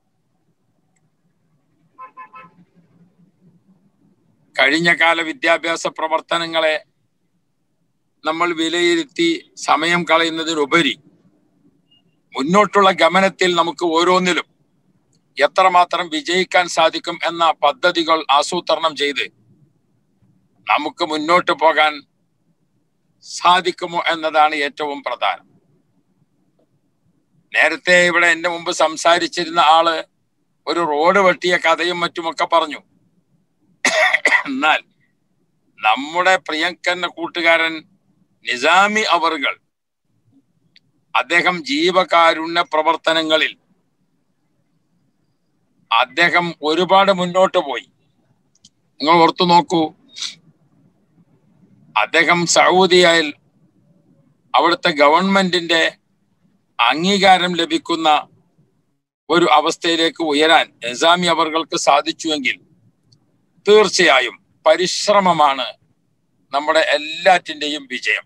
കഴിഞ്ഞ കാല വിദ്യാഭ്യാസ പ്രവർത്തനങ്ങളെ നമ്മൾ വിലയിരുത്തി സമയം കളയുന്നതിനുപരി മുന്നോട്ടുള്ള ഗമനത്തിൽ നമുക്ക് ഓരോന്നിലും എത്രമാത്രം വിജയിക്കാൻ സാധിക്കും എന്ന പദ്ധതികൾ ആസൂത്രണം ചെയ്ത് നമുക്ക് മുന്നോട്ട് പോകാൻ സാധിക്കുമോ എന്നതാണ് ഏറ്റവും പ്രധാനം നേരത്തെ ഇവിടെ എന്റെ മുമ്പ് സംസാരിച്ചിരുന്ന ആള് ഒരു റോഡ് വെട്ടിയ കഥയും മറ്റുമൊക്കെ പറഞ്ഞു എന്നാൽ നമ്മുടെ പ്രിയങ്കന്ന കൂട്ടുകാരൻ നിസാമി അവറുകൾ അദ്ദേഹം ജീവകാരുണ്യ പ്രവർത്തനങ്ങളിൽ അദ്ദേഹം ഒരുപാട് മുന്നോട്ട് പോയി നിങ്ങൾ ഓർത്തു നോക്കൂ അദ്ദേഹം സൗദിയയിൽ അവിടുത്തെ ഗവൺമെന്റിന്റെ അംഗീകാരം ലഭിക്കുന്ന ഒരു അവസ്ഥയിലേക്ക് ഉയരാൻ നിസാമി അവർക്ക് സാധിച്ചുവെങ്കിൽ തീർച്ചയായും പരിശ്രമമാണ് നമ്മുടെ എല്ലാറ്റിൻ്റെയും വിജയം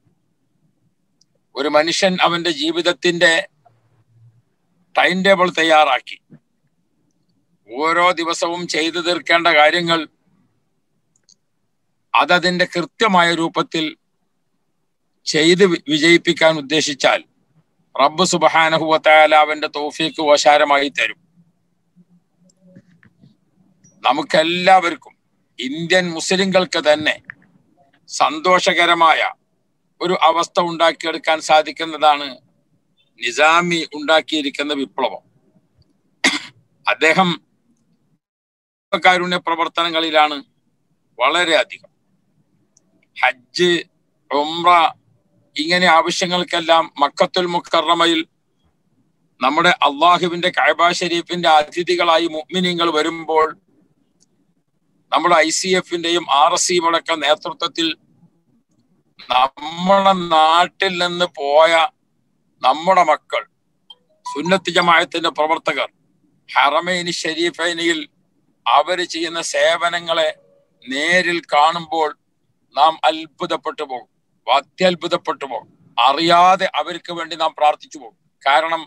ഒരു മനുഷ്യൻ അവന്റെ ജീവിതത്തിന്റെ ടൈം ടേബിൾ തയ്യാറാക്കി ഓരോ ദിവസവും ചെയ്തു തീർക്കേണ്ട കാര്യങ്ങൾ അതതിന്റെ കൃത്യമായ രൂപത്തിൽ ചെയ്ത് വി- വിജയിപ്പിക്കാൻ ഉദ്ദേശിച്ചാൽ റബ്ബ് സുബഹാനഹുവത്തായാല അവന്റെ തോഫീക്ക് വശാരമായി തരും നമുക്കെല്ലാവർക്കും ഇന്ത്യൻ മുസ്ലിങ്ങൾക്ക് തന്നെ സന്തോഷകരമായ ഒരു അവസ്ഥ ഉണ്ടാക്കിയെടുക്കാൻ സാധിക്കുന്നതാണ് നിസാമി ഉണ്ടാക്കിയിരിക്കുന്ന വിപ്ലവം അദ്ദേഹം കാരുണ്യ പ്രവർത്തനങ്ങളിലാണ് വളരെയധികം ഹജ്ജ് ഉംറ ഇങ്ങനെ ആവശ്യങ്ങൾക്കെല്ലാം മക്കത്തുൽ മുക്കറമയിൽ നമ്മുടെ അള്ളാഹുവിന്റെ കഅബ ഷരീഫിന്റെ അതിഥികളായി മുഅ്മിനീങ്ങൾ വരുമ്പോൾ നമ്മുടെ ഐ സി എഫിന്റെയും ആർ എസ് സിയും അടക്കം നേതൃത്വത്തിൽ നമ്മുടെ നാട്ടിൽ നിന്ന് പോയ നമ്മുടെ മക്കൾ സുന്നത്ത് ജമാഅത്തിന്റെ പ്രവർത്തകർ ഹറമൈനി ഷരീഫൈനിയിൽ അവര് ചെയ്യുന്ന സേവനങ്ങളെ നേരിൽ കാണുമ്പോൾ നാം അത്ഭുതപ്പെട്ടു പോകും അത്യത്ഭുതപ്പെട്ടു പോകും അറിയാതെ അവർക്ക് വേണ്ടി നാം പ്രാർത്ഥിച്ചു പോകും കാരണം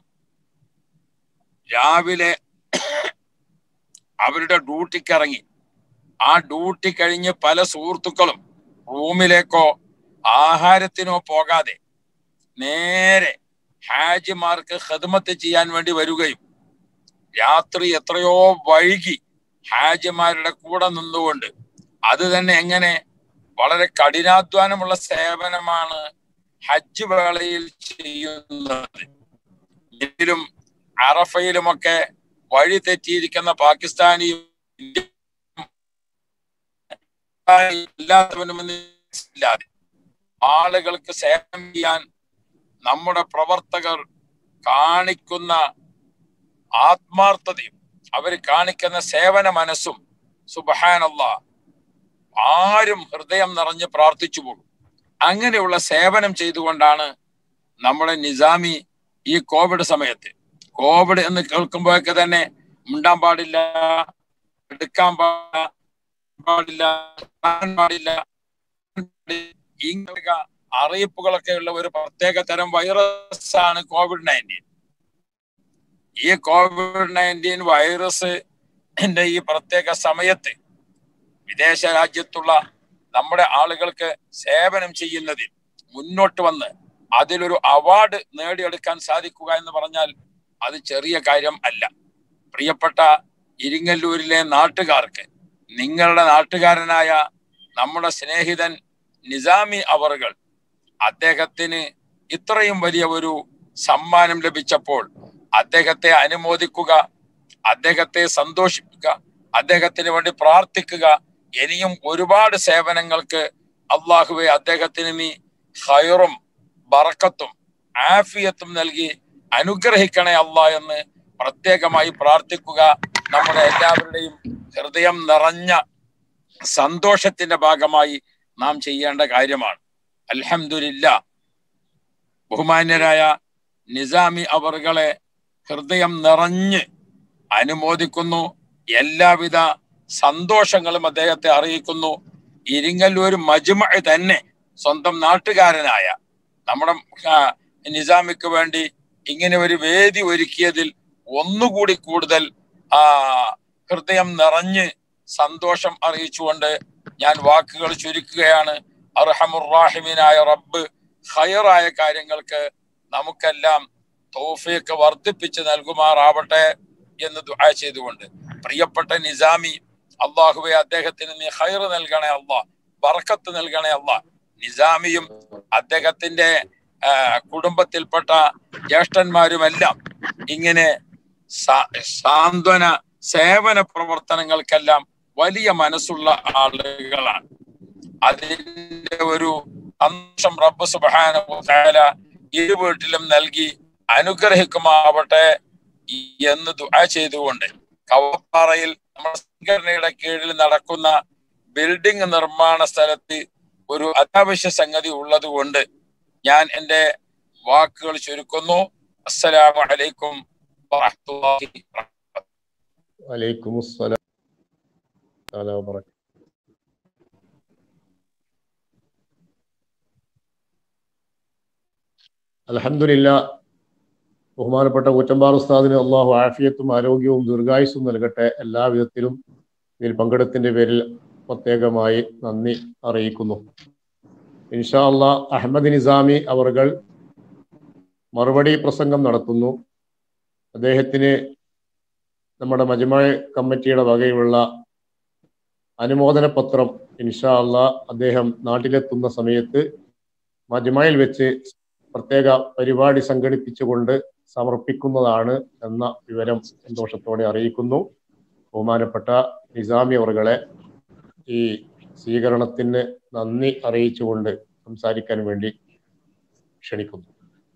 രാവിലെ അവരുടെ ഡ്യൂട്ടിക്ക് ഇറങ്ങി ആ ഡ്യൂട്ടി കഴിഞ്ഞ് പല സുഹൃത്തുക്കളും റൂമിലേക്കോ ആഹാരത്തിനോ പോകാതെ നേരെ ഹാജിമാർക്ക് ഖിദ്മത്ത് ചെയ്യാൻ വേണ്ടി വരികയും രാത്രി എത്രയോ വൈകി ഹാജിമാരുടെ കൂടെ നിന്നുകൊണ്ട് അത് തന്നെ എങ്ങനെ വളരെ കഠിനാധ്വാനമുള്ള സേവനമാണ് ഹജ്ജ് വേളയിൽ ചെയ്യുന്നത് ഇതിലും അറഫയിലുമൊക്കെ വഴി തെറ്റിയിരിക്കുന്ന പാകിസ്ഥാനിയും ഇന്ത്യയും എല്ലാത്തവനും ഇല്ലാതെ ആളുകൾക്ക് സേവനം ചെയ്യാൻ നമ്മുടെ പ്രവർത്തകർ കാണിക്കുന്ന ആത്മാർത്ഥതയും അവർ കാണിക്കുന്ന സേവന മനസ്സും സുബഹാനല്ല ആരും ഹൃദയം നിറഞ്ഞ് പ്രാർത്ഥിച്ചു പോകും അങ്ങനെയുള്ള സേവനം ചെയ്തുകൊണ്ടാണ് നമ്മുടെ നിസാമി ഈ കോവിഡ് സമയത്ത് കോവിഡ് എന്ന് കേൾക്കുമ്പോഴൊക്കെ തന്നെ മിണ്ടാൻ പാടില്ല എടുക്കാൻ പാടില്ല പാടില്ല കാണാൻ പാടില്ല ഇങ്ങനെ അറിയിപ്പുകളൊക്കെ ഉള്ള ഒരു പ്രത്യേക തരം വൈറസ് ആണ് കോവിഡ് നയൻറ്റീൻ ഈ കോവിഡ് നയൻറ്റീൻ വൈറസ് ഈ പ്രത്യേക സമയത്ത് വിദേശ രാജ്യത്തുള്ള നമ്മുടെ ആളുകൾക്ക് സേവനം ചെയ്യുന്നതിൽ മുന്നോട്ട് വന്ന് അതിലൊരു അവാർഡ് നേടിയെടുക്കാൻ സാധിക്കുക എന്ന് പറഞ്ഞാൽ അത് ചെറിയ കാര്യം അല്ല പ്രിയപ്പെട്ട ഇരിങ്ങല്ലൂരിലെ നാട്ടുകാർക്ക് നിങ്ങളുടെ നാട്ടുകാരനായ നമ്മുടെ സ്നേഹിതൻ നിസാമി അവറുകൾ അദ്ദേഹത്തിന് ഇത്രയും വലിയ ഒരു സമ്മാനം ലഭിച്ചപ്പോൾ അദ്ദേഹത്തെ അനുമോദിക്കുക അദ്ദേഹത്തെ സന്തോഷിപ്പിക്കുക അദ്ദേഹത്തിന് വേണ്ടി പ്രാർത്ഥിക്കുക ഇനിയും ഒരുപാട് സേവനങ്ങൾക്ക് അള്ളാഹുവെ അദ്ദേഹത്തിന് നീ ഹൈറും ബറക്കത്തും ആഫിയത്തും നൽകി അനുഗ്രഹിക്കണേ അല്ല എന്ന് പ്രത്യേകമായി പ്രാർത്ഥിക്കുക നമ്മുടെ എല്ലാവരുടെയും ഹൃദയം നിറഞ്ഞ സന്തോഷത്തിന്റെ ഭാഗമായി നാം ചെയ്യേണ്ട കാര്യമാണ് അൽഹമില്ല ബഹുമാന്യരായ നിസാമി അവറുകളെ ഹൃദയം നിറഞ്ഞ് അനുമോദിക്കുന്നു എല്ലാവിധ സന്തോഷങ്ങളും അദ്ദേഹത്തെ അറിയിക്കുന്നു ഇരിങ്ങല്ലൂർ മജ്മ തന്നെ സ്വന്തം നാട്ടുകാരനായ നമ്മുടെ ആ, നിസാമിക്ക് വേണ്ടി ഇങ്ങനെ ഒരു വേദി ഒരുക്കിയതിൽ ഒന്നുകൂടി കൂടുതൽ ആ ഹൃദയം നിറഞ്ഞ് സന്തോഷം അറിയിച്ചുകൊണ്ട് ഞാൻ വാക്കുകൾ ചുരുക്കുകയാണ് അർഹമുറാഹിമീനായ റബ്ബ് ഹയറായ കാര്യങ്ങൾക്ക് നമുക്കെല്ലാം തൗഫീഖ് വർദ്ധിപ്പിച്ച് നൽകുമാറാവട്ടെ എന്ന് ദുആ ചെയ്തുകൊണ്ട് പ്രിയപ്പെട്ട നിസാമി അള്ളാഹുവെ അദ്ദേഹത്തിന് നീ ഹൈർ നൽകണേ അള്ളാ ബർക്കത്ത് നൽകണേ അള്ളാ നിസാമിയും അദ്ദേഹത്തിന്റെ ആ, കുടുംബത്തിൽപ്പെട്ട ജ്യേഷ്ഠന്മാരുമെല്ലാം ഇങ്ങനെ സാ- സാന്ത്വന സേവന പ്രവർത്തനങ്ങൾക്കെല്ലാം വലിയ മനസ്സുള്ള ആളുകളാണ് അതിന്റെ ഒരു സന്തോഷം റബ്ബ് സുബ്ഹാനഹു തആല ഇരു വീട്ടിലും നൽകി അനുഗ്രഹിക്കുമാവട്ടെ എന്ന് ദുആ ചെയ്തുകൊണ്ട് കവപ്പാറയിൽ നമ്മുടെ സംഘടനയുടെ കീഴിൽ നടക്കുന്ന ബിൽഡിംഗ് നിർമ്മാണ സ്ഥലത്ത് ഒരു അത്യാവശ്യ സംഗതി ഉള്ളത് കൊണ്ട് ഞാൻ എൻ്റെ വാക്കുകൾ ചുരുക്കുന്നു അസ്സലാമു അലൈക്കും വറഹ്മത്തുള്ളാഹി വലൈക്കും അസ്സലാം തആല വബറകാതുഹു അൽഹംദുലില്ല ബഹുമാനപ്പെട്ട കൂറ്റമ്പാർ ഉസ്താദിന് അള്ളാഹു ആഫിയത്തും ആരോഗ്യവും ദീർഘായുസ്സും നൽകട്ടെ എല്ലാ വിധത്തിലും ഇതിൽ പങ്കെടുത്തിന്റെ പേരിൽ പ്രത്യേകമായി നന്ദി അറിയിക്കുന്നു ഇൻഷാ അള്ളാ അഹമ്മദ് നിസാമി അവർകൾ മറുപടി പ്രസംഗം നടത്തുന്നു അദ്ദേഹത്തിന് നമ്മുടെ മജ്മ കമ്മിറ്റിയുടെ വകയുള്ള അനുമോദന പത്രം ഇൻഷാ അള്ളാ അദ്ദേഹം നാട്ടിലെത്തുന്ന സമയത്ത് മജ്മയിൽ വെച്ച് പ്രത്യേക പരിപാടി സംഘടിപ്പിച്ചുകൊണ്ട് സമർപ്പിക്കുന്നതാണ് എന്ന വിവരം സന്തോഷത്തോടെ അറിയിക്കുന്നു ബഹുമാനപ്പെട്ട നിസാമി അവറുകളെ ഈ സ്വീകരണത്തിന് നന്ദി അറിയിച്ചുകൊണ്ട് സംസാരിക്കാൻ വേണ്ടി ക്ഷണിക്കുന്നു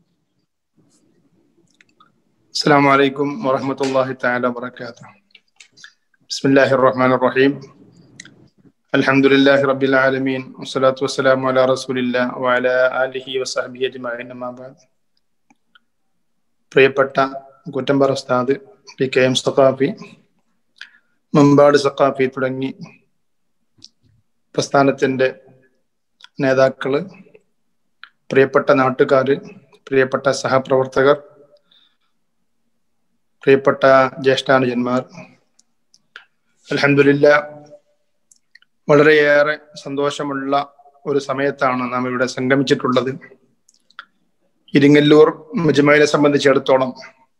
السلام عليكم ورحمة الله تعالى وبركاته بسم الله الرحمن الرحيم الحمد لله رب العالمين والصلاة والسلام على رسول الله وعلى آله وصحبه أجمعين أما بعد പ്രിയപ്പെട്ട കുറ്റമ്പറ ഉസ്താദ് P K M Saqafi Mampad Saqafi തുടങ്ങി പ്രസ്ഥാനത്തിന്റെ നേതാക്കള് പ്രിയപ്പെട്ട നാട്ടുകാര് പ്രിയപ്പെട്ട സഹപ്രവർത്തകർ പ്രിയപ്പെട്ട ജ്യേഷ്ഠാനുജന്മാർ അലഹമില്ല വളരെയേറെ സന്തോഷമുള്ള ഒരു സമയത്താണ് നാം ഇവിടെ സംഗമിച്ചിട്ടുള്ളത് ഇരിങ്ങല്ലൂർ മുജമയിനെ സംബന്ധിച്ചിടത്തോളം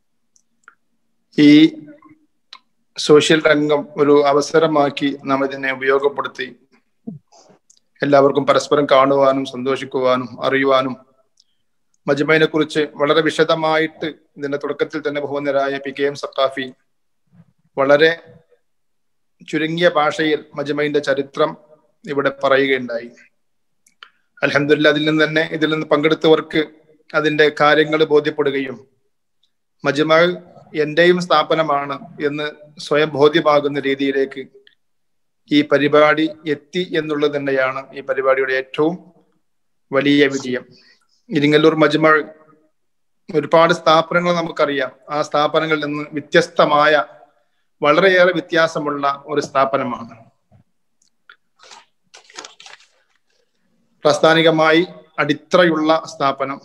ഈ സോഷ്യൽ രംഗം ഒരു അവസരമാക്കി നാം ഇതിനെ ഉപയോഗപ്പെടുത്തി എല്ലാവർക്കും പരസ്പരം കാണുവാനും സന്തോഷിക്കുവാനും അറിയുവാനും മജ്മയിനെ കുറിച്ച് വളരെ വിശദമായിട്ട് ഇതിന്റെ തുടക്കത്തിൽ തന്നെ ബഹുവന്നരായ പി കെ എം സക്കാഫി വളരെ ചുരുങ്ങിയ ഭാഷയിൽ മജ്മയിന്റെ ചരിത്രം ഇവിടെ പറയുകയുണ്ടായി അലഹമില്ല അതിൽ നിന്ന് തന്നെ ഇതിൽ നിന്ന് പങ്കെടുത്തവർക്ക് അതിന്റെ കാര്യങ്ങൾ ബോധ്യപ്പെടുകയും മജ്മ എന്റെയും സ്ഥാപനമാണ് എന്ന് സ്വയം ബോധ്യമാകുന്ന രീതിയിലേക്ക് ഈ പരിപാടി എത്തി എന്നുള്ളത് തന്നെയാണ് ഈ പരിപാടിയുടെ ഏറ്റവും വലിയ വിജയം ഇരിങ്ങല്ലൂർ മജ്മ ഒരുപാട് സ്ഥാപനങ്ങൾ നമുക്കറിയാം ആ സ്ഥാപനങ്ങളിൽ നിന്ന് വ്യത്യസ്തമായ വളരെയേറെ വ്യത്യാസമുള്ള ഒരു സ്ഥാപനമാണ് പ്രാസ്ഥാനികമായി അടിത്തറയുള്ള സ്ഥാപനം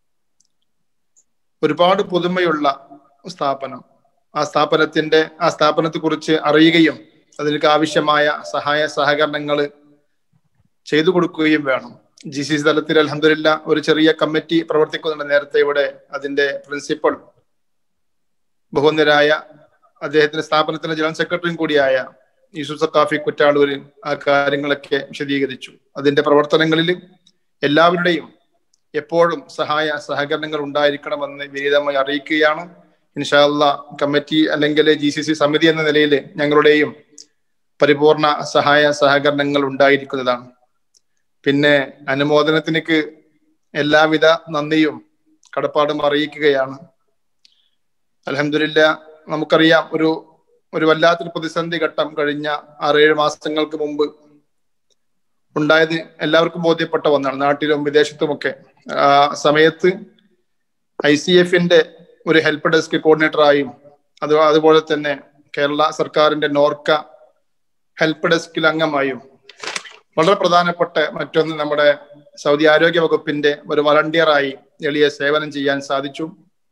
ഒരുപാട് പുതുമയുള്ള സ്ഥാപനം ആ സ്ഥാപനത്തിന്റെ ആ സ്ഥാപനത്തെ കുറിച്ച് അറിയുകയും അതിലേക്ക് ആവശ്യമായ സഹായ സഹകരണങ്ങൾ ചെയ്തു കൊടുക്കുകയും വേണം ജി സി സി തലത്തിൽ അലഹമില്ല ഒരു ചെറിയ കമ്മിറ്റി പ്രവർത്തിക്കുന്നുണ്ട് നേരത്തെ ഇവിടെ അതിന്റെ പ്രിൻസിപ്പൽ ബഹുന്നരായ അദ്ദേഹത്തിന്റെ സ്ഥാപനത്തിന്റെ ജനറൽ സെക്രട്ടറിയും കൂടിയായ യൂസുഫ് സക്കാഫി കുറ്റാളൂര് ആ കാര്യങ്ങളൊക്കെ വിശദീകരിച്ചു അതിന്റെ പ്രവർത്തനങ്ങളിൽ എല്ലാവരുടെയും എപ്പോഴും സഹായ സഹകരണങ്ങൾ ഉണ്ടായിരിക്കണമെന്ന് വിനീതമായി അറിയിക്കുകയാണ് ഇൻഷാല്ല കമ്മിറ്റി അല്ലെങ്കിൽ ജി സി സി സമിതി എന്ന നിലയിൽ ഞങ്ങളുടെയും പരിപൂർണ സഹായ സഹകരണങ്ങൾ ഉണ്ടായിരിക്കുന്നതാണ് പിന്നെ അനുമോദനത്തിനക്ക് എല്ലാവിധ നന്ദിയും കടപ്പാടും അറിയിക്കുകയാണ് അലഹമില്ല നമുക്കറിയാം ഒരു ഒരു വല്ലാത്തൊരു പ്രതിസന്ധി ഘട്ടം കഴിഞ്ഞ ആറേഴ് മാസങ്ങൾക്ക് മുമ്പ് ഉണ്ടായത് എല്ലാവർക്കും ബോധ്യപ്പെട്ട ഒന്നാണ് നാട്ടിലും വിദേശത്തുമൊക്കെ ആ സമയത്ത് ഐ സി എഫിന്റെ ഒരു ഹെൽപ്പ് ഡെസ്ക് കോർഡിനേറ്ററായും അത് അതുപോലെ തന്നെ കേരള സർക്കാരിന്റെ നോർക്ക ഹെൽപ്പ് ഡെസ്കിൽ അംഗമായും വളരെ പ്രധാനപ്പെട്ട മറ്റൊന്ന് നമ്മുടെ സൗദി ആരോഗ്യ വകുപ്പിന്റെ ഒരു വളണ്ടിയറായി എളിയ സേവനം ചെയ്യാൻ സാധിച്ചു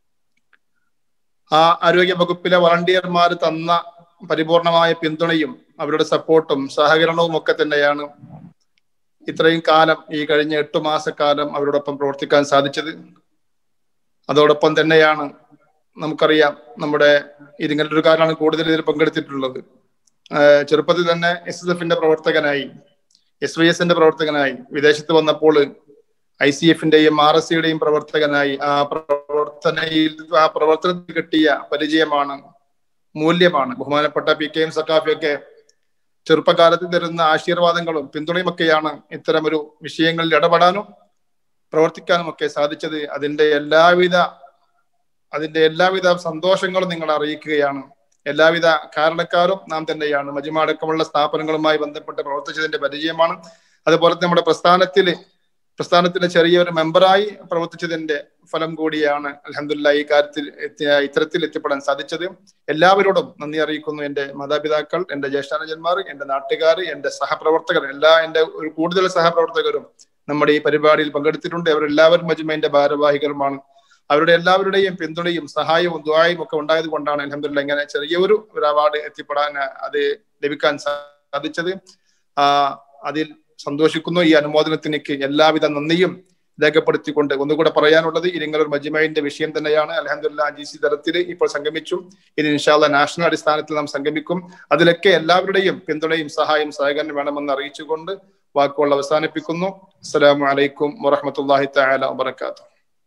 ആ ആരോഗ്യ വകുപ്പിലെ വളണ്ടിയർമാർ തന്ന പരിപൂർണമായ പിന്തുണയും അവരുടെ സപ്പോർട്ടും സഹകരണവും ഒക്കെ തന്നെയാണ് ഇത്രയും കാലം ഈ കഴിഞ്ഞ എട്ടു മാസക്കാലം അവരോടൊപ്പം പ്രവർത്തിക്കാൻ സാധിച്ചത് അതോടൊപ്പം തന്നെയാണ് നമുക്കറിയാം നമ്മുടെ ഇരിങ്ങല്ലൂരുകാരാണ് കൂടുതൽ ഇതിൽ പങ്കെടുത്തിട്ടുള്ളത് ചെറുപ്പത്തിൽ തന്നെ എസ് എസ് എഫിന്റെ പ്രവർത്തകനായി എസ് വൈ എസിന്റെ പ്രവർത്തകനായി വിദേശത്ത് വന്നപ്പോൾ ഐ സി എഫിന്റെയും ആർ എസ് സിയുടെയും പ്രവർത്തകനായി ആ പ്രവർത്തനയിൽ ആ പ്രവർത്തനത്തിൽ കിട്ടിയ പരിചയമാണ് മൂല്യമാണ് ബഹുമാനപ്പെട്ട പി കെ എം സക്കാഫിയൊക്കെ ചെറുപ്പകാലത്ത് തരുന്ന ആശീർവാദങ്ങളും പിന്തുണയുമൊക്കെയാണ് ഇത്തരം ഒരു വിഷയങ്ങളിൽ ഇടപെടാനും പ്രവർത്തിക്കാനും ഒക്കെ സാധിച്ചത് അതിന്റെ എല്ലാവിധ അതിന്റെ എല്ലാവിധ സന്തോഷങ്ങളും നിങ്ങൾ അറിയിക്കുകയാണ് എല്ലാവിധ കാരണക്കാരും നാം തന്നെയാണ് മജിമ അടക്കമുള്ള സ്ഥാപനങ്ങളുമായി ബന്ധപ്പെട്ട് പ്രവർത്തിച്ചതിന്റെ പരിചയമാണ് അതുപോലെ തന്നെ നമ്മുടെ പ്രസ്ഥാനത്തില് പ്രസ്ഥാനത്തിന്റെ ചെറിയൊരു മെമ്പറായി പ്രവർത്തിച്ചതിന്റെ ഫലം കൂടിയാണ് അലഹമില്ല ഈ കാര്യത്തിൽ എത്തി- ഇത്തരത്തിൽ എത്തിപ്പെടാൻ സാധിച്ചത് എല്ലാവരോടും നന്ദി അറിയിക്കുന്നു എന്റെ മാതാപിതാക്കൾ എന്റെ ജ്യേഷ്ഠാനുജന്മാർ എന്റെ നാട്ടുകാർ എന്റെ സഹപ്രവർത്തകർ എല്ലാ എന്റെ ഒരു കൂടുതൽ സഹപ്രവർത്തകരും നമ്മുടെ ഈ പരിപാടിയിൽ പങ്കെടുത്തിട്ടുണ്ട് അവരെല്ലാവരും മജ്മയുടെ ഭാരവാഹികളുമാണ് അവരുടെ എല്ലാവരുടെയും പിന്തുണയും സഹായവും ദ്വായും ഒക്കെ ഉണ്ടായത് കൊണ്ടാണ് അലഹമില്ല ഇങ്ങനെ ചെറിയൊരു ഒരു അവാർഡ് എത്തിപ്പെടാൻ അത് ലഭിക്കാൻ സാധിച്ചത് ആ അതിൽ സന്തോഷിക്കുന്നു ഈ അനുമോദനത്തിനേക്ക് എല്ലാവിധ നന്ദിയും രേഖപ്പെടുത്തിക്കൊണ്ട് ഒന്നുകൂടെ പറയാനുള്ളത് ഇരിങ്ങലൂർ മജിമയുടെ വിഷയം തന്നെയാണ് അലഹദില്ല ജി സി തലത്തിൽ ഇപ്പോൾ സംഗമിച്ചു ഇത് ഇൻഷാല്ല നാഷണൽ അടിസ്ഥാനത്തിൽ നാം സംഗമിക്കും അതിലൊക്കെ എല്ലാവരുടെയും പിന്തുണയും സഹായം സഹകരണം വേണമെന്ന് അറിയിച്ചുകൊണ്ട് വാക്കുകൾ അവസാനിപ്പിക്കുന്നു അസ്സലാമു അലൈക്കും വറഹമത്തല്ലാഹി തആല വബറകാതുഹു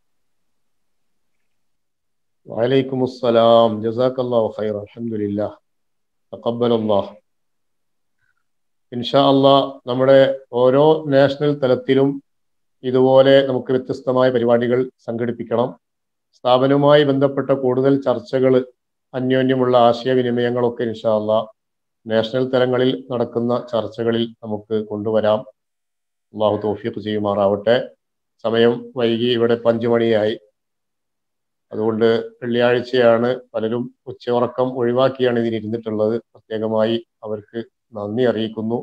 വലൈക്കും അസ്സലാം ജസാക്കല്ലാഹു ഖൈർ അൽഹംദുലില്ലാ തഖബ്ബലല്ലാഹ് ഇൻഷാ അള്ളാ നമ്മുടെ ഓരോ നാഷണൽ തലത്തിലും ഇതുപോലെ നമുക്ക് വ്യത്യസ്തമായ പരിപാടികൾ സംഘടിപ്പിക്കണം സ്ഥാപനവുമായി ബന്ധപ്പെട്ട കൂടുതൽ ചർച്ചകൾ അന്യോന്യമുള്ള ആശയവിനിമയങ്ങളൊക്കെ ഇൻഷാ അള്ളാ നാഷണൽ തലങ്ങളിൽ നടക്കുന്ന ചർച്ചകളിൽ നമുക്ക് കൊണ്ടുവരാം അള്ളാഹു തോഫീഖ് ചെയ്യുമാറാവട്ടെ സമയം വൈകി ഇവിടെ പഞ്ചു മണിയായി അതുകൊണ്ട് വെള്ളിയാഴ്ചയാണ് പലരും ഉച്ചയുറക്കം ഒഴിവാക്കിയാണ് ഇതിന് ഇരുന്നിട്ടുള്ളത് പ്രത്യേകമായി അവർക്ക് നന്ദി അറിയിക്കുന്നു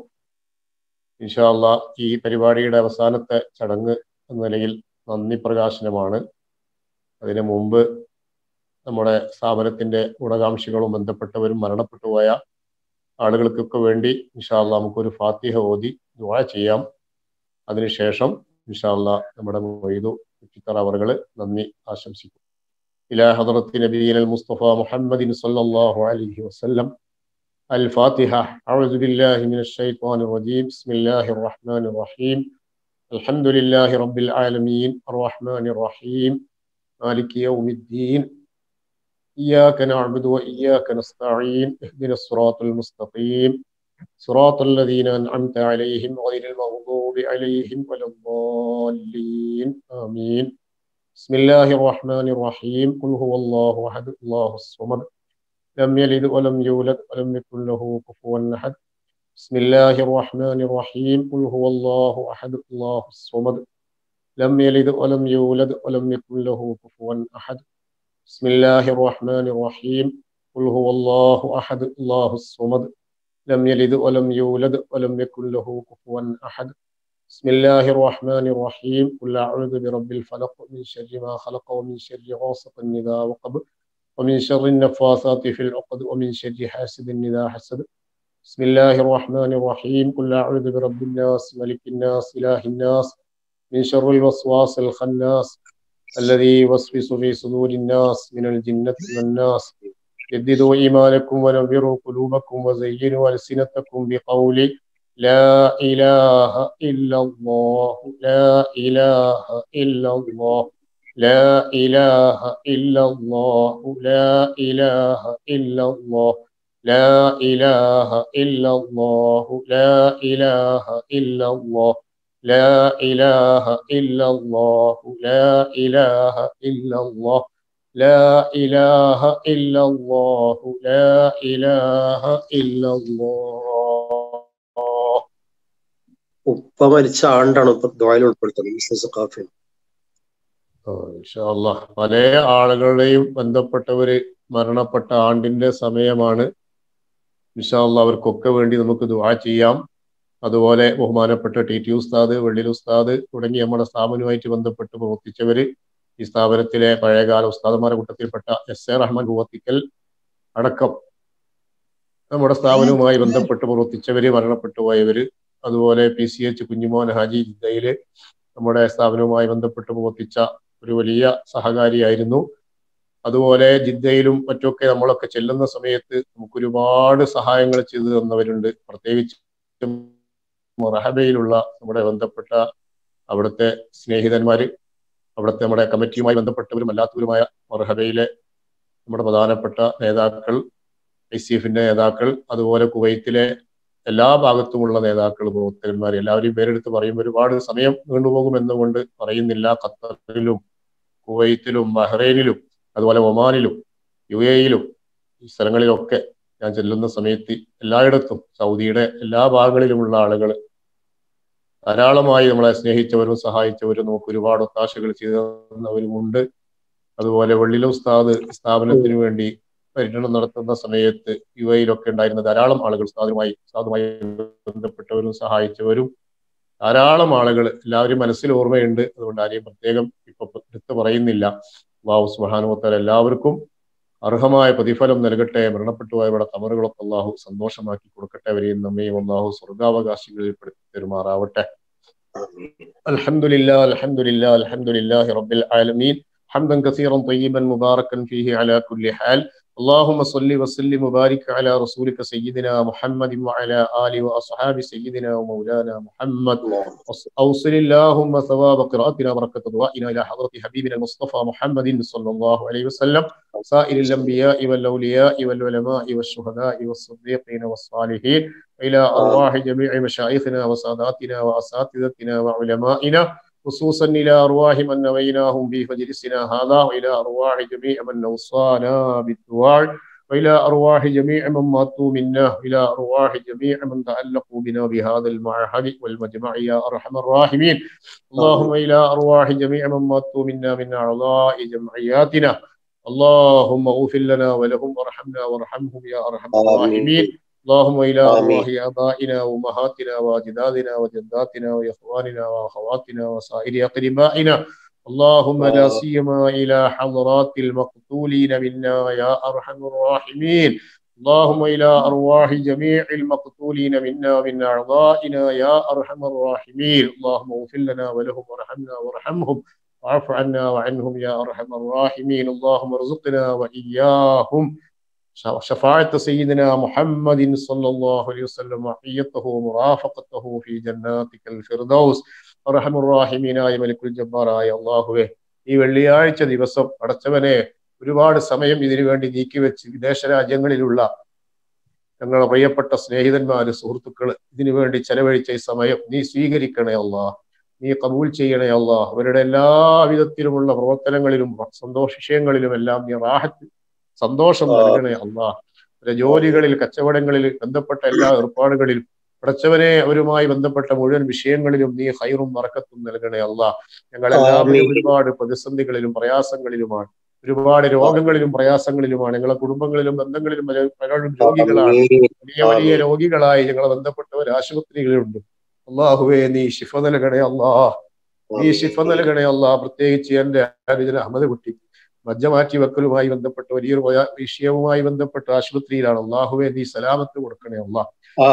ഇൻഷാല്ല ഈ പരിപാടിയുടെ അവസാനത്തെ ചടങ്ങ് എന്ന നിലയിൽ നന്ദി പ്രകാശനമാണ് അതിനു മുമ്പ് നമ്മുടെ സ്ഥാപനത്തിന്റെ ഗുണകാംക്ഷികളും ബന്ധപ്പെട്ടവരും മരണപ്പെട്ടു പോയ ആളുകൾക്കൊക്കെ വേണ്ടി ഇൻഷാല്ല നമുക്കൊരു ഫാത്തിഹ ഓതി ദുആ ചെയ്യാം അതിനുശേഷം ഇൻഷാല്ല നമ്മുടെ മൊയ്തു അവറുകൾ നന്ദി ആശംസിക്കും إلى حضرة نبينا المصطفى محمد صلى الله عليه وسلم الفاتحة أعوذ بالله من الشيطان الرجيم بسم الله الرحمن الرحيم الحمد لله رب العالمين الرحمن الرحيم مالك يوم الدين إياك نعبد وإياك نستعين اهدنا الصراط المستقيم صراط الذين أنعمت عليهم غير المغضوب عليهم ولا الضالين آمين بسم الله الرحمن الرحيم قل هو الله أحد الله الصمد لم يلد ولم يولد ولم يكن له كفوا أحد بسم الله الرحمن الرحيم قل هو الله أحد الله الصمد لم يلد ولم يولد ولم يكن له كفوا أحد بسم الله الرحمن الرحيم قل هو الله أحد الله الصمد لم يلد ولم يولد ولم يكن له كفوا أحد بسم الله الرحمن الرحيم قل أعوذ برب الفلق من شر ما خلق ومن شر غاسق إذا وقب ومن شر النفاثات في العقد ومن شر حاسد إذا حسد بسم الله الرحمن الرحيم قل أعوذ برب الناس ملك الناس إله الناس من شر الوسواس الخناس الذي يوسوس في صدور الناس من الجنة والناس جددوا إيمانكم ونبروا قلوبكم وزينوا ألسنتكم بقول لا إله إلا الله لا إله إلا الله لا إله إلا الله لا إله إلا الله لا إله إلا الله لا إله إلا الله لا إله إلا الله لا إله إلا الله لا إله إلا الله لا إله إلا الله ഉപ്പ മരിച്ച ആണ്ടാണ് ഇപ്പൊ ദ്വായിൽ ഉൾപ്പെടുത്തുന്നത് മിസ്റ്റർ സഖാഫി ആ, ഇൻഷാ അല്ലാ. പല ആളുകളുടെയും ബന്ധപ്പെട്ടവര് മരണപ്പെട്ട ആണ്ടിന്റെ സമയമാണ് ഇൻഷാല്ല അവർക്കൊക്കെ വേണ്ടി നമുക്ക് ദുആ ചെയ്യാം അതുപോലെ ബഹുമാനപ്പെട്ട ടി ടി ഉസ്താദ് വെള്ളിൽ ഉസ്താദ് തുടങ്ങി നമ്മുടെ സ്ഥാപനവുമായിട്ട് ബന്ധപ്പെട്ട് പ്രവർത്തിച്ചവര് ഈ സ്ഥാപനത്തിലെ പഴയകാല ഉസ്താദന്മാരുടെ കൂട്ടത്തിൽപ്പെട്ട എസ് എ റഹ്മാൻ ഹുവത്തിക്കൽ അടക്കം നമ്മുടെ സ്ഥാപനവുമായി ബന്ധപ്പെട്ട് പ്രവർത്തിച്ചവര് മരണപ്പെട്ടു പോയവര് അതുപോലെ P C H Kunjumon Haji ജിദ്ദയില് നമ്മുടെ സ്ഥാപനവുമായി ബന്ധപ്പെട്ട് പ്രവർത്തിച്ച ഒരു വലിയ സഹകാരിയായിരുന്നു അതുപോലെ ജിദ്ദയിലും മറ്റൊക്കെ നമ്മളൊക്കെ ചെല്ലുന്ന സമയത്ത് നമുക്ക് ഒരുപാട് സഹായങ്ങൾ ചെയ്തു തന്നവരുണ്ട് പ്രത്യേകിച്ച് റഹബയിലുള്ള നമ്മുടെ ബന്ധപ്പെട്ട അവിടുത്തെ സ്നേഹിതന്മാര് അവിടുത്തെ നമ്മുടെ കമ്മിറ്റിയുമായി ബന്ധപ്പെട്ടവരും അല്ലാത്തവരുമായ മർഹബയിലെ നമ്മുടെ പ്രധാനപ്പെട്ട നേതാക്കൾ ഐ സി എഫിന്റെ നേതാക്കൾ അതുപോലെ കുവൈത്തിലെ എല്ലാ ഭാഗത്തുമുള്ള നേതാക്കൾ പ്രവർത്തകന്മാർ എല്ലാവരെയും പേരെടുത്ത് പറയുമ്പോൾ ഒരുപാട് സമയം നീണ്ടുപോകുമെന്നുകൊണ്ട് പറയുന്നില്ല ഖത്തറിലും കുവൈത്തിലും ബഹ്റൈനിലും അതുപോലെ ഒമാനിലും യു എയിലും ഈ സ്ഥലങ്ങളിലൊക്കെ ഞാൻ ചെല്ലുന്ന സമയത്ത് എല്ലായിടത്തും സൗദിയുടെ എല്ലാ ഭാഗങ്ങളിലുമുള്ള ആളുകൾ ധാരാളമായി നമ്മളെ സ്നേഹിച്ചവരും സഹായിച്ചവരും നമുക്ക് ഒരുപാട് ഒത്താശകൾ ചെയ്തു തന്നവരുമുണ്ട് അതുപോലെ വെള്ളില ഉസ്താദ് സ്ഥാപനത്തിന് വേണ്ടി പര്യടനം നടത്തുന്ന സമയത്ത് യു എയിലൊക്കെ ഉണ്ടായിരുന്ന ധാരാളം ആളുകൾ ഉസ്താദുമായി ഉസ്താദുമായി ബന്ധപ്പെട്ടവരും സഹായിച്ചവരും ധാരാളം ആളുകൾ എല്ലാവരും മനസ്സിൽ ഓർമ്മയുണ്ട് അതുകൊണ്ട് ആരെയും പ്രത്യേകം ഇപ്പൊ എടുത്തു പറയുന്നില്ല അള്ളാഹു സുബാനുവത്താൽ എല്ലാവർക്കും അർഹമായ പ്രതിഫലം നൽകട്ടെ മരണപ്പെട്ടു പോയവരുടെ തമറുകളൊക്കെ അള്ളാഹു സന്തോഷമാക്കി കൊടുക്കട്ടെ അവരെയും നമ്മയും അള്ളാഹു സ്വർഗാവകാശികളിൽ പെടുത്തി തെരുമാറാവട്ടെ അൽഹംദുലില്ലാ അൽഹംദുലില്ലാ അൽഹംദുലില്ലാഹി റബ്ബിൽ ആലമീൻ حمدا كثيرا طيبا مباركا فيه على كل حال اللهم صل وسلم وبارك على رسولك سيدنا محمد وعلى آله وأصحاب سيدنا ومولانا محمد أوصل اللهم ثواب قراءتنا بركة دعائنا إلى حضرة حبيبنا المصطفى محمد صلى الله عليه وسلم سائر الأنبياء والأولياء والعلماء والشهداء والصديقين والصالحين إلى أرواح جميع مشايخنا وساداتنا وأساتذتنا وعلمائنا خصوصا إلى أرواح من نويناهم به فجلسنا هذا وإلى أرواح جميع من أوصانا بالدعاء وإلى أرواح جميع من ماتوا منا إلى أرواح جميع من تعلقوا بنا بهذا المعهد والمجمع يا أرحم الراحمين اللهم إلى أرواح جميع من ماتوا منا من أعضاء جمعياتنا اللهم اغفر لنا ولهم وارحمنا وارحمهم يا أرحم الراحمين اللهم إلى أرواح آبائنا وأمهاتنا وأجدادنا وجداتنا وإخواننا وأخواتنا وسائر أقربائنا اللهم لا سيما إلى حضرات المقتولين منا يا أرحم الراحمين اللهم إلى أرواح جميع المقتولين منا من أعضائنا يا أرحم الراحمين اللهم اغفر لنا ولهم وارحمنا وارحمهم واعف عنا وعنهم يا أرحم الراحمين اللهم ارزقنا وإياهم شفاعة سيدنا محمد صلى الله عليه وسلم وحيته ومرافقته في جناتك الفردوس അറഹം റാഹിമീനായ മലിക്കുൽ ജബ്ബാറായ അള്ളാഹുവെ ഈ വെള്ളിയാഴ്ച ദിവസം അടച്ചവനെ ഒരുപാട് സമയം ഇതിനു വേണ്ടി നീക്കിവെച്ച് വിദേശ രാജ്യങ്ങളിലുള്ള ഞങ്ങളുടെ പ്രിയപ്പെട്ട സ്നേഹിതന്മാര് സുഹൃത്തുക്കൾ ഇതിനു വേണ്ടി ചെലവഴിച്ച ഈ സമയം നീ സ്വീകരിക്കണേ അല്ലാ നീ കബൂൽ ചെയ്യണേ അല്ലാ അവരുടെ എല്ലാ വിധത്തിലുമുള്ള പ്രവർത്തനങ്ങളിലും സന്തോഷ വിഷയങ്ങളിലും എല്ലാം നീ റാഹത്ത് സന്തോഷം നൽകണേ അല്ലാ ജോലികളിൽ കച്ചവടങ്ങളിൽ ബന്ധപ്പെട്ട എല്ലാ ഏർപ്പാടുകളിലും പടച്ചവനെ അവരുമായി ബന്ധപ്പെട്ട മുഴുവൻ വിഷയങ്ങളിലും നീ ഹൈറും മറക്കത്തും നൽകണേ അല്ല ഞങ്ങളെല്ലാവരും ഒരുപാട് പ്രതിസന്ധികളിലും പ്രയാസങ്ങളിലുമാണ് ഒരുപാട് രോഗങ്ങളിലും പ്രയാസങ്ങളിലുമാണ് ഞങ്ങളെ കുടുംബങ്ങളിലും ബന്ധങ്ങളിലും പലരും രോഗികളാണ് വലിയ വലിയ രോഗികളായി ഞങ്ങളെ ബന്ധപ്പെട്ടവർ ആശുപത്രികളിലുണ്ട് അള്ളാഹുവേ നീ ശിഫ നൽകണേ അല്ലാ നീ ശിഫ നൽകണേ അല്ലാ പ്രത്യേകിച്ച് എന്റെ അനുജന അഹമ്മദ് കുട്ടി മജ്ജ മാറ്റി വെക്കലുമായി ബന്ധപ്പെട്ട വലിയൊരു വിഷയവുമായി ബന്ധപ്പെട്ട ആശുപത്രിയിലാണ് അള്ളാഹുവെ നീ സലാമത്ത് കൊടുക്കണേ അള്ളാഹ്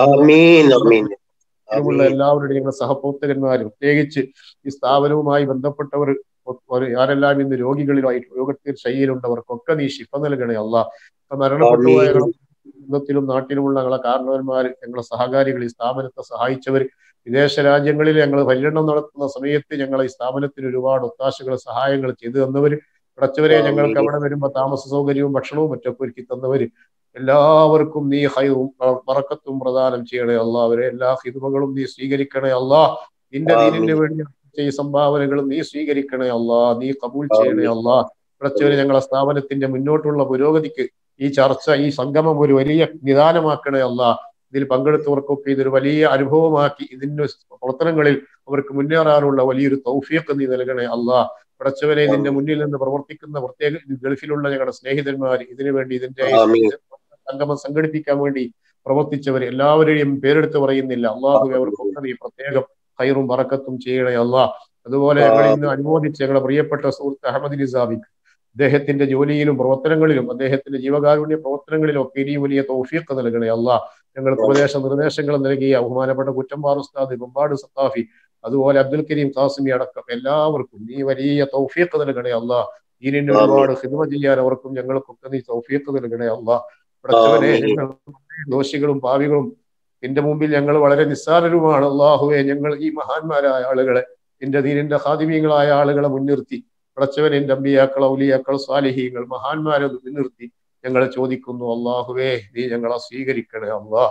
ഉള്ള എല്ലാവരുടെയും ഞങ്ങളുടെ സഹപ്രവർത്തകന്മാരും പ്രത്യേകിച്ച് ഈ സ്ഥാപനവുമായി ബന്ധപ്പെട്ടവർ ആരെല്ലാം ഇന്ന് രോഗികളിലായി രോഗത്തിൽ ശൈലിയുണ്ടവർക്കൊക്കെ നീ ശിഫ നൽകണേ അല്ല മരണപ്പെട്ടു പോയ ബന്ധത്തിലും നാട്ടിലുമുള്ള ഞങ്ങളെ കാരണവന്മാർ ഞങ്ങളെ സഹകാരികൾ ഈ സ്ഥാപനത്തെ സഹായിച്ചവർ വിദേശ രാജ്യങ്ങളിൽ ഞങ്ങൾ പര്യടനം നടത്തുന്ന സമയത്ത് ഞങ്ങളെ ഈ സ്ഥാപനത്തിന് ഒരുപാട് ഒത്താശകൾ സഹായങ്ങൾ ചെയ്തു തന്നവർ പടച്ചവരെ ഞങ്ങൾക്ക് അവിടെ വരുമ്പോൾ താമസ സൗകര്യവും ഭക്ഷണവും മറ്റൊക്കെ ഒരുക്കി തന്നവര് എല്ലാവർക്കും നീ ഹൈറും മറക്കത്തും പ്രദാനം ചെയ്യണേ അല്ല അവരെ എല്ലാ ഹിതുമകളും നീ സ്വീകരിക്കണേ അല്ല നിന്റെ ദീനിന് വേണ്ടി ഈ സംഭാവനകളും നീ സ്വീകരിക്കണേ അല്ല നീ കബൂൽ ചെയ്യണേ അല്ല പടച്ചവരെ ഞങ്ങളെ സ്ഥാപനത്തിന്റെ മുന്നോട്ടുള്ള പുരോഗതിക്ക് ഈ ചർച്ച ഈ സംഗമം ഒരു വലിയ നിദാനമാക്കണേ അല്ല ഇതിൽ പങ്കെടുത്തവർക്കൊക്കെ ഇതൊരു വലിയ അനുഭവമാക്കി ഇതിന്റെ പ്രവർത്തനങ്ങളിൽ അവർക്ക് മുന്നേറാനുള്ള വലിയൊരു തൗഫീഖ് നീ നൽകണേ അല്ലാ പടച്ചവനെ ഇതിന്റെ മുന്നിൽ നിന്ന് പ്രവർത്തിക്കുന്ന പ്രത്യേക ഗൾഫിലുള്ള ഞങ്ങളുടെ സ്നേഹിതന്മാർ ഇതിനു വേണ്ടി ഇതിന്റെ സംഗമം സംഘടിപ്പിക്കാൻ വേണ്ടി പ്രവർത്തിച്ചവർ എല്ലാവരെയും പേരെടുത്ത് പറയുന്നില്ല അള്ളാഹു അവർക്കൊക്കെ നീ പ്രത്യേകം ഹൈറും പറക്കത്തും ചെയ്യണേ അല്ലാ അതുപോലെ ഞങ്ങൾ ഇന്ന് അനുമോദിച്ച ഞങ്ങളുടെ പ്രിയപ്പെട്ട സുഹൃത്ത് അഹമ്മദ് നിസാബിക്ക് അദ്ദേഹത്തിന്റെ ജോലിയിലും പ്രവർത്തനങ്ങളിലും അദ്ദേഹത്തിന്റെ ജീവകാരുണ്യ പ്രവർത്തനങ്ങളിലും ഒക്കെ ഇനിയും വലിയ തൗഫീഖ് നൽകണേ അല്ല ഞങ്ങൾക്ക് ഉപദേശ നിർദ്ദേശങ്ങൾ നൽകിയ ബഹുമാനപ്പെട്ട കുറ്റമ്പാർ ഉസ്താദ് ബൊമ്പാട് സത്താഫി അതുപോലെ അബ്ദുൽ കരീം കാസിമി അടക്കം എല്ലാവർക്കും നീ വലിയ തൗഫീഖ് നൽകണേ അല്ല ദീനിന് ഒരുപാട് ഹിദ്മ ചെയ്യാൻ അവർക്കും ഞങ്ങൾക്കൊക്കെ നീ തൗഫീഖ് നൽകണേ അല്ല പടച്ചവനെ ഞങ്ങൾ ദോഷികളും പാവികളും നിന്റെ മുമ്പിൽ ഞങ്ങൾ വളരെ നിസ്സാരരുമാണ് അള്ളാഹുവെ ഞങ്ങൾ ഈ മഹാന്മാരായ ആളുകളെ നിന്റെ ദീനിന്റെ ഹാദിമീങ്ങളായ ആളുകളെ മുൻനിർത്തി പടച്ചവൻ എന്റെ അമ്പിയാക്കൾ ഔലിയാക്കൾ സ്വാലിഹീങ്ങൾ മഹാന്മാരെ മുൻനിർത്തി ഞങ്ങളെ ചോദിക്കുന്നു അള്ളാഹുവേ നീ ഞങ്ങളെ സ്വീകരിക്കണേ അള്ളാഹ്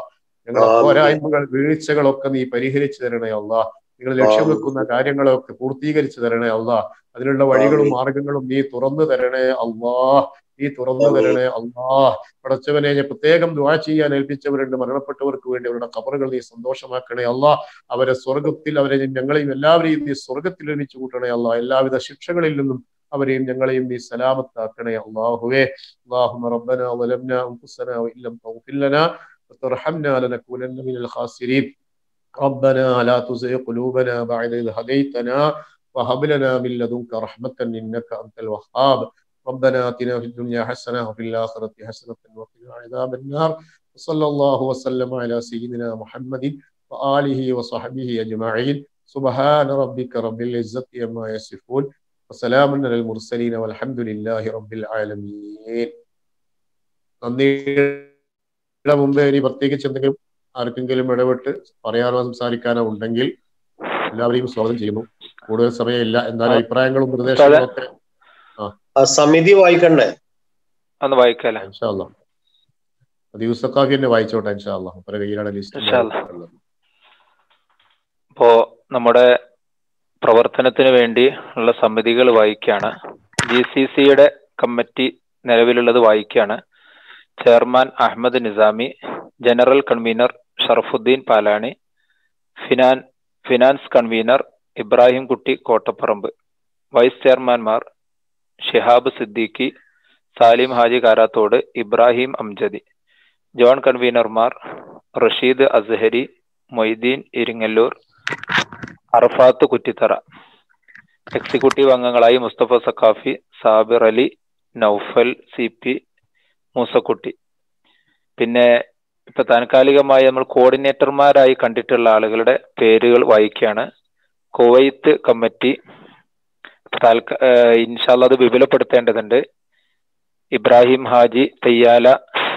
ഞങ്ങളുടെ ആമീൻ. പോരായ്മകൾ വീഴ്ചകളൊക്കെ നീ പരിഹരിച്ചു തരണേ അല്ല നിങ്ങൾ ലക്ഷ്യം വെക്കുന്ന കാര്യങ്ങളൊക്കെ പൂർത്തീകരിച്ചു തരണേ അല്ല അതിനുള്ള വഴികളും ആമീൻ. മാർഗങ്ങളും നീ തുറന്നു തരണേ അല്ലാ നീ തുറന്നു ആമീൻ. തരണേ അല്ലാ പടച്ചവനെ ഞാൻ പ്രത്യേകം ദുആ ചെയ്യാൻ ഏൽപ്പിച്ചവരുണ്ട് മരണപ്പെട്ടവർക്ക് വേണ്ടി അവരുടെ കബറുകൾ നീ സന്തോഷമാക്കണേ അല്ലാ അവരെ സ്വർഗത്തിൽ അവരെ ഞങ്ങളെയും എല്ലാവരെയും നീ സ്വർഗത്തിൽ എണിച്ചു കൂട്ടണേ അല്ലാ എല്ലാവിധ ശിക്ഷകളിൽ നിന്നും അവരെയും ഞങ്ങളെയും നീ സലാമത്താക്കണേ അള്ളാഹുവേ اللهم ربنا ظلمنا انفسنا وان لم تغفر لنا وترحمنا لنكونن من الخاسرين ربنا لا تزغ قلوبنا بعد إذ هديتنا وهب لنا من لدنك رحمة إنك أنت الوهاب ربنا آتنا في الدنيا حسنة وفي الآخرة حسنة وقنا عذاب النار وصلى الله وسلم على سيدنا محمد وآله وصحبه أجمعين سبحان ربك رب العزة عما يصفون وسلام على المرسلين والحمد لله رب العالمين നന്ദിയുടെ മുമ്പ് ഇനി പ്രത്യേകിച്ച് എന്തെങ്കിലും ആർക്കെങ്കിലും ഇടപെട്ട് പറയാനോ സംസാരിക്കാനോ ഉണ്ടെങ്കിൽ എല്ലാവരെയും സ്വാഗതം ചെയ്യുന്നു കൂടുതൽ സമയമില്ല എന്നാലും അഭിപ്രായങ്ങളും നിർദ്ദേശങ്ങളും ഒക്കെ ആ സമിതി വായിക്കണ്ടേ ഒന്ന് വായിക്കാല്ലേ ഇൻഷാല്ല ദിവസക്കാഫി തന്നെ വായിച്ചോട്ടെ ഇൻഷാല്ല പല കയ്യിലാണ് ലിസ്റ്റ് ഇൻഷാല്ലാ. ഇപ്പോ നമ്മുടെ പ്രവർത്തനത്തിന് വേണ്ടി ഉള്ള സമിതികൾ വായിക്കുകയാണ് ജി സി സിയുടെ കമ്മിറ്റി നിലവിലുള്ളത് വായിക്കുകയാണ് chairman Ahmed Nizami general convener Sharafuddeen Palani ഫിനാൻ finance convener Ibrahim Kutty Kottaparamba vice ചെയർമാൻമാർ ഷിഹാബ് സിദ്ദീഖി സാലിം ഹാജി കാരാത്തോട് ഇബ്രാഹിം അംജദി ജോൺ കൺവീനർമാർ റഷീദ് അസ്ഹരി മൊയ്തീൻ ഇരിങ്ങല്ലൂർ അറഫാത്ത് കുറ്റിത്തറ എക്സിക്യൂട്ടീവ് അംഗങ്ങളായി മുസ്തഫ സക്കാഫി സാബിർ അലി നൗഫൽ സി പി മൂസക്കുട്ടി പിന്നെ ഇപ്പൊ താൽക്കാലികമായി നമ്മൾ കോർഡിനേറ്റർമാരായി കണ്ടിട്ടുള്ള ആളുകളുടെ പേരുകൾ വായിക്കുകയാണ് കുവൈത്ത് കമ്മിറ്റി താൽക്ക ഏഹ് ഇൻഷാല്ല അത് വിപുലപ്പെടുത്തേണ്ടതുണ്ട് ഇബ്രാഹിം ഹാജി തയ്യാല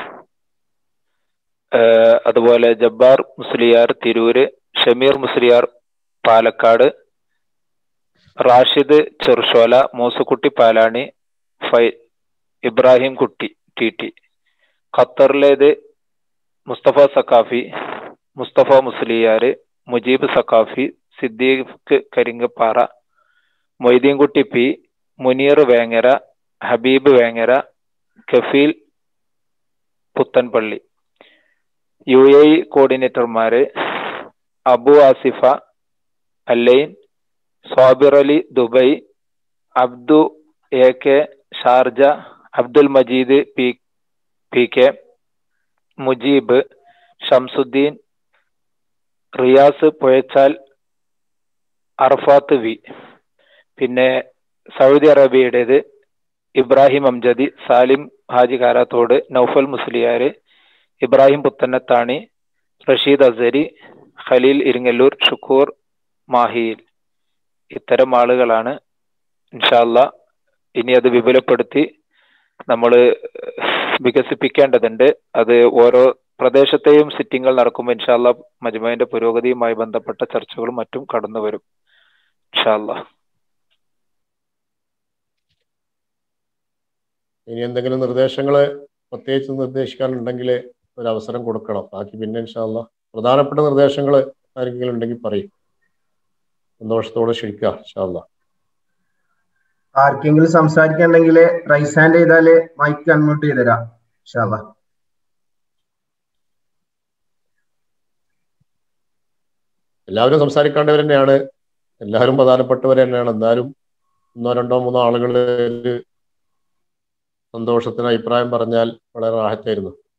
ഏഹ് അതുപോലെ ജബ്ബാർ മുസ്ലിയാർ തിരൂര് ഷമീർ മുസ്ലിയാർ പാലക്കാട് റാഷിദ് ചെറുഷോല മൂസക്കുട്ടി പാലാണി ഫൈ ഇബ്രാഹിം കുട്ടി ടി ടി ഖത്തറിലേത് Musthafa Saqafi Musthafa Musliyar Mujeeb Saqafi Siddique Karinkappara Moideenkutty P Muneer Vengara Habeeb Vengara Kafeel Puthanpalli U A E കോർഡിനേറ്റർമാര് Abu Asifa Al Ain Swabir Ali Dubai Abdu A K Sharjah Abdul Majeed P P K Mujeeb Shamsuddeen Riyas Puzhachal Arafath V പിന്നെ സൗദി അറേബ്യയുടേത് ഇബ്രാഹിം അംജദി സാലിം ഹാജി കാരാത്തോട് നൗഫൽ മുസ്ലിയാര് ഇബ്രാഹിം പുത്തന്നത്താണി റഷീദ് അസരി ഖലീൽ ഇരിങ്ങല്ലൂർ ഷുക്കൂർ മാഹിയിൽ ഇത്തരം ആളുകളാണ് ഇൻഷാല്ല ഇനി അത് വിപുലപ്പെടുത്തി നമ്മൾ വികസിപ്പിക്കേണ്ടതുണ്ട് അത് ഓരോ പ്രദേശത്തെയും സിറ്റിങ്ങൾ നടക്കുമ്പോൾ ഇൻഷാല്ല മജ്മയുടെ പുരോഗതിയുമായി ബന്ധപ്പെട്ട ചർച്ചകളും മറ്റും കടന്നു വരും ഇൻഷാല്ല ഇനി എന്തെങ്കിലും നിർദ്ദേശങ്ങൾ പ്രത്യേകിച്ച് നിർദ്ദേശിക്കാനുണ്ടെങ്കിൽ ഒരു അവസരം കൊടുക്കണം ബാക്കി പിന്നെ ഇൻഷാല്ല പ്രധാനപ്പെട്ട നിർദ്ദേശങ്ങൾ ആരെങ്കിലും ഉണ്ടെങ്കിൽ പറയും സന്തോഷത്തോടെ ക്ഷണിക്കുക ഇൻഷാല്ല ആർക്കെങ്കിലും സംസാരിക്കണ്ടെങ്കിൽ റൈസ് ഹാൻഡ് ചെയ്താല് മൈക്ക് അൺമ്യൂട്ട് ചെയ്തുതരാം ഇൻഷാല്ലാ എല്ലാവരും സംസാരിക്കേണ്ടവർ തന്നെയാണ് എല്ലാവരും പ്രധാനപ്പെട്ടവർ തന്നെയാണ് എന്നാലും ഒന്നോ രണ്ടോ മൂന്നോ ആളുകൾ സന്തോഷത്തിന് അഭിപ്രായം പറഞ്ഞാൽ വളരെ റാഹത്തായിരുന്നു